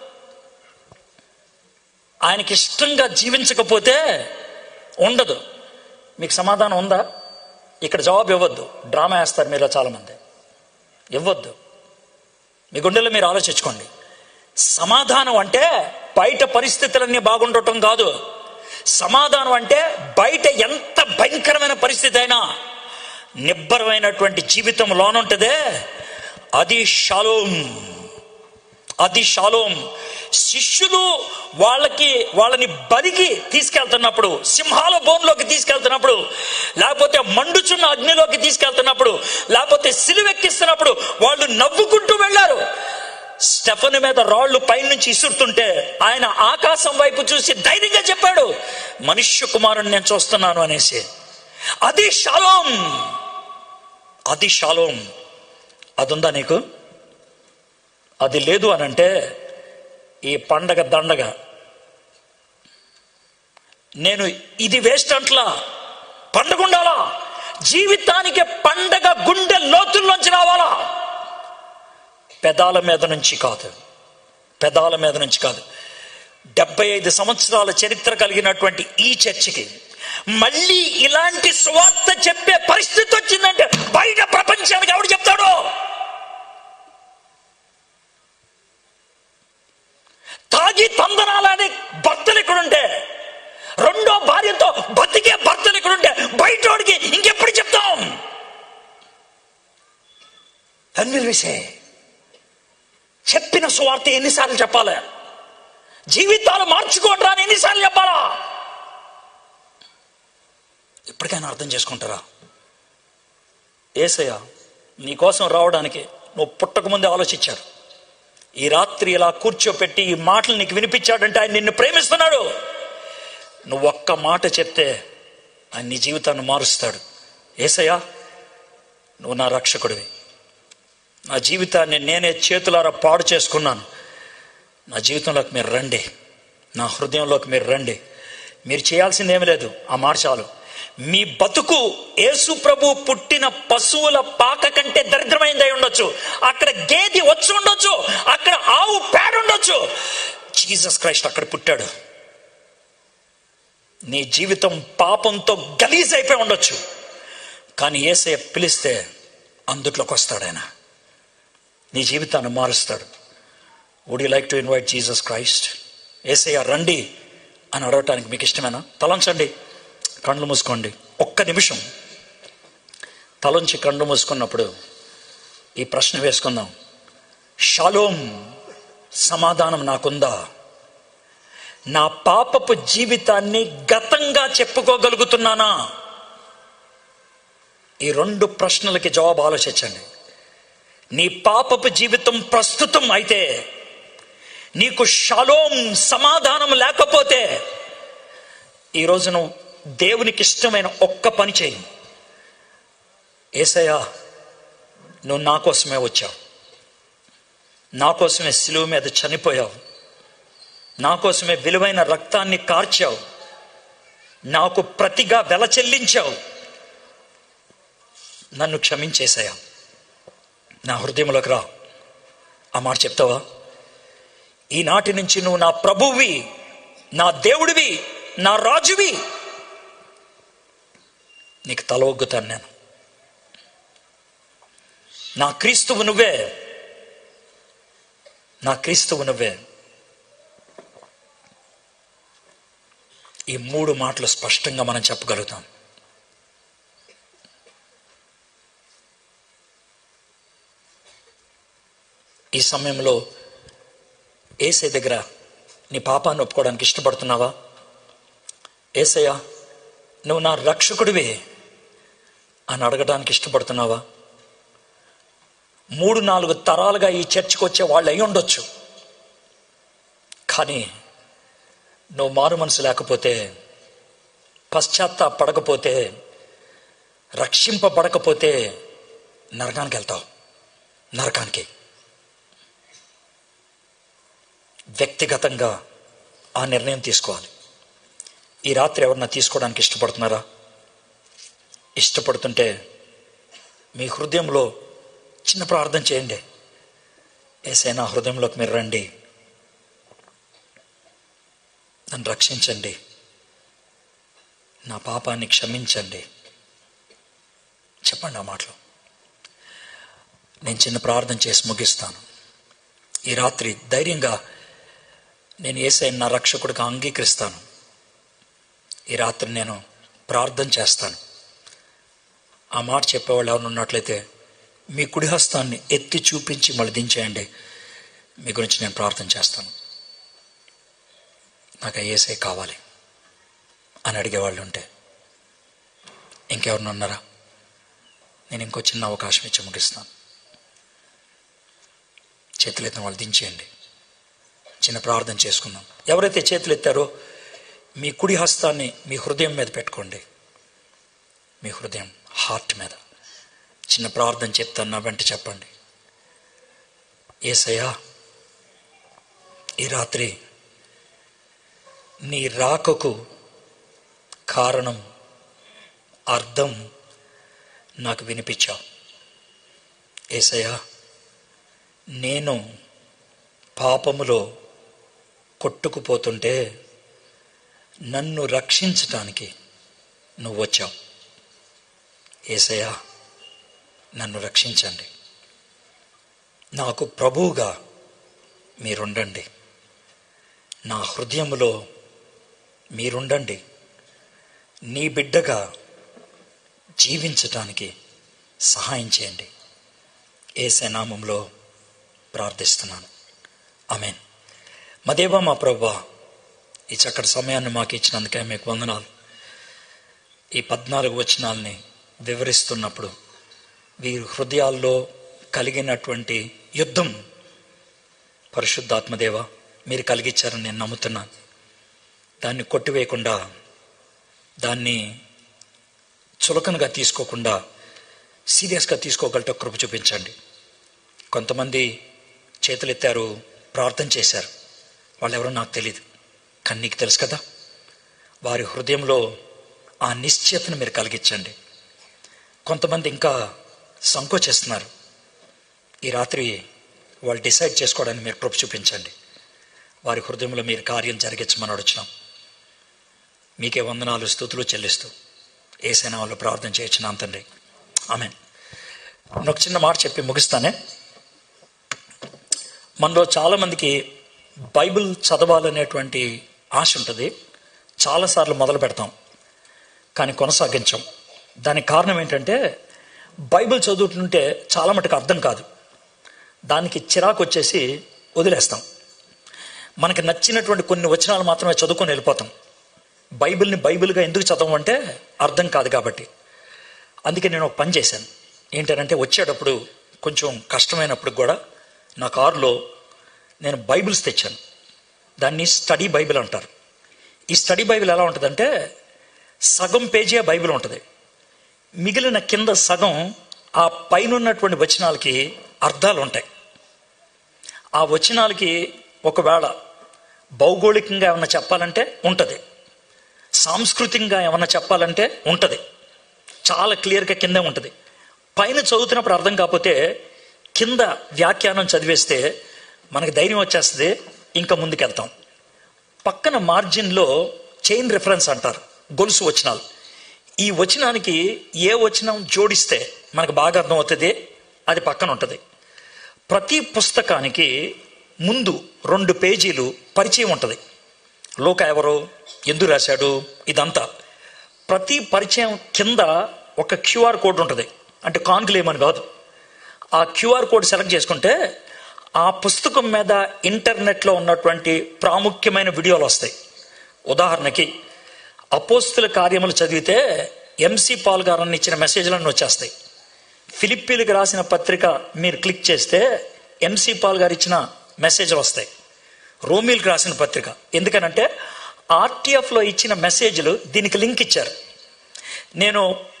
ఆయనకి ఇష్టంగా జీవించకపోతే ఉండదు మీకు సమాధానం ఉందా ఇక్కడ జవాబు ఇవ్వద్దు డ్రామా వేస్తారు మీలో చాలామంది ఇవ్వద్దు మీ గుండెల్లో మీరు ఆలోచించుకోండి సమాధానం అంటే బయట పరిస్థితులన్నీ బాగుండటం కాదు సమాధానం అంటే బయట ఎంత భయంకరమైన పరిస్థితి అయినా నిబ్బరమైనటువంటి జీవితం లోనుంటదే అది షాలోం అది షాలోం శిష్యులు వాళ్ళకి వాళ్ళని బలికి తీసుకెళ్తున్నప్పుడు సింహాల బోన్లోకి తీసుకెళ్తున్నప్పుడు లేకపోతే మండుచున్న అగ్నిలోకి తీసుకెళ్తున్నప్పుడు లేకపోతే సిలువెక్కిస్తున్నప్పుడు వాళ్ళు నవ్వుకుంటూ వెళ్ళారు స్టెఫన్ మీద రాళ్ళు పైనుంచి ఇసురుతుంటే ఆయన ఆకాశం వైపు చూసి ధైర్యంగా చెప్పాడు మనుష్య కుమారుని నేను చూస్తున్నాను అనేసి అది షాలోం అది షాలోం అది ఉందా నీకు అది లేదు అని అంటే ఈ పండగ దండగ నేను ఇది వేస్ట్ అంట్లా పండగ ఉండాలా జీవితానికి పండగ గుండె లోతుల్లోంచి రావాలా పెదాల మీద నుంచి కాదు పెదాల మీద నుంచి కాదు డెబ్బై ఐదు సంవత్సరాల చరిత్ర కలిగినటువంటి ఈ చర్చికి మళ్ళీ ఇలాంటి స్వార్థ చెప్పే పరిస్థితి వచ్చిందంటే బయట ప్రపంచానికి ఎవడు చెప్తాడో తాగి తందనాలని భర్తలు ఇక్కడుంటే రెండో భార్యతో బతికే భర్తలు ఇక్కడుంటే బయటోడికి ఇంకెప్పుడు చెప్తాం అన్విసే చెప్పిన స్వార్థ ఎన్నిసార్లు చెప్పాలి జీవితాలు మార్చుకోండి అని ఎన్నిసార్లు చెప్పాలా ఎప్పటికైనా అర్థం చేసుకుంటారా ఏసయ్య నీకోసం రావడానికి నువ్వు పుట్టక ముందే ఆలోచించాడు ఈ రాత్రి ఇలా కూర్చోపెట్టి ఈ మాటలు నీకు వినిపించాడంటే ఆయన నిన్ను ప్రేమిస్తున్నాడు నువ్వు ఒక్క మాట చెప్తే ఆయన నీ జీవితాన్ని మారుస్తాడు ఏసయ్యా నువ్వు నా రక్షకుడివి నా జీవితాన్ని నేనే చేతులారా పాడు చేసుకున్నాను నా జీవితంలోకి మీరు రండి నా హృదయంలోకి మీరు రండి మీరు చేయాల్సింది ఏమీ లేదు ఆ మాట చాలు మీ బతుకు యేసు ప్రభు పుట్టిన పశువుల పాక కంటే దరిద్రమైందై ఉండొచ్చు అక్కడ గేది వచ్చి ఉండొచ్చు అక్కడ ఆవు పేడ ఉండొచ్చు జీసస్ క్రైస్ట్ అక్కడ పుట్టాడు నీ జీవితం పాపంతో గలీజ్ అయిపోయి ఉండొచ్చు కానీ ఏసే పిలిస్తే అందుట్లోకి వస్తాడు ఆయన నీ జీవితాన్ని మారుస్తాడు would you like to invite Jesus Christ ఏసయ్య రండి అని అడగటానికి మీకు ఇష్టమేనా తలంచండి కళ్ళు మూసుకోండి ఒక్క నిమిషం తలంచి కళ్ళు మూసుకున్నప్పుడు ఈ ప్రశ్న వేసుకుందాం షాలోం సమాధానం నాకుందా నా పాపపు జీవితాన్ని గతంగా చెప్పుకోగలుగుతున్నానా ఈ రెండు ప్రశ్నలకి జవాబు ఆలోచించండి నీ పాపపు జీవితం ప్రస్తుతం అయితే నీకు షలోం సమాధానం లేకపోతే ఈ రోజున దేవునికి ఇష్టమైన ఒక్క పని చేయి ఏసయ్యా నువ్వు నా కోసమే వచ్చావు నా కోసమే సిలువ మీద చనిపోయావు నా కోసమే విలువైన రక్తాన్ని కార్చావు నాకు ప్రతిగా వెల చెల్లించావు నన్ను క్షమించేసాయా నా హృదయంలోకి రా ఆ మాట చెప్తావా ఈనాటి నుంచి నువ్వు నా ప్రభువి నా దేవుడివి నా రాజువి నీకు తల ఒగ్గుతాను నేను నా క్రీస్తువు నువ్వే నా క్రీస్తువు నువ్వే ఈ మూడు మాటలు స్పష్టంగా మనం చెప్పగలుగుతాం ఈ సమయంలో ఏసై దగ్గర నీ పాపాన్ని ఒప్పుకోవడానికి ఇష్టపడుతున్నావా ఏసయ్యా నువ్వు నా రక్షకుడివే అని అడగడానికి ఇష్టపడుతున్నావా మూడు నాలుగు తరాలుగా ఈ చర్చికి వచ్చే వాళ్ళు అయి ఉండొచ్చు కానీ నువ్వు మారు మనసు లేకపోతే పశ్చాత్తాపడకపోతే రక్షింపబడకపోతే నరకానికి వెళ్తావు నరకానికి వ్యక్తిగతంగా ఆ నిర్ణయం తీసుకోవాలి ఈ రాత్రి ఎవరన్నా తీసుకోవడానికి ఇష్టపడుతున్నారా ఇష్టపడుతుంటే మీ హృదయంలో చిన్న ప్రార్థన చేయండి ఏసైనా హృదయంలోకి మీరు రండి నన్ను రక్షించండి నా పాపాన్ని క్షమించండి చెప్పండి ఆ మాటలు నేను చిన్న ప్రార్థన చేసి ముగిస్తాను ఈ రాత్రి ధైర్యంగా నేను ఏసై నా రక్షకుడిగా అంగీకరిస్తాను ఈ రాత్రి నేను ప్రార్థన చేస్తాను ఆ మాట చెప్పేవాళ్ళు ఎవరు ఉన్నట్లయితే మీ కుడి హస్తాన్ని ఎత్తి చూపించి మళ్ళీ దించేయండి మీ గురించి నేను ప్రార్థన చేస్తాను నాకు ఏసై కావాలి అని అడిగేవాళ్ళు ఉంటే ఇంకెవరిని ఉన్నారా నేను ఇంకో చిన్న అవకాశం ఇచ్చి ముగిస్తాను చేతులెత్తిన వాళ్ళు దించేయండి చిన్న ప్రార్థన చేసుకుందాం ఎవరైతే చేతులు ఎత్తారో మీ కుడి హస్తాన్ని మీ హృదయం మీద పెట్టుకోండి మీ హృదయం హార్ట్ మీద చిన్న ప్రార్థన చెప్తాను నా వెంట చెప్పండి ఏసయ్యా ఈ రాత్రి నీ రాకకు కారణం అర్థం నాకు వినిపించావు ఏసయ్యా నేను పాపములో కొట్టుకుపోతుంటే నన్ను రక్షించటానికి నువ్వు వచ్చావు ఏసయ్యా నన్ను రక్షించండి నాకు ప్రభువుగా మీరుండండి నా హృదయములో మీరుండండి నీ బిడ్డగా జీవించటానికి సహాయం చేయండి ఏసే నామంలో ప్రార్థిస్తున్నాను ఆమెన్ మా దేవా మా ప్రభా ఈ చక్కటి సమయాన్ని మాకు ఇచ్చినందుకే మీకు వందనాలు ఈ పద్నాలుగు వచనాల్ని వివరిస్తున్నప్పుడు వీరి హృదయాల్లో కలిగినటువంటి యుద్ధం పరిశుద్ధాత్మదేవ మీరు కలిగించారని నేను నమ్ముతున్నాను దాన్ని కొట్టివేయకుండా దాన్ని చులకనగా తీసుకోకుండా సీరియస్గా తీసుకోగలట కృప చూపించండి కొంతమంది చేతులెత్తారు ప్రార్థన చేశారు వాళ్ళు ఎవరో నాకు తెలియదు కానీ నీకు తెలుసు కదా వారి హృదయంలో ఆ నిశ్చయతను మీరు కలిగించండి కొంతమంది ఇంకా సంకోచిస్తున్నారు ఈ రాత్రి వాళ్ళు డిసైడ్ చేసుకోవడానికి మీరు కృప చూపించండి వారి హృదయంలో మీరు కార్యం జరిగించమని అడుగుతున్నాం మీకే వందనాలు స్థుతులు చెల్లిస్తూ ఏసైనా వాళ్ళు ప్రార్థన చేయొచ్చు తండ్రి ఆమె ఒక చిన్న మాట చెప్పి ముగిస్తానే మనలో చాలామందికి బైబిల్ చదవాలనేటువంటి ఆశ ఉంటుంది చాలాసార్లు మొదలు పెడతాం కానీ కొనసాగించం దానికి కారణం ఏంటంటే బైబిల్ చదువుతుంటే చాలా మటుకు అర్థం కాదు దానికి చిరాకు వచ్చేసి వదిలేస్తాం మనకి నచ్చినటువంటి కొన్ని వచనాలు మాత్రమే చదువుకొని వెళ్ళిపోతాం బైబిల్ని బైబిల్గా ఎందుకు చదవమంటే అర్థం కాదు కాబట్టి అందుకే నేను ఒక పని చేశాను ఏంటంటే వచ్చేటప్పుడు కొంచెం కష్టమైనప్పుడు కూడా నా కారులో నేను బైబిల్స్ తెచ్చాను దాన్ని స్టడీ బైబిల్ అంటారు ఈ స్టడీ బైబిల్ ఎలా ఉంటుందంటే సగం పేజీ బైబిల్ ఉంటుంది మిగిలిన కింద సగం ఆ పైన ఉన్నటువంటి వచనాలకి అర్థాలు ఉంటాయి ఆ వచనాలకి ఒకవేళ భౌగోళికంగా ఏమన్నా చెప్పాలంటే ఉంటుంది సాంస్కృతికంగా ఏమన్నా చెప్పాలంటే ఉంటుంది చాలా క్లియర్గా కిందే ఉంటుంది పైన చదువుతున్నప్పుడు అర్థం కాకపోతే కింద వ్యాఖ్యానం చదివేస్తే మనకి ధైర్యం వచ్చేస్తుంది ఇంకా ముందుకెళ్తాం పక్కన మార్జిన్లో చైన్ రిఫరెన్స్ అంటారు గొలుసు వచనాలు ఈ వచనానికి ఏ వచనం జోడిస్తే మనకు బాగా అర్థమవుతుంది అది పక్కన ఉంటుంది ప్రతి పుస్తకానికి ముందు రెండు పేజీలు పరిచయం ఉంటుంది లోక ఎవరు ఎందుకు రాశాడు ఇదంతా ప్రతి పరిచయం కింద ఒక క్యూఆర్ కోడ్ ఉంటుంది అంటే కాన్క్లేమ్ అని కాదు ఆ క్యూఆర్ కోడ్ సెలెక్ట్ చేసుకుంటే ఆ పుస్తకం మీద ఇంటర్నెట్లో ఉన్నటువంటి ప్రాముఖ్యమైన వీడియోలు వస్తాయి ఉదాహరణకి అపోస్తుల కార్యములు చదివితే ఎంసి పాల్ గారు ఇచ్చిన మెసేజ్లన్నీ వచ్చేస్తాయి ఫిలిప్పీలకు రాసిన పత్రిక మీరు క్లిక్ చేస్తే ఎంసి పాల్ గారు ఇచ్చిన మెసేజ్లు వస్తాయి రోమిల్కి రాసిన పత్రిక ఎందుకనంటే ఆర్టీఎఫ్లో ఇచ్చిన మెసేజ్లు దీనికి లింక్ ఇచ్చారు నేను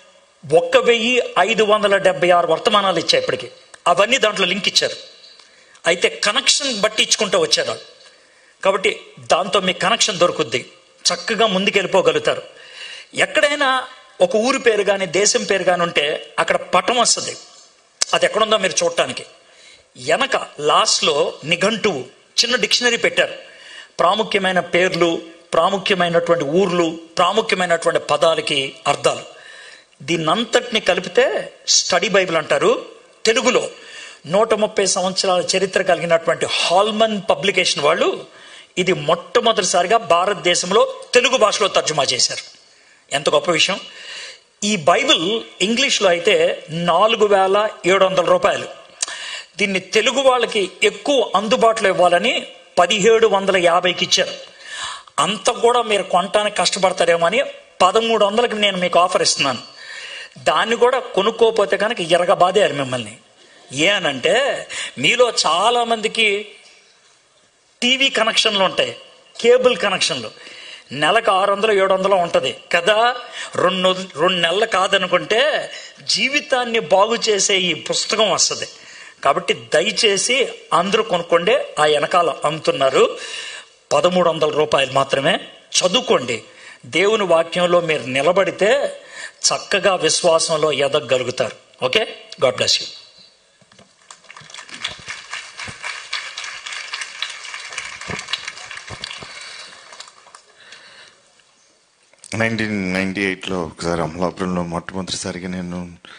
ఒక్క వెయ్యి ఐదు వందల డెబ్బై ఆరు వర్తమానాలు ఇచ్చా ఇప్పటికి అవన్నీ దాంట్లో లింక్ ఇచ్చారు అయితే కనెక్షన్ బట్టి ఇచ్చుకుంటూ వచ్చారు వాళ్ళు. కాబట్టి దాంతో మీ కనెక్షన్ దొరుకుద్ది చక్కగా ముందుకెళ్ళిపోగలుగుతారు ఎక్కడైనా ఒక ఊరి పేరు కానీ దేశం పేరు కానీ ఉంటే అక్కడ పటం వస్తుంది అది ఎక్కడుందో మీరు చూడటానికి వెనక లాస్ట్లో నిఘంటువు చిన్న డిక్షనరీ పెట్టారు ప్రాముఖ్యమైన పేర్లు ప్రాముఖ్యమైనటువంటి ఊర్లు ప్రాముఖ్యమైనటువంటి పదాలకి అర్థాలు దీన్నంతటిని కలిపితే స్టడీ బైబిల్ అంటారు తెలుగులో నూట ముప్పై సంవత్సరాల చరిత్ర కలిగినటువంటి హాల్మన్ పబ్లికేషన్ వాళ్ళు ఇది మొట్టమొదటిసారిగా భారతదేశంలో తెలుగు భాషలో తర్జుమా చేశారు ఎంత గొప్ప విషయం ఈ బైబిల్ ఇంగ్లీష్లో అయితే నాలుగు వేల ఏడు వందల రూపాయలు దీన్ని తెలుగు వాళ్ళకి ఎక్కువ అందుబాటులో ఇవ్వాలని పదిహేడు వందల యాభైకి ఇచ్చారు అంత కూడా మీరు కొనటానికి కష్టపడతారేమో అని పదమూడు వందలకి నేను మీకు ఆఫర్ ఇస్తున్నాను దాన్ని కూడా కొనుక్కోపోతే కనుక ఎరగబాదేయారు మిమ్మల్ని ఏ అనంటే మీలో చాలా మందికి టీవీ కనెక్షన్లు ఉంటాయి కేబుల్ కనెక్షన్లు నెలకు ఆరు వందలు ఏడు వందలు ఉంటుంది కదా రెండు రెండు నెలలు కాదనుకుంటే జీవితాన్ని బాగు చేసే ఈ పుస్తకం వస్తుంది కాబట్టి దయచేసి అందరూ కొనుక్కోండి ఆ వెనకాల అమ్ముతున్నారు పదమూడు వందల రూపాయలు మాత్రమే చదువుకోండి దేవుని వాక్యంలో మీరు నిలబడితే చక్కగా విశ్వాసంలో ఎదగలుగుతారు okay God bless you nineteen ninety ఎయిట్లో ఒకసారి అమలాపురంలో మొట్టమొదటిసారిగా నేను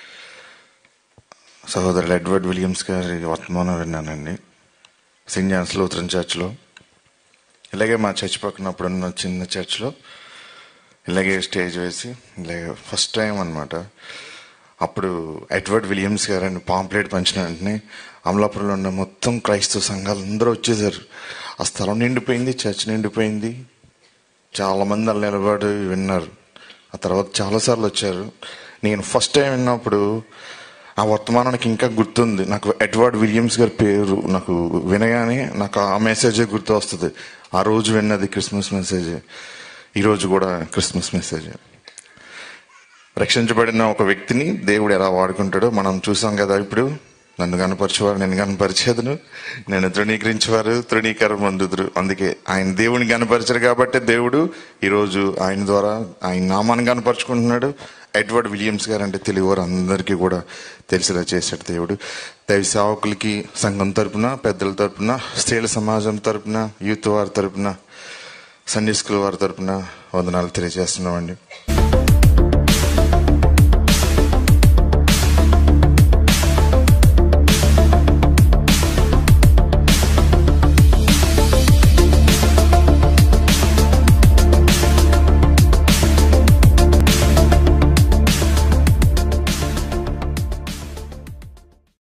సహోదరుడు ఎడ్వర్డ్ విలియమ్స్ గారి వర్తమానం విన్నానండి సెయింట్ జాన్స్ లూథరన్ చర్చ్లో ఇలాగే మా చర్చ్ పక్కన అప్పుడున్న చిన్న చర్చ్లో ఇలాగే స్టేజ్ వేసి ఇలాగే ఫస్ట్ టైం అనమాట అప్పుడు ఎడ్వర్డ్ విలియమ్స్ గారు అని పాంప్లెట్ పంచిన వెంటనే అమలాపురంలో ఉన్న మొత్తం క్రైస్తవ సంఘాలు అందరూ వచ్చేసారు ఆ స్థలం నిండిపోయింది చర్చ్ నిండిపోయింది చాలా మంది అలా నిలబడి విన్నారు ఆ తర్వాత చాలాసార్లు వచ్చారు నేను ఫస్ట్ టైం విన్నప్పుడు ఆ వర్తమానానికి ఇంకా గుర్తుంది నాకు ఎడ్వర్డ్ విలియమ్స్ గారి పేరు నాకు వినగానే నాకు ఆ మెసేజే గుర్తు వస్తుంది ఆ రోజు విన్నది క్రిస్మస్ మెసేజ్ ఈరోజు కూడా క్రిస్మస్ మెసేజ్ రక్షించబడిన ఒక వ్యక్తిని దేవుడు ఎలా వాడుకుంటాడో మనం చూసాం కదా ఇప్పుడు నన్ను కనపరిచేవారు నేను కనపరిచేదును నేను తృణీకరించేవారు తృణీకరం పొందుదురు అందుకే ఆయన దేవుని కనపరిచారు కాబట్టి దేవుడు ఈరోజు ఆయన ద్వారా ఆయన నామాన్ని కనపరుచుకుంటున్నాడు ఎడ్వర్డ్ విలియమ్స్ గారు అంటే తెలుగువారు అందరికీ కూడా తెలిసేలా చేశాడు దేవుడు దైవ సేవకులకి సంఘం తరపున పెద్దల తరపున స్త్రీల సమాజం తరపున యూత్ వారి తరపున సండే స్కూల్ వారి తరపున వందనాలు తెలియజేస్తున్నామండి